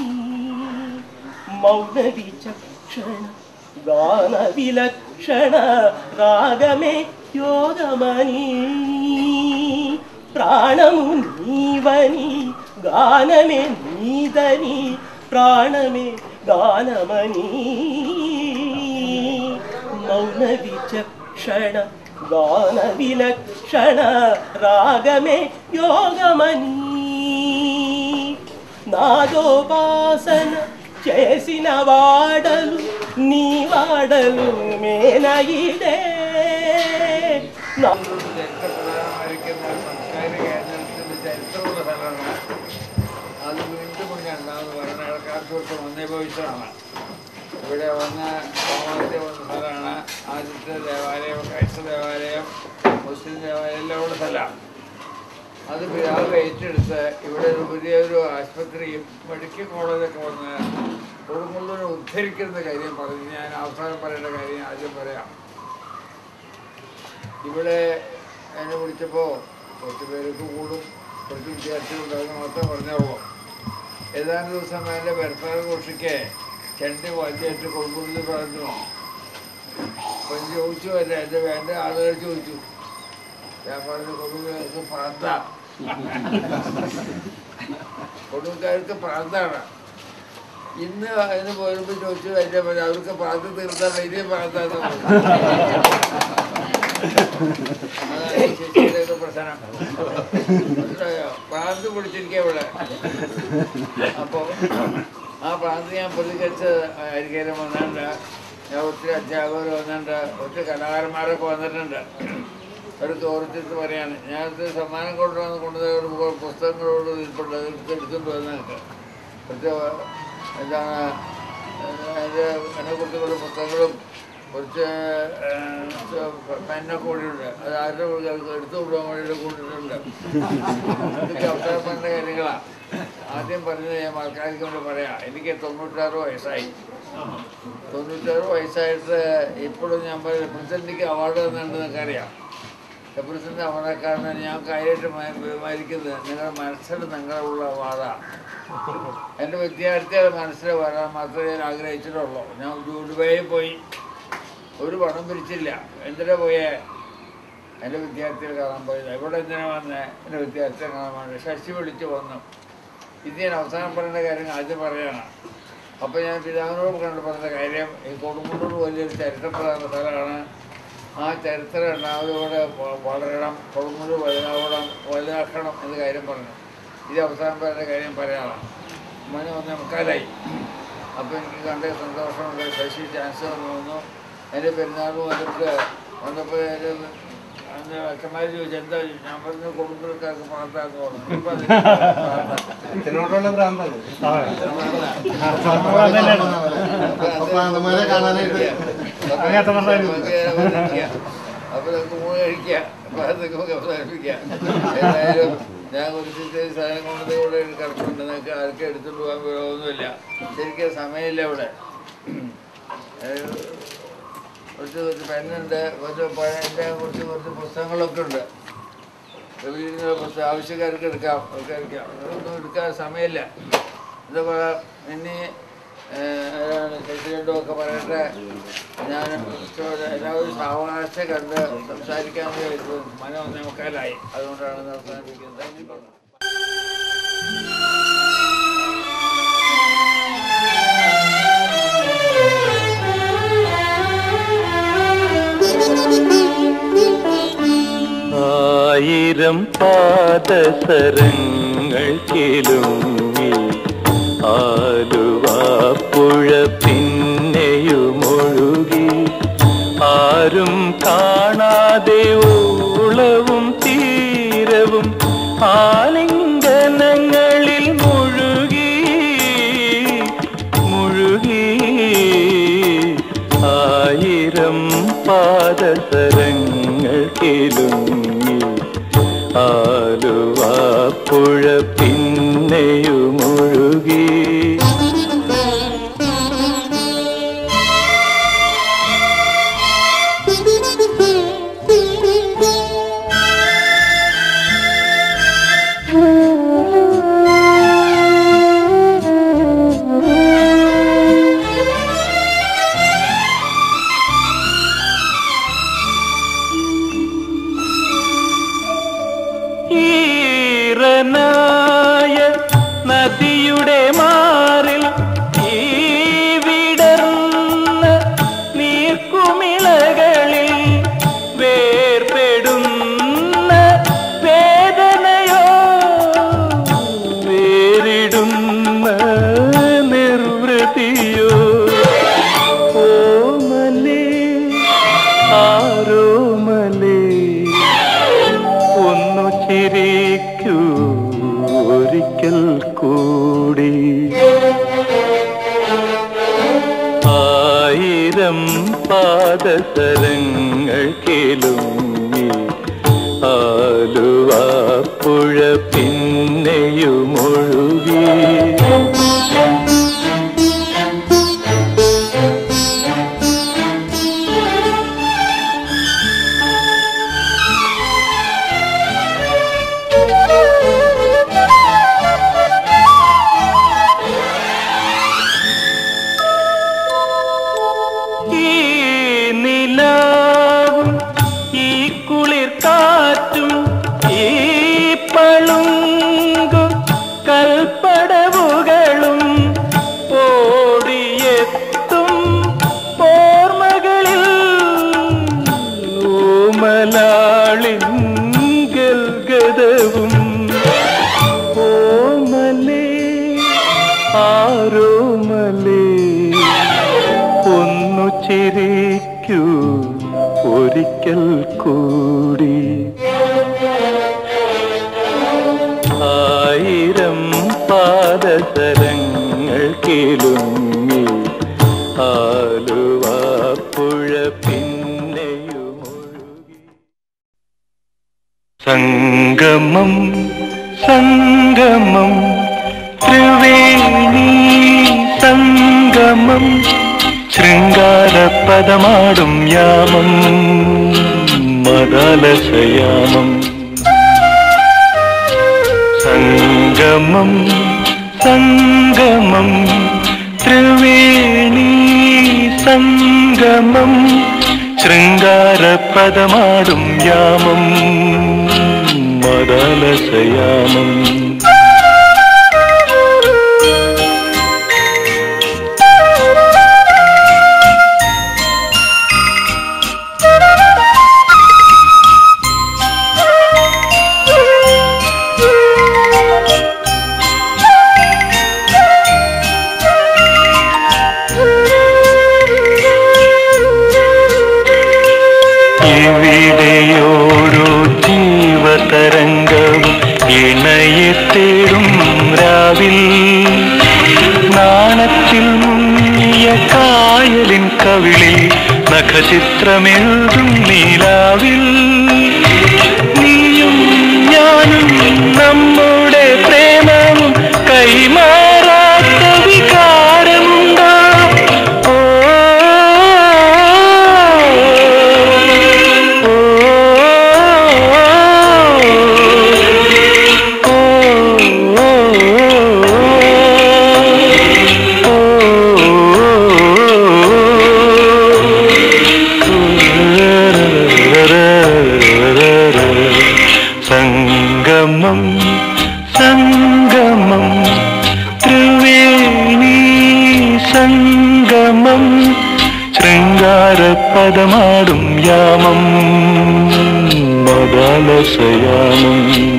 మౌన విచక్షణ గాన విలక్షణ రాగమే యోగమని ప్రాణము నీవని గానమే నీదని ప్రాణమే గానమని మౌన విచక్షణ గాన విలక్షణ రాగమే యోగమని నాదోపాసన చేసిన వాడలు నీ వాడలు మేనయిదే నా ചരിത്രപ്രധാനമായിരിക്കുന്ന സാംസ്കാരിക കേന്ദ്രത്തിന്റെ ചരിത്രമുള്ള സ്ഥലമാണ് അത് വീണ്ടും രണ്ടാമത് ഭരണകാലത്ത് വന്നേ ഭവിഷ്യമാണ് ഇവിടെ വന്ന് കോമത്തെ വന്ന സ്ഥലമാണ് ആദ്യത്തെ ദേവാലയം ക്രൈസ്തവ ദേവാലയം മുസ്ലിം ദേവാലയം എല്ലാം ഉള്ള സ്ഥലമാണ് അത് പിതാവ് ഏറ്റെടുത്ത് ഇവിടെ ഒരു പുതിയൊരു ആശുപത്രിയും മെഡിക്കൽ കോളേജൊക്കെ വന്ന് കൊടുങ്ങല്ലൂരിനെ ഉദ്ധരിക്കുന്ന കാര്യം പറഞ്ഞ് ഞാൻ അവസാനം പറയേണ്ട കാര്യം ആദ്യം പറയാം ഇവിടെ എന്നെ വിളിച്ചപ്പോൾ കുറച്ച് പേർക്ക് കൂടും കുറച്ച് വിദ്യാർത്ഥികളുണ്ടാകുന്ന മാത്രം പറഞ്ഞുള്ളൂ ഏതാനും ദിവസം എൻ്റെ ഭർത്താവ് ഘോഷിക്ക് ചെണ്ടി വാദ്യമായിട്ട് കൊടുക്കുന്നത് പറഞ്ഞു അപ്പം ഞാൻ ചോദിച്ചു അല്ല എൻ്റെ വേണ്ട ആളുകൾ ചോദിച്ചു ഞാൻ പറഞ്ഞു കൊടുക്കുകൾക്ക് പ്രാന്ത കൊടുക്കാർക്ക് പ്രാന്താണ് ഇന്ന് അതിന് പോയപ്പോൾ ചോദിച്ചു എൻ്റെ പറഞ്ഞു അവർക്ക് പ്രാന്ത് തീർത്താൽ വലിയ പ്രാന്താണ് അതാണ് ഈ ചേച്ചിയുടെയൊക്കെ പ്രശ്നം മനസ്സിലായോ പ്രാന്ത് പിടിച്ചിരിക്കുക ഇവിടെ അപ്പോ ആ പ്രാന്ത് ഞാൻ പ്രതികരിച്ച് ആയിരിക്കും വന്നിട്ടുണ്ട് ഞാൻ ഒത്തിരി അധ്യാപകർ വന്നിട്ടുണ്ട് ഒത്തിരി കലാകാരന്മാരൊക്കെ വന്നിട്ടുണ്ട് അവർക്ക് ഓരോരുത്തർക്ക് പറയാണ് ഞാനത് സമ്മാനം കൊണ്ടുവന്ന് കൊണ്ടുപോയ ഒരു പുസ്തകങ്ങളോട് ഇരിപ്പുണ്ട് എടുത്ത് എടുത്തുകൊണ്ട് വന്നിട്ട് കുറച്ച് എന്താണ് അതിൻ്റെ എന്നെക്കുറിച്ച് കുറച്ച് പുസ്തകങ്ങളും കുറച്ച് പെന്നൊക്കെ കൂടിയുണ്ട് അത് ആരുടെ എടുത്തു വിടാൻ വേണ്ടിയിട്ട് കൂട്ടിയിട്ടുണ്ട് ഇതൊക്കെ അവസരം പറഞ്ഞ കാര്യങ്ങളാണ് ആദ്യം പറഞ്ഞത് ഞാൻ ആൾക്കാർക്ക് വേണ്ടി പറയാം എനിക്ക് തൊണ്ണൂറ്റാറ് വയസ്സായി തൊണ്ണൂറ്റാറ് വയസ്സായിട്ട് ഇപ്പോഴും ഞാൻ പറയും പ്രസിഡന്റിക്ക് അവാർഡ് തന്നിട്ടുണ്ട് നിങ്ങൾക്ക് അറിയാം പ്രസിഡന്റ് അവാർഡക്കാരനെ ഞാൻ കാര്യമായിട്ട് ബഹുമാനിക്കുന്നത് നിങ്ങളുടെ മനസ്സിൽ നിങ്ങളുള്ള അവാർഡാണ് എൻ്റെ വിദ്യാർത്ഥികളുടെ മനസ്സിൽ വരാൻ മാത്രമേ ഞാൻ ആഗ്രഹിച്ചിട്ടുള്ളൂ ഞാൻ ദുബായിൽ പോയി ഒരു പണം പിരിച്ചില്ല എന്തിനാ പോയേ എൻ്റെ വിദ്യാർത്ഥികൾ കാണാൻ പോയത് ഇവിടെ എന്തിനാ വന്നേ എൻ്റെ വിദ്യാർത്ഥികൾ കാണാൻ വേണ്ടി ശശി വിളിച്ച് വന്നു ഇത് ഞാൻ അവസാനം പറയേണ്ട കാര്യം ആദ്യം പറയാണ് അപ്പോൾ ഞാൻ പിതാവിനോട് കണ്ട് പറഞ്ഞ കാര്യം ഈ കൊടുങ്ങല്ലൂർ വലിയൊരു ചരിത്രപ്രധാന സ്ഥലമാണ് ആ ചരിത്രം രണ്ടാമതുകൂടെ വ- വളരണം കൊടുമുടി വലുതാവണം വലുതാക്കണം എന്ന കാര്യം പറഞ്ഞു ഇത് അവസാനം പറയുന്ന കാര്യം പറയാനാണ് മണി ഒന്നേ മുക്കാലായി അപ്പോൾ എനിക്ക് കണ്ട സന്തോഷമുണ്ട് ശശി ചാൻസ് വന്നു എൻ്റെ പെരുന്നാൾ വന്നിട്ട് വന്നപ്പോൾ എൻ്റെ അന്ന് അച്ഛന്മാർ ചോദിച്ചു എന്താ ഞാൻ പറഞ്ഞു കുടുംബക്കാർക്ക് പ്രാർത്ഥന പറഞ്ഞു ഇപ്പം അതിന് പ്രാർത്ഥന. അച്ഛനോടുള്ള ഭ്രാന്താണ് അപ്പന്മാരെ കാണാനായിട്ട് അപ്പൊ നമുക്ക് മൂന്ന് കഴിക്കുക അപ്പൊ അതൊക്കെ നമുക്ക് അവസാനിപ്പിക്കാം ഏതായാലും ഞാൻ കുറച്ച് സാധനം കൊണ്ടത് ഇവിടെ കിടപ്പുണ്ട് നിങ്ങൾക്ക് ആർക്കും എടുത്തുകൊണ്ട് പോകാൻ വിരോധമൊന്നുമില്ല ശരിക്കും സമയമില്ല ഇവിടെ ഏഹ് കുറച്ച് കുറച്ച് പെണ്ണുണ്ട് കുറച്ച് പഴയ എൻ്റെ കുറച്ച് കുറച്ച് പുസ്തകങ്ങളൊക്കെ ഉണ്ട് വീടിൻ്റെ പുസ്തകം ആവശ്യക്കാർക്ക് എടുക്കാം ആൾക്കാർക്ക് അതൊന്നും എടുക്കാൻ സമയമില്ല എന്താ പറയുക ഇനി പ്രസിഡന്റും ഒക്കെ പറയട്ടെ ഞാൻ കുറച്ചുകൂടെ എല്ലാവരും സാവകാശം കണ്ട് സംസാരിക്കാൻ വിചാരിച്ചു മന ഒന്നേ മുക്കാലായി അതുകൊണ്ടാണ് അവസാനിപ്പിക്കുന്നത് താങ്ക് യു ആയിരം പാദസരങ്ങൾ കിലുങ്ങി ആലുവാപ്പുഴ പിന്നെയുമൊഴുകി ആരും കാണാതെ ഓളവും തീരവും ആലിംഗനങ്ങളിൽ മുഴുകി മുഴുകി ആയിരം പാദസരങ്ങൾ കിലുങ്ങി ആലുവാപ്പുഴ പിന്നെയുമൊഴുകി ഈറനായ നദിയുടെ മാറിൽ ഈ വിടർന്ന നീർക്കുമിളകളിൽ വേർപെടുന്ന വേദനയോ വേറിടുന്ന നിർവൃതിയോ ഓമലേ ആരോമലേ ഒന്നു ചിരിക്കൂ ഒരിക്കൽ കൂടി ആയിരം പാദസരങ്ങൾ കിലുങ്ങി ആലുവാപ്പുഴ പിന്നെയുമൊഴുകി ഈ നിലാവും ഈ കുളിർ കാറ്റും ഈ പളുങ്കും കൽപ്പടവുകളും ഓടിയെത്തും ഓർമ്മകളിൽ ഓമലാളിൻ ഗൽഗതവും ഓമലേ ആരോമലേ ഒന്നു ചിരിക്കൂ ഒരിക്കൽ കൂടി ആയിരം പാദസരങ്ങൾ കിലുങ്ങി ആലുവാപ്പുഴ പിന്നെയുമൊഴുകി സംഗമം സംഗമം ത്രിവേണി സംഗമം ശൃംഗാരപദമാടും യാമം മദാലസയാമം സംഗമം സംഗമം ത്രിവേണി സംഗമം ശൃംഗാരപദമാടും യാമം മദാലസയാമം Thank you. ഇവിടെയോരോ ജീവതരംഗവും ഇണയെ തേടും രാവിൽ നാണത്തിൽ മുങ്ങിയ കായലിൻ കവിളിൽ നഖചിത്രമെഴുതും നീലാവിൽ നീയും ഞാനും നമ്മുടെ പ്രേമവും കൈമാറാത്ത വികാരമുണ്ടോ ഓ, സംഗമം സംഗമം ത്രിവേണി സംഗമം ശൃംഗാരപദമാടും യാമം മദാലസയാമം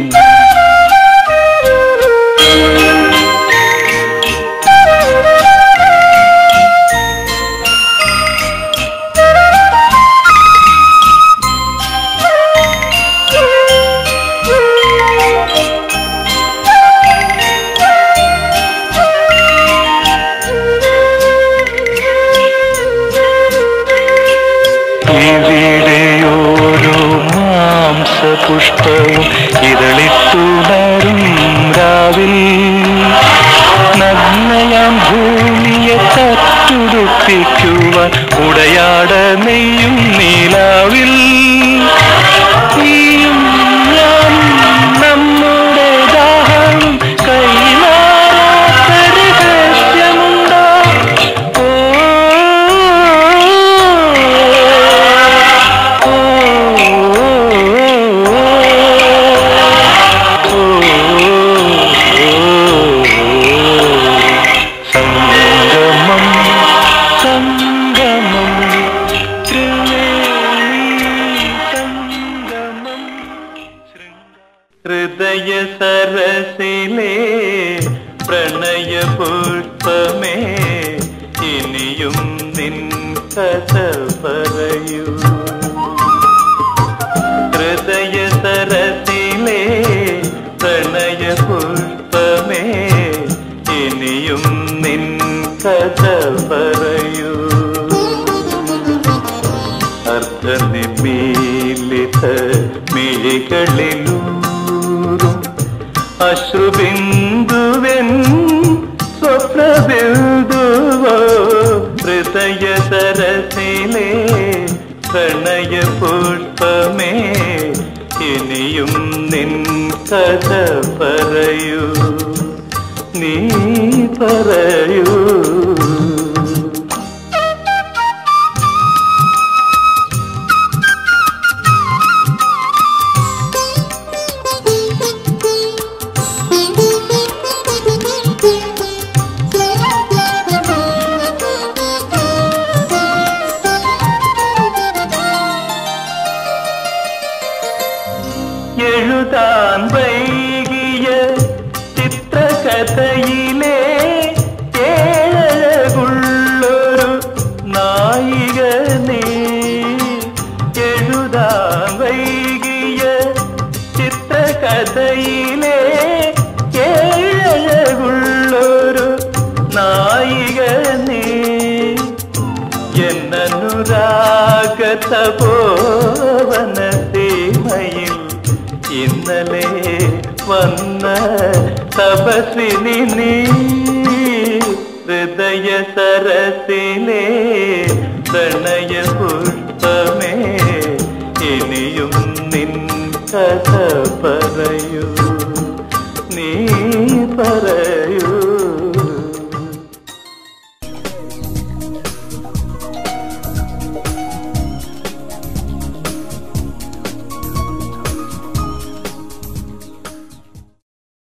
ഇവിടെയോരോ മാംസപുഷ്പവും ഇതളിത്തുണരും രാവിൽ നഗ്നയാം ഭൂമിയെ തട്ടുടുപ്പിക്കുവാൻ ഉടയാട നെയ്യും നീലാവിൽ നീയും ഞാനും നമ്മുടെ ദാഹം കൈമാറാത്ത രഹസ്യമുണ്ടോ സംഗമം സംഗമം ത്രിവേണി സംഗമം ഹൃദയ സരസിലെ പ്രണയ പുഷ്പമേ ഇനിയും നിൻ കഥ പറയൂ ഹൃദയ സരസിലെ പ്രണയ പുഷ്പമേ ഇനിയും നിൻ കഥ പറയൂ അർദ്ധനിമീലിത മിഴികളിലൂറും അശ്രുബിന്ദുവൻ സ്വപ്നബിന്ദുവോ ഹൃദയ സരസിലെ പ്രണയ പുഷ്പമേ ഇനിയും നിൻ കഥ പറയൂ നീ പറയൂ എഴുതാൻ വൈകിയ ചിത്രകഥയിലെ ഏഴകുള്ളൊരു നായിക നീ എഴുതാൻ വൈകിയ ചിത്രകഥയിലെ ഏഴകുള്ളൊരു നായിക നീ എന്നനുരാഗതപോവന സീമയിൽ ഇന്നലെ വന്ന തപസ്വിനി നീ ഹൃദയ സരസിലെ പ്രണയ പുഷ്പമേ ഇനിയും നിൻ കഥ